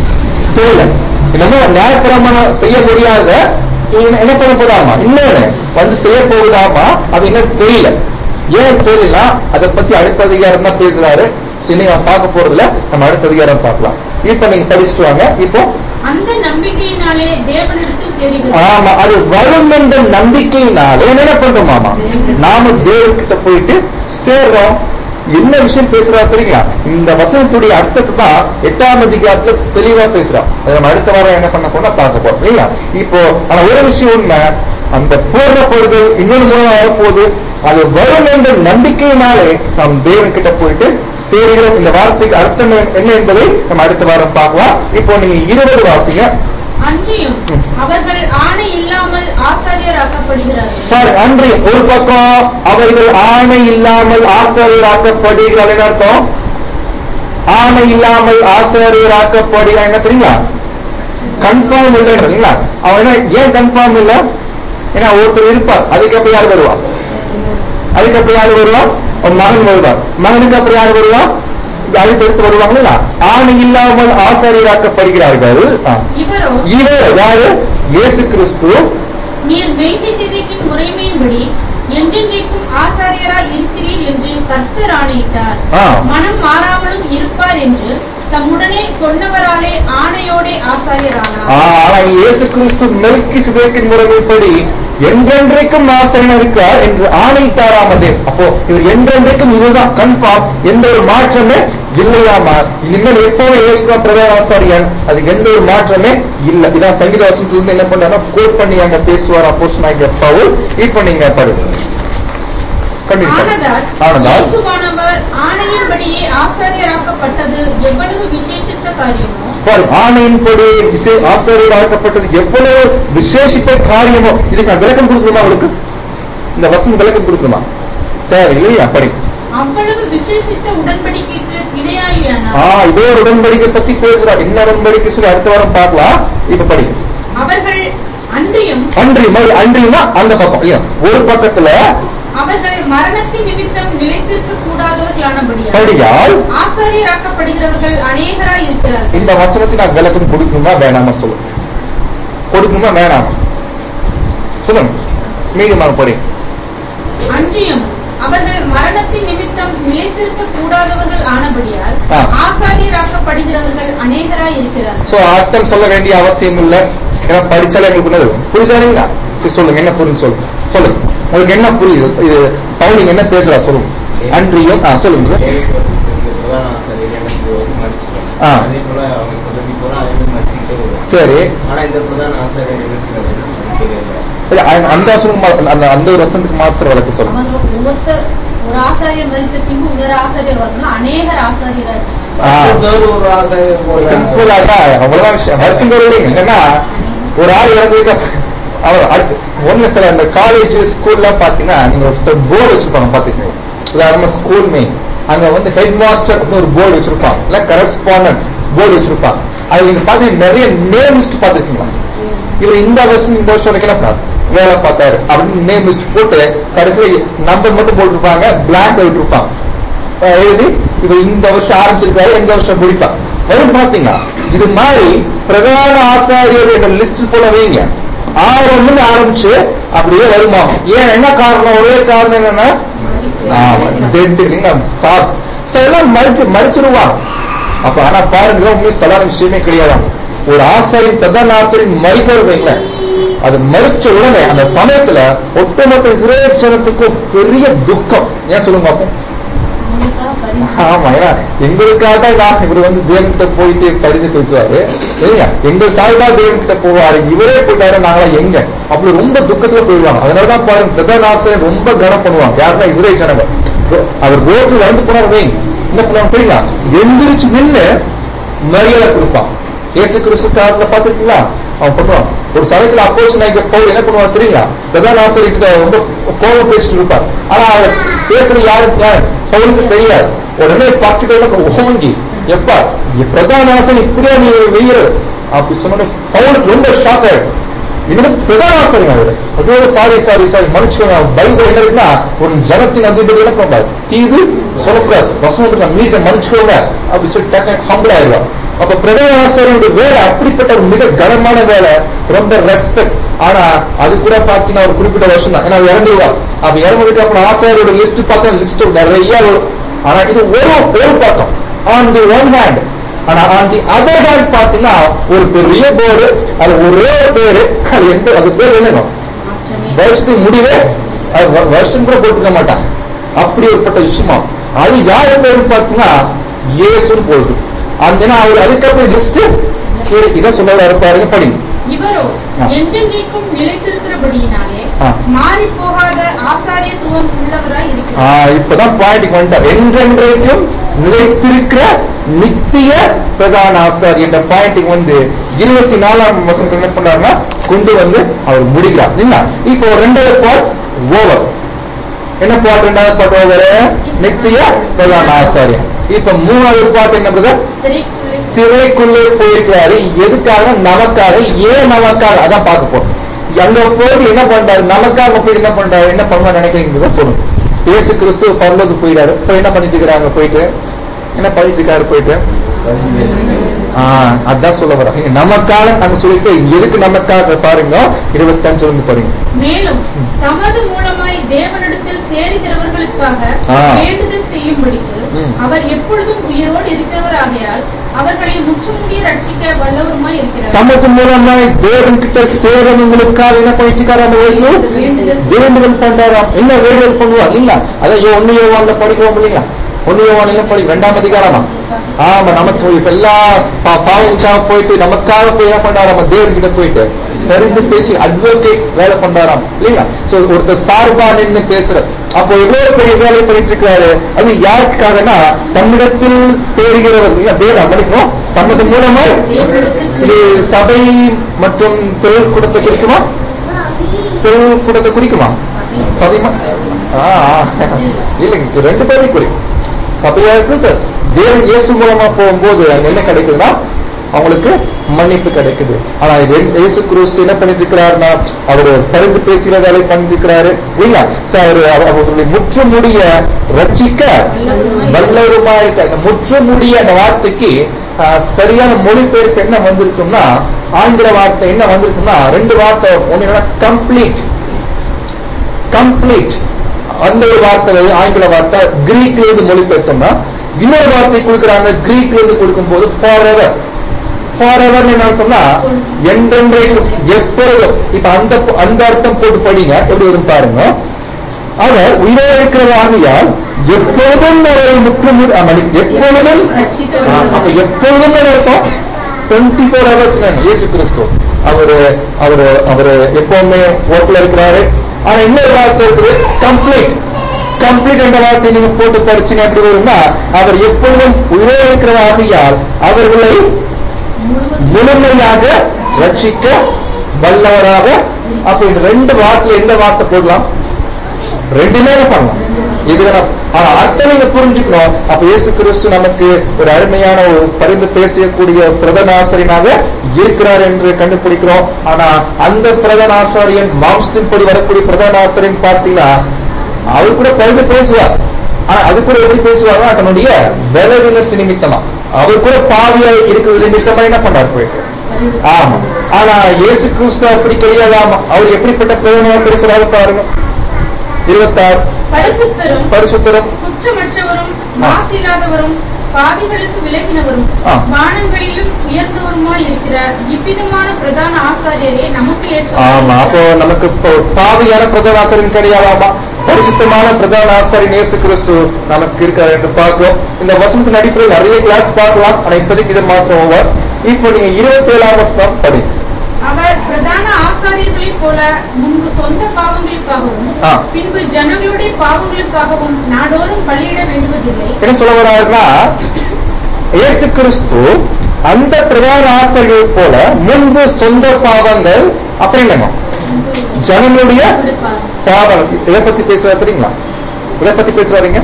B: தெரியல என்னமோ நியாயப்பிரமாணம் செய்ய முடியாத இவன் என்ன பண்ண போதாமா இன்னொன்னு வந்து செய்ய போகுதாமா அது என்ன தெரியல ஏன் தெரியல அதை பத்தி அடுத்த அதிகாரம் தான் பேசுறாரு சரி நீங்க பார்க்க போறதுல நம்ம அடுத்த அதிகாரம் பார்க்கலாம் இப்ப நீங்க படிச்சுட்டு வாங்க இப்போ
C: அந்த நம்பிக்கையினாலே தேவனிடத்தில் சேருகிறது
B: ஆமா அது வரும் என்ற நம்பிக்கையினால என்ன பண்றோமாமா நாம தேவன்கிட்ட போயிட்டு சேர்றோம் என்ன விஷயம் பேசுறா தெரியுங்களா இந்த வசனத்துடைய அர்த்தத்தை தான் எட்டாம் அதிகாரத்துல தெளிவா பேசுறான் அதை நம்ம அடுத்த வாரம் என்ன பண்ண போனா பார்க்க போறோம் இல்லையா இப்போ ஆனா ஒரு விஷயம் உண்மை அந்த பூர்ணப்படுதல் இன்னொரு மூலம் வரப்போகுது அது வரும் என்ற நம்பிக்கையினாலே நாம் தேவன் கிட்ட போயிட்டு சேர்கிறோம் இந்த வார்த்தைக்கு அர்த்தம் என்ன என்பதை நம்ம அடுத்த வாரம் பார்க்கலாம் இப்போ நீங்க இருபது வாசிங்க
C: அன்றியும் அவர்கள் ஆணை இல்லாமல் ஆசாரியராக்கப்படுகிறார்கள்
B: சார் அன்று ஒரு பக்கம் அவர்கள் ஆணை இல்லாமல் ஆசிரியராக்கப்படுகிறார்கள் அர்த்தம் ஆணை இல்லாமல் ஆசிரியராக்கப்படுகிறார் என்ன தெரியுங்களா கன்ஃபார்ம் இல்லைங்களா அவன் என்ன ஏன் கன்ஃபார்ம் இல்ல ஏன்னா ஒருத்தர் இருப்பார் அதுக்கு அப்புறம் யார் வருவா அதுக்கு அப்புறம் யார் வருவா ஒரு மகன் வருவார் மகனுக்கு அப்புறம் யார் வருவா அதுக்கு எடுத்து வருவாங்களா ஆணை இல்லாமல் ஆசிரியராக்கப்படுகிறார்கள் ஆ.
C: இவரோ
B: இவர் யாரு இயேசு கிறிஸ்து
C: நீர் மெல்கிசேதேக்கின் முறைமையின்படி என்றென்றைக்கும் ஆசாரியராய் இருக்கிறீர் என்று கர்த்தர் ஆணையிட்டார்
B: ஆ.
C: மனம் மாறாமலும் இருப்பார் என்று தம்முடனே சொன்னவராலே ஆணையோடே ஆசாரியரானார்
B: ஆனா இயேசு கிறிஸ்து மெல்கி சிதைக்கின் முறைமைப்படி என்றென்றைக்கும் ஆசையம் இருக்கார் என்று ஆணைத்தாராமதே அப்போ இவர் என்றென்றைக்கும் இதுதான் கன்ஃபார்ம் எந்த ஒரு மாற்றமே இல்லையாமா இனிமேல் எப்பவுமே இயேசுதான் பிரதான ஆசாரியன் அதுக்கு எந்த ஒரு மாற்றமே இல்ல இதான் சங்கீத வசனத்துல இருந்து என்ன பண்றாங்க கோட் பண்ணி அங்க பேசுவார் அப்போஸ் நாயக பவுல் இப்ப நீங்க படு கண்டிப்பா
C: ஆனதால்
B: ஆனதால்
C: இயேசுவானவர் ஆணையின்படியே ஆசாரியராக்கப்பட்டது எவ்வளவு விசேஷித்த காரியமோ
B: பாரு ஆணையின்படி விசே- ஆசிரியராக்கப்பட்டது எவ்வளவு விசேஷித்த காரியமோ இதுக்கு நான் விளக்கம் கொடுக்கணுமா அவளுக்கு இந்த வசனம் விளக்கம் கொடுக்கணுமா தேவை இல்லையா படி
C: அவ்வளவு விசேஷித்த உடன்படிக்கைக்கு
B: ஆ
C: இணையாளியானார்
B: இதோ ஒரு உடன்படிக்கை பத்தி பேசுறா என்ன உடன்படிக்கை சொல்லி அடுத்த வாரம் பார்க்கலாம் இப்ப படி
C: அவர்கள் அன்றியும்
B: அன்றி மறு அன்றியுமா அந்த பக்கம் இல்லையா ஒரு பக்கத்துல
C: அவர்கள் மரணத்தின் நிமித்தம் நிலைத்திருக்க கூடாதவர்களானபடியால்
B: படியால்
C: ஆசாரியராக்கப்படுகிறவர்கள் அநேகராய் இருக்கிறார்கள்
B: இந்த வசனத்தை நான் விளக்கம் கொடுக்கணுமா வேணாமா சொல்லு கொடுக்கணுமா வேணாமா சொல்லுங்க மீடியமாக படி
C: அன்றியும் அவர்கள் மரணத்தின் நிமித்தம் நிலைத்திருக்க கூடாதவர்கள் ஆனபடியால்
B: ஆ.
C: ஆசாரியராக்கப்படுகிறவர்கள் அநேகராய் இருக்கிறார்கள்
B: சோ அர்த்தம் சொல்ல வேண்டிய அவசியம் இல்ல ஏன்னா படிச்சாலே எங்களுக்கு புரியுது புரியுதா இல்லைங்களா சரி சொல்லுங்க என்ன புரியுது சொல்லுங்க சொல்லுங்க உங்களுக்கு என்ன புரியுது இது பவுலிங் என்ன பேசுறா சொல்லுங்க அன்றியும் ஆ சொல்லுங்க
E: பிரதான ஆசிரியர் எனக்கு மறிச்சுட்டாங்க
B: ஆ.
E: அதே போல அவங்க சொல்லி போல அதே மாதிரி மறிச்சுக்கிட்டே வருவாங்க
B: சரி
E: ஆனா இந்த பிரதான ஆசிரியர் என்ன செய்யறது சரியில்லை
B: இல்ல, அந்த- அந்த வசனம் மா- அந்த அந்த ஒரு வசனத்துக்கு மாத்திரம் விளக்க சொல்லுங்க
D: அவங்க ஒவ்வொருத்தர் ஒரு ஆசாரியர் மரிச்ச பின்பு இன்னொரு ஆசாரியர் வரணும் அநேகர் ஆசாரியர்
B: ஆ.
E: ஒருத்தர் ஒரு ஆசிரியர் போடுறாங்க
B: சிம்பிளா தான் அவ்வளவுதான் விஷயம் வருஷம் இல்லைங்க என்னன்னா ஒரு ஆள் இறந்து அவர் அடுத்து ஒண்ணு சில இந்த காலேஜ் ஸ்கூல்ல பாத்தீங்கன்னா நீங்க ஒரு சில போர்டு வச்சிருப்பாங்க பாத்துக்கீங்க உதாரணமா ஸ்கூல் மெயின் அங்க வந்து ஹெட் மாஸ்டர் ஒரு போர்டு வச்சிருப்பாங்க இல்ல கரஸ்பாண்டன்ட் போர்டு வச்சிருப்பாங்க அது நீங்க பாத்தீங்கன்னா நிறைய நேம் லிஸ்ட் பாத்துருக்கீங்களா இவர் இந்த வருஷம் இந்த வருஷம் வரைக்கும் என்ன வேலை பார்த்தாரு அப்படின்னு நேம் லிஸ்ட் போட்டு கடைசியில் நம்பர் மட்டும் போட்டிருப்பாங்க பிளாங்க் விட்டுருப்பாங்க அஹ் எழுதி இவர் இந்த வருஷம் ஆரம்பிச்சிருக்காரு இந்த வருஷம் முடிப்பார் வரும் பாத்தீங்கன்னா இது மாதிரி பிரதான ஆசாரியர் லிஸ்ட் போல வைங்க ஆரம்பம் ஆரம்பிச்சு அப்படியே வருமா ஏன் என்ன காரணம் ஒரே காரணம் என்னன்னா டெட் சாப் சோ எல்லாம் மறிச்சு மறிச்சிருவாங்க அப்ப ஆனா பாருங்க உண்மையை சொல்லாத விஷயமே கிடையாது ஒரு ஆசாரின் பிரதான ஆசாரின் மறிப்பவர் வைங்களேன் அது மறிச்ச உடனே அந்த சமயத்துல ஒட்டுமொத்த இஸ்ரேல் ஜனத்துக்கும் பெரிய துக்கம் ஏன் சொல்லுங்க பாப்போம்
D: அவங்களுக்காக பரிந்து
B: ஆமா ஏன்னா எங்களுக்காக தான் நான் இவர் வந்து தேவன்கிட்ட போயிட்டு பரிந்து பேசுவாரு இல்லையா எங்க சாய்பா தேவன்கிட்ட போவாரு இவரே போயிட்டாரு நாங்களா எங்க அப்படி ரொம்ப துக்கத்துல போயிடுவாங்க அதனாலதான் பாருங்க பிரதநாசன் ரொம்ப கனம் பண்ணுவாங்க யாருன்னா இஸ்ரேல் ஜனங்க அவர் ரோட்ல வந்து போனார் வைங்க என்ன பண்ணுவாங்க தெரியுங்களா எந்திரிச்சு நின்னு மரியாதை கொடுப்பான் இயேசு கிறிஸ்து காலத்துல பாத்துருக்கீங்களா அவன் பண்ணுவான் ஒரு சமயத்துல அப்போஸ் நான் இங்க போய் என்ன பண்ணுவான் தெரியுங்களா பிரதான ஆசிரியர்கிட்ட ரொம்ப கோபம் பேசிட்டு இருப்பார் ஆனா அவர் பேசுறது யாருக்கு யார் பவுலுக்கு தெரியாது உடனே பார்த்துட்டு ஓங்கி எப்பா இங்க பிரதான ஆசன் இப்படியா நீ வெய்யறது அப்படி சொன்ன பவுலுக்கு ரொம்ப ஷாக் ஆயிடும் இது பிரதான ஆசிரியர் அவரு அதோட சாரி சாரி சாரி மன்னிச்சுக்கோங்க பைபிள் என்ன இருக்குன்னா ஒரு ஜனத்தின் அதிபதி என்ன பண்ணாரு தீது சொல்லக்கூடாது வசனம் மீட்ட மன்னிச்சுக்கோங்க அப்படி சொல்லி டக்கு ஹம்பிள் ஆயிடுவார் அப்ப பிரதான ஆசிரியருடைய வேலை அப்படிப்பட்ட ஒரு மிக கனமான வேலை ரொம்ப ரெஸ்பெக்ட் ஆனா அது கூட பாத்தீங்கன்னா ஒரு குறிப்பிட்ட வருஷம் தான் ஏன்னா அவர் இறந்துருவா அப்ப இறந்ததுக்கு அப்புறம் ஆசிரியரோட லிஸ்ட் பார்த்தா லிஸ்ட் நிறைய வரும் ஆனா இது ஒரு ஒரு பக்கம் ஆன் தி ஒன் ஹேண்ட் ஆனா ஆன் தி அதர் ஹேண்ட் பாத்தீங்கன்னா ஒரு பெரிய போர்டு அது ஒரே பேரு அது எந்த அது பேர் என்னங்க வருஷத்துக்கு முடிவே அது வ- வருஷம் கூட போட்டுக்க மாட்டாங்க அப்படி ஒருப்பட்ட விஷயமா அது யாரு பேருன்னு பாத்தீங்கன்னா இயேசுன்னு போடுது அந்த ஏன்னா அவர் அதுக்கப்புறம் லிஸ்ட் இதை சொல்ல இருப்பாருங்க படிங்க
C: இவரோ
B: ஆ.
C: என்றென்றைக்கும் நிலைத்திருக்கிறபடியினாலே
B: ஆ.
C: மாறி போகாத ஆசாரியத்துவம் உள்ளவராய்
B: ஆ,
C: இருக்கிறார்
B: இப்பதான் பாயிண்ட்டுக்கு வந்துட்டார் என்றென்றைக்கும் நிலைத்திருக்கிற நித்திய பிரதான ஆசாரி என்ற பாயிண்ட்டுக்கு வந்து இருபத்தி நாலாம் வசனத்துல என்ன பண்றாருன்னா கொண்டு வந்து அவர் முடிக்கிறார் இல்லைங்களா இப்போ ரெண்டாவது பாட் ஓவர் என்ன பாட் ரெண்டாவது பாட் ஓவர் நித்திய பிரதான ஆசாரியன் இப்ப மூணாவது பாட்டு என்ன பிரதர்
C: திரைக்குள்ளே
B: திரைக்குள்ளே போயிருக்கிறாரு எதுக்காக நமக்காக ஏன் நமக்காக அதான் பார்க்க போறோம் அங்க போயிட்டு என்ன பண்றாரு நமக்காக போயிட்டு என்ன பண்றாரு என்ன பண்ணுவான்னு நினைக்கிறீங்க சொல்லுங்க இயேசு கிறிஸ்து பரலோக்கு போயிடாரு இப்ப என்ன பண்ணிட்டு இருக்கிறாங்க போயிட்டு என்ன பண்ணிட்டு இருக்காரு போயிட்டு ஆஹ் அதான் சொல்ல வர நமக்காக நாங்க சொல்லிட்டு எதுக்கு நமக்காக பாருங்க இருபத்தஞ்சு வந்து பாருங்க
C: மேலும் தமது மூலமாய் தேவனிடத்தில் சேருகிறவர்களுக்காக
B: ஆ.
C: வேண்டுதல் செய்யும்படிக்கு
B: ம்.
C: அவர் எப்பொழுதும் உயிரோடு இருக்கிறவராகையால் அவர்களை முற்றுமுடிய ரட்சிக்க வல்லவருமாய் இருக்கிறார்
B: தமது மூலமாய் தேவன் கிட்ட சேரவங்களுக்காக என்ன பண்ணிட்டு இருக்காரு அந்த இயேசு
C: வேண்டுதல்
B: வேண்டுதல் பண்றாராம் என்ன வேண்டுதல் பண்ணுவார் இல்ல அதான் யோ ஒன்னு யோவான்ல படிக்கிறோம் இல்லைங்களா ஒன்னு யோவான் என்ன படி ரெண்டாம் அதிகாரமா ஆமா நமக்கு இப்ப எல்லா பா- பாவங்களுக்காக போயிட்டு நமக்காக போய் என்ன பண்றாரு நம்ம தேவன் கிட்ட போயிட்டு தெரிஞ்சு பேசி அட்வொகேட் வேலை பண்றாராம் இல்லைங்களா சோ ஒருத்தர் சார்பா நின்று பேசுற அப்போ எவ்வளவு பெரிய வேலை பண்ணிட்டு இருக்காரு அது யாருக்காகனா தம்மிடத்தில் தேடுகிறவர் இல்ல தேவன் மன்னிக்கணும் தமது மூலமா இது சபை மற்றும் தொழில் கூடத்தை குறிக்குமா தொழில் கூடத்தை குறிக்குமா சபைமா ஆ, ஆ. இல்லைங்க இது ரெண்டு பேரையும் குறிக்கும் சபையா இருக்கு தேவன் இயேசு மூலமா போகும்போது அங்க என்ன கிடைக்குதுன்னா அவங்களுக்கு மன்னிப்பு கிடைக்குது ஆனா இது இயேசு கிறிஸ்து என்ன பண்ணிட்டு இருக்கிறாருன்னா அவர் பரிந்து பேசுகிற வேலை பண்ணிட்டு இருக்கிறாரு இல்லைங்களா So, அவரு அவ- அவர்களுடைய முற்றுமுடிய ரட்சிக்க வல்லவருமா இருக்க இந்த முற்றுமுடிய அந்த வார்த்தைக்கு ஆ, சரியான மொழிபெயர்ப்பு என்ன வந்திருக்கும்னா ஆங்கில வார்த்தை என்ன வந்திருக்கும்னா ரெண்டு வார்த்தை ஒன்னு கம்ப்ளீட் கம்ப்ளீட் அந்த ஒரு வார்த்தை வந்து ஆங்கில வார்த்தை கிரீக்ல இருந்து மொழிபெயர்த்தோம்னா இன்னொரு வார்த்தை கொடுக்குறாங்க கிரீக்ல இருந்து கொடுக்கும் போது ஃபார் எவர் ஃபார் எவர் என்ன அர்த்தம்னா என்றென்றைக்கும் எப்பொழுதும் இப்ப அந்த அந்த அர்த்தம் போட்டு படிங்க எப்படி வரும் பாருங்க அவர் உயிரோடு இருக்கிற ஆகையால் எப்பொழுதும் அவரை முற்றும் எப்பொழுதும் ஆ, அப்ப எப்பொழுதும் என்ன அர்த்தம் டுவெண்ட்டி ஃபோர் ஹவர்ஸ் இயேசு கிறிஸ்து அவரு அவரு அவரு எப்பவுமே ஒர்க்ல இருக்கிறாரு ஆனா இன்னொரு வார்த்தை இருக்குது கம்ப்ளீட் கம்ப்ளீட் என்ற வார்த்தை நீங்க போட்டு படிச்சீங்க எப்படி வரும்னா அவர் எப்பொழுதும் உயிரோடு இருக்கிற ஆகையால் அவர்களை முழுமையாக ரட்சிக்க வல்லவராக அப்ப இந்த ரெண்டு வார்த்தையில எந்த வார்த்தை போடலாம் ரெண்டுமே பண்ணலாம் இது நம்ம- ஆனா அர்த்தம் நீங்க புரிஞ்சுக்கணும் அப்ப இயேசு கிறிஸ்து நமக்கு ஒரு அருமையான ஒரு பரிந்து பேசக்கூடிய பிரதான ஆசிரியனாக இருக்கிறார் என்று கண்டுபிடிக்கிறோம் ஆனா அந்த பிரதான ஆசாரியன் மாம்சத்தின்படி வரக்கூடிய பிரதான ஆசிரியன் பார்த்தீங்கன்னா அவர் கூட பரிந்து பேசுவார் ஆனா அது கூட எப்படி பேசுவார்னா தன்னுடைய பலவீனத்து நிமித்தமா அவர் கூட பாவியா இருக்கிறது நிமித்தமா என்ன பண்ணார் போயிட்டு ஆமா ஆனா இயேசு கிறிஸ்து அப்படி கிடையாதாமா அவர் எப்படிப்பட்ட பிரதான ஆசிரியர் சொல்றாரு பாருங்க இருபத்தாறு
C: பரிசுத்தரும்
B: பரிசுத்தரும்
C: குற்றமற்றவரும் மாசில்லாதவரும் பாவிகளுக்கு விலகினவரும்
B: ஆ.
C: வானங்களிலும் உயர்ந்தவருமாய் இருக்கிற இவ்விதமான பிரதான ஆசாரியரே நமக்கு ஏற்ற
B: ஆமா அப்போ நமக்கு இப்போ பாவியான பிரதான ஆசிரியன் கிடையாதாமா பரிசுத்தமான பிரதான ஆசிரியர் இயேசு கிறிஸ்து நமக்கு இருக்காரு என்று பார்க்கிறோம் இந்த வசனத்தின் அடிப்படையில் நிறைய கிளாஸ் பார்க்கலாம் ஆனா இப்போதைக்கு இது மாத்திரம் over. இப்போ நீங்க இருபத்தி ஏழாம் வசனம் படி
C: அவர் பிரதான ஆசாரியர்களைப் போல முன்பு சொந்த பாவங்களுக்காகவும்
B: ஆ.
C: பின்பு ஜனங்களுடைய பாவங்களுக்காகவும் நாடோறும் பலியிட வேண்டுவதில்லை
B: என்ன சொல்ல வர்றாருன்னா இயேசு கிறிஸ்து அந்த பிரதான ஆசிரியர் போல முன்பு சொந்த பாவங்கள் அப்படி இல்லைங்க ஜனங்களுடைய பாவம் இதை பத்தி பேசுறாரு தெரியுங்களா இதை பத்தி பேசுறாருங்க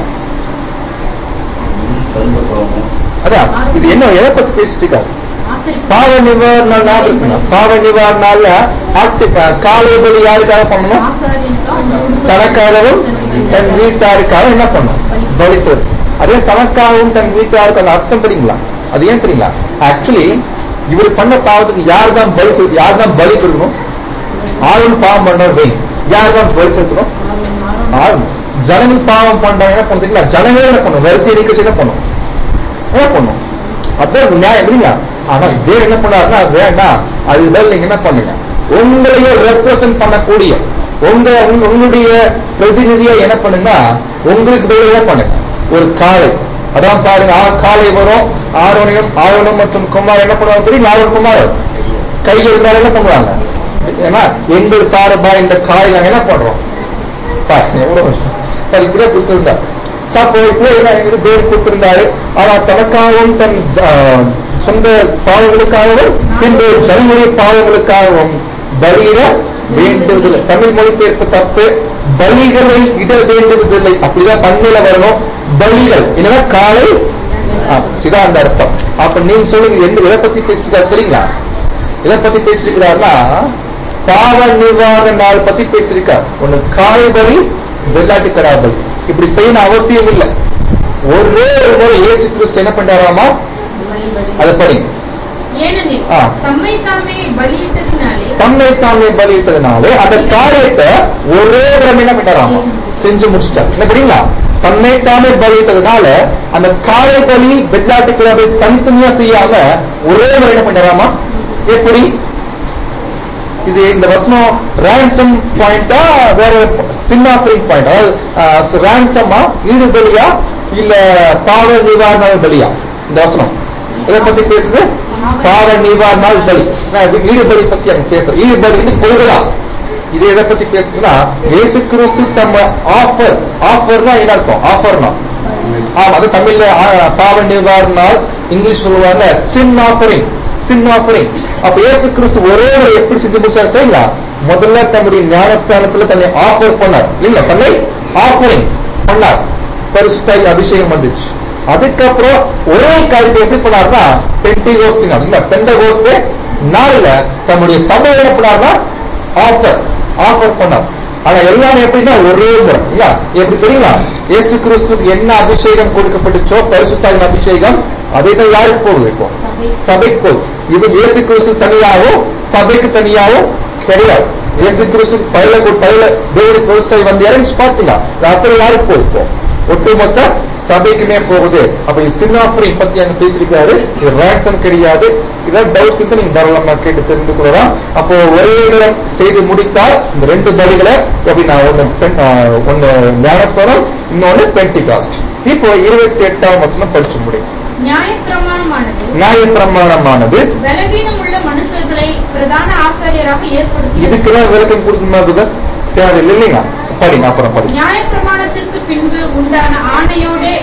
E: சொந்த பாவம்
B: அதான் இது என்ன எதை பத்தி பேசிட்டு இருக்காரு
D: ஆசிரியர்
B: பாவ நிவாரண நாள் இருக்குங்க பாவ நிவாரண நாள்ல ஆட்டு காலை பலி யாருக்காக பண்ணணும்
D: ஆசாரியனுக்கு அவங்க குடும்பத்துக்கு
B: தனக்காகவும் தன் வீட்டாருக்காக என்ன பண்ணும் பலி செலுத்தும் அதே தனக்காகவும் தன் வீட்டாருக்கு அந்த அர்த்தம் தெரியுங்களா அது ஏன் தெரியுங்களா ஆக்சுவலி இவர் பண்ண பாவத்துக்கு யார் தான் பலி செலுத்து யார் தான் பலி கொடுக்கணும் ஆளும் பாவம் பண்ணவர் வை யார் தான் பலி செலுத்தணும் ஆளும் ஜனங்கள் பாவம் பண்றாங்க என்ன பண்றீங்களா ஜனங்களே என்ன பண்ணும் வரிசை நிகழ்ச்சி என்ன பண்ணும் என்ன பண்ணும் அதான் நியாயம் இல்லைங்களா ஆனா தேவன் என்ன பண்ணாருன்னா அது வேண்டாம் அது பதில் நீங்க என்ன பண்ணுங்க உங்களையே ரெப்ரசன்ட் பண்ணக்கூடிய உங்க உங்க- உங்களுடைய பிரதிநிதியா என்ன பண்ணுங்கன்னா உங்களுக்கு பதிலா என்ன பண்ணுங்க ஒரு காளை அதான் பாருங்க ஆ காலை வரும் ஆரோனியம் ஆரோனம் மற்றும் குமார் என்ன பண்ணுவாங்க தெரியும் ஆரோன் குமார் கையில் இருந்தாலும் என்ன பண்ணுவாங்க ஏன்னா எங்கள் சார்பா இந்த காலை நாங்க என்ன பண்றோம் பாருங்க எவ்வளவு வருஷம் அது இப்படியே கொடுத்திருந்தார் சப்போ இப்போ என்ன எங்களுக்கு தேவன் கொடுத்திருந்தாரு ஆனா தனக்காகவும் தன் ஜ- சொந்த பாவங்களுக்காகவும் பின்பு ஜனங்களுடைய பாவங்களுக்காகவும் பலியிட வேண்டுவதில்லை தமிழ் மொழிபெயர்ப்பு தப்பு பலிகளை இட வேண்டுவதில்லை அப்படிதான் பண்மையில வரணும் பலிகள் என்னன்னா காலை ஆ, இதான் அந்த அர்த்தம் அப்ப நீங்க சொல்லுங்க எந்த எதை பத்தி பேசிருக்காரு தெரியுங்களா எதை பத்தி பேசிருக்கிறார்னா பாவ நிவாரண நாள் பத்தி பேசியிருக்கார் ஒண்ணு காலை பலி வெள்ளாட்டு கடா பலி இப்படி செய்யணும் அவசியம் இல்லை ஒரே ஒரு முறை இயேசு கிறிஸ்து என்ன பண்றாராமா அதை படிங்க
C: ஏனெனில்
B: ஆ.
C: தம்மை தாமே பலியிட்டதினாலே
B: தன்னை தாமே பலியிட்டதுனாலே அந்த காரியத்தை ஒரே தரம் என்ன பண்ணாராமா செஞ்சு முடிச்சிட்டார் என்ன தெரியுங்களா தன்னை தாமே பலியிட்டதுனால அந்த காலை பலி வெள்ளாட்டுக்களை தனித்தனியா செய்யாம ஒரே முறை என்ன பண்ணாராமா எப்படி இது இந்த வசனம் ரேன்சம் பாயிண்டா வேற சின் ஆஃபரிங் பாயிண்ட் அதாவது ரேன்சமா ஈடு பலியா இல்ல பாவ நிவாரண பலியா இந்த வசனம் இதை பத்தி பேசுது பாவ நிவாரண பலி நான் இது ஈடு பலி பத்தி அங்க பேசுறேன் ஈடு பலி வந்து கொள்கைதான் இது எதை பத்தி பேசுதுன்னா இயேசு கிறிஸ்து தம்ம ஆஃபர் ஆஃபர்னா என்ன இருக்கும் ஆஃபர்னா ஆமா அது தமிழ்ல ஆ, பாவ நிவாரண நாள் இங்கிலீஷ் சொல்லுவாங்க சின் ஆஃபரிங் சின் ஆஃபரிங் அப்ப இயேசு கிறிஸ்து ஒரே ஒரு எப்படி செஞ்சு முடிச்சாரு தெரியுங்களா முதல்ல தன்னுடைய ஞானஸ்தானத்துல தன்னை ஆஃபர் பண்ணார் இல்ல தன்னை ஆஃபரிங் பண்ணார் பரிசுத்தாய் அபிஷேகம் வந்துச்சு அதுக்கப்புறம் ஒரே காரியத்தை எப்படி பண்ணார்னா பென்டி கோஸ்தினா இல்ல பெண்ட கோஸ்தே நாளில தன்னுடைய சபை என்ன பண்ணார்னா ஆஃபர் ஆஃபர் பண்ணார் ஆனா எல்லாமே எப்படின்னா ஒரே முறை இல்ல எப்படி தெரியுமா இயேசு கிறிஸ்துக்கு என்ன அபிஷேகம் கொடுக்கப்பட்டுச்சோ பரிசுத்தாவின் அபிஷேகம் அதை தான் யாருக்கு போகுது இப்போ சபைக்கு போகுது இது இயேசு கிறிஸ்து தனியாகவும் சபைக்கு தனியாகவும் கிடையாது இயேசு கிறிஸ்து பயில பயில தேவனுக்கு பரிசுத்தாவி வந்து இறங்கி பார்த்தீங்களா அப்புறம் யாருக்கு போகுது இப்போ ஒட்டுமொத்த சபைக்குமே போகுது அப்ப இது சின்னாப்புரி பத்தி அங்க பேசியிருக்காரு இது ரேன்சம் கிடையாது இதான் டவுட்ஸ் இருந்து நீங்க தாராளமா கேட்டு தெரிந்து கொள்ளலாம் அப்போ ஒரே நேரம் செய்து முடித்தால் இந்த ரெண்டு பலிகளை எப்படி நான் ஒண்ணு பெண்- ஆ, ஒண்ணு ஞானஸ்தலம் இன்னொன்னு பென்டிகாஸ்ட் இப்போ இருபத்தி எட்டாம் வசனம் படிச்சு முடியும்
C: நியாயப்பிரமாணமானது
B: நியாய பிரமாணமானது
C: பலவீனம் உள்ள மனுஷர்களை பிரதான ஆசாரியராக ஏற்படுத்தி
B: இதுக்கெல்லாம் விளக்கம் கொடுக்கணுமா புதர் தேவையில்லை இல்லைங்களா படிங்க அப்புறம் படிங்க
C: நியாயப்பிரமாணத்திற்கு பின்பு உண்டான ஆணையோட விளங்கிய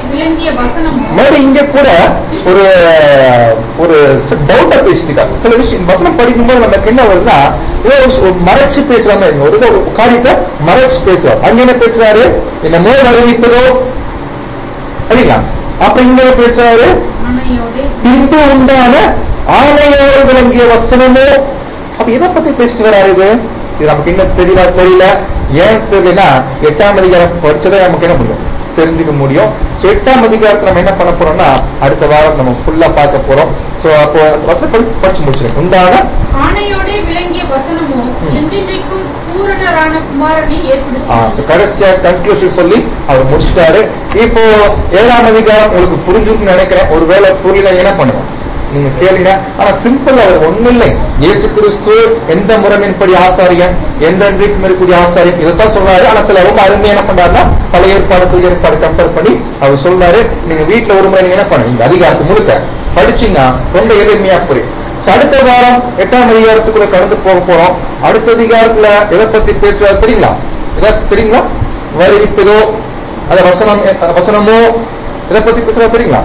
C: விளங்கிய வசனமும்
B: மறுபடியும் இங்க கூட ஒரு ஒரு டவுட்டா பேசிட்டு சில விஷயம் வசனம் படிக்கும்போது நமக்கு என்ன வருதுன்னா ஏதோ ஒரு- ஒரு மறைச்சு பேசுற மாதிரி இருக்கு. ஒரு ஒரு காரியத்தை மறைச்சு பேசுறாரு அங்க என்ன பேசுறாரு என்ன நோய் அறிவிப்பதோ சரிங்களா அப்ப இங்க என்ன பேசுறாரு
C: ஆணையோடே
B: பின்பு உண்டான ஆணையோடு விளங்கிய வசனமோ அப்ப எதை பத்தி பேசிட்டு வராரு இது இது நமக்கு இன்னும் தெளிவா தெரியல ஏன் தெரியலனா எட்டாம் அதிகாரம் படிச்சதை நமக்கு என்ன முடியும் தெரிஞ்சுக்க முடியும் சோ எட்டாம் அதிகாரத்துல நம்ம என்ன பண்ண போறோம்னா அடுத்த வாரம் நம்ம ஃபுல்லா பார்க்க போறோம் சோ அப்போ வசனம் படி- படிச்சு முடிச்சிடும் உண்டான
C: ஆணையோடே விளங்கிய வசனமோ என்றென்றைக்கும் பூரணரான குமாரனை
B: ஆ,
C: ஏற்படுத்தி
B: so கடைசியா கன்க்ளூஷன் சொல்லி அவர் முடிச்சிட்டாரு இப்போ ஏழாம் அதிகாரம் உங்களுக்கு புரிஞ்சுன்னு நினைக்கிறேன் ஒருவேளை புரியல என்ன பண்ணுவோம் நீங்க கேளுங்க ஆனா சிம்பிள் அவர் ஒண்ணும் இல்லை இயேசு கிறிஸ்து எந்த முறையின்படி ஆசாரியன் எந்த என்றைக்கும் இருக்கக்கூடிய ஆசாரியன் இதைத்தான் சொல்றாரு ஆனா சில ரொம்ப அருமையா என்ன பண்றாருன்னா பழைய ஏற்பாடு புதிய ஏற்பாடு கம்பேர் பண்ணி அவர் சொல்றாரு நீங்க வீட்டுல ஒரு முறை நீங்க என்ன பண்ணுவீங்க அதிகாரத்தை முழுக்க படிச்சீங்கன்னா ரொம்ப எளிமையா புரியும் So, அடுத்த வாரம் எட்டாம் அதிகாரத்துக்குள்ள கடந்து போக போறோம் அடுத்த அதிகாரத்துல எதை பத்தி பேசுறாரு தெரியுங்களா ஏதாவது தெரியுங்களா வருவிப்பதோ அது வசனம் வசனமோ எதை பத்தி பேசுறாரு தெரியுங்களா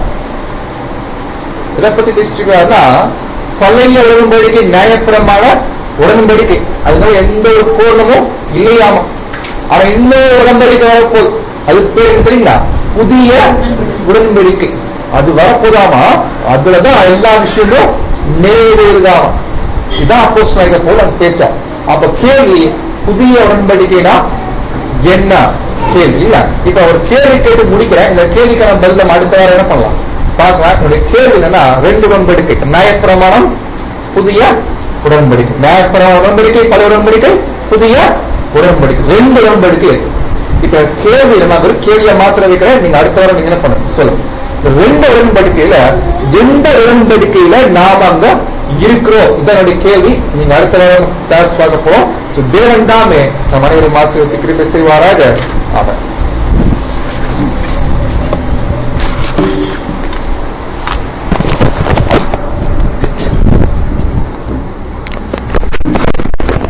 B: எதை பத்தி பேசிட்டு இருக்காருன்னா பழைய உடன்படிக்கை நியாயப்பிரமான உடன்படிக்கை அதனால எந்த ஒரு பூர்ணமும் இல்லையாமா ஆனா இன்னொரு உடன்படிக்கை வரப்போகுது அது பேர் என்ன தெரியுங்களா புதிய உடன்படிக்கை அது வரப்போதாமா அதுலதான் எல்லா விஷயமும் நிறைவேறுதாமா இதான் அப்போஸ் போல அங்க பேச அப்ப கேள்வி புதிய உடன்படிக்கைனா என்ன கேள்வி இல்ல இப்ப ஒரு கேள்வி கேட்டு முடிக்கிறேன் இந்த கேள்விக்கான பதில் நம்ம அடுத்த வாரம் என்ன பண்ணலாம் பார்க்கலாம் என்னுடைய கேள்வி என்னன்னா ரெண்டு உடன்படிக்கை நியாயப்பிரமாணம் புதிய உடன்படிக்கை நியாயப்பிரமாண உடன்படிக்கை பல உடன்படிக்கை புதிய உடன்படிக்கை ரெண்டு உடன்படிக்கை இருக்கு இப்ப கேள்வி நான் வெறும் கேள்வியை மாத்திர வைக்கிறேன் நீங்க அடுத்த வாரம் நீங்க என்ன பண்ணுங்க சொல்லுங்க இந்த ரெண்டு உடன்படிக்கையில எந்த உடன்படிக்கையில நாம அங்க இருக்கிறோம் இதனுடைய கேள்வி நீங்க அடுத்த வாரம் கிளாஸ் பார்க்க போறோம் So, தேவன் தாமே நம் அனைவரும் ஆசிரியத்தை கிருப்பை செய்வாராக ஆமாம்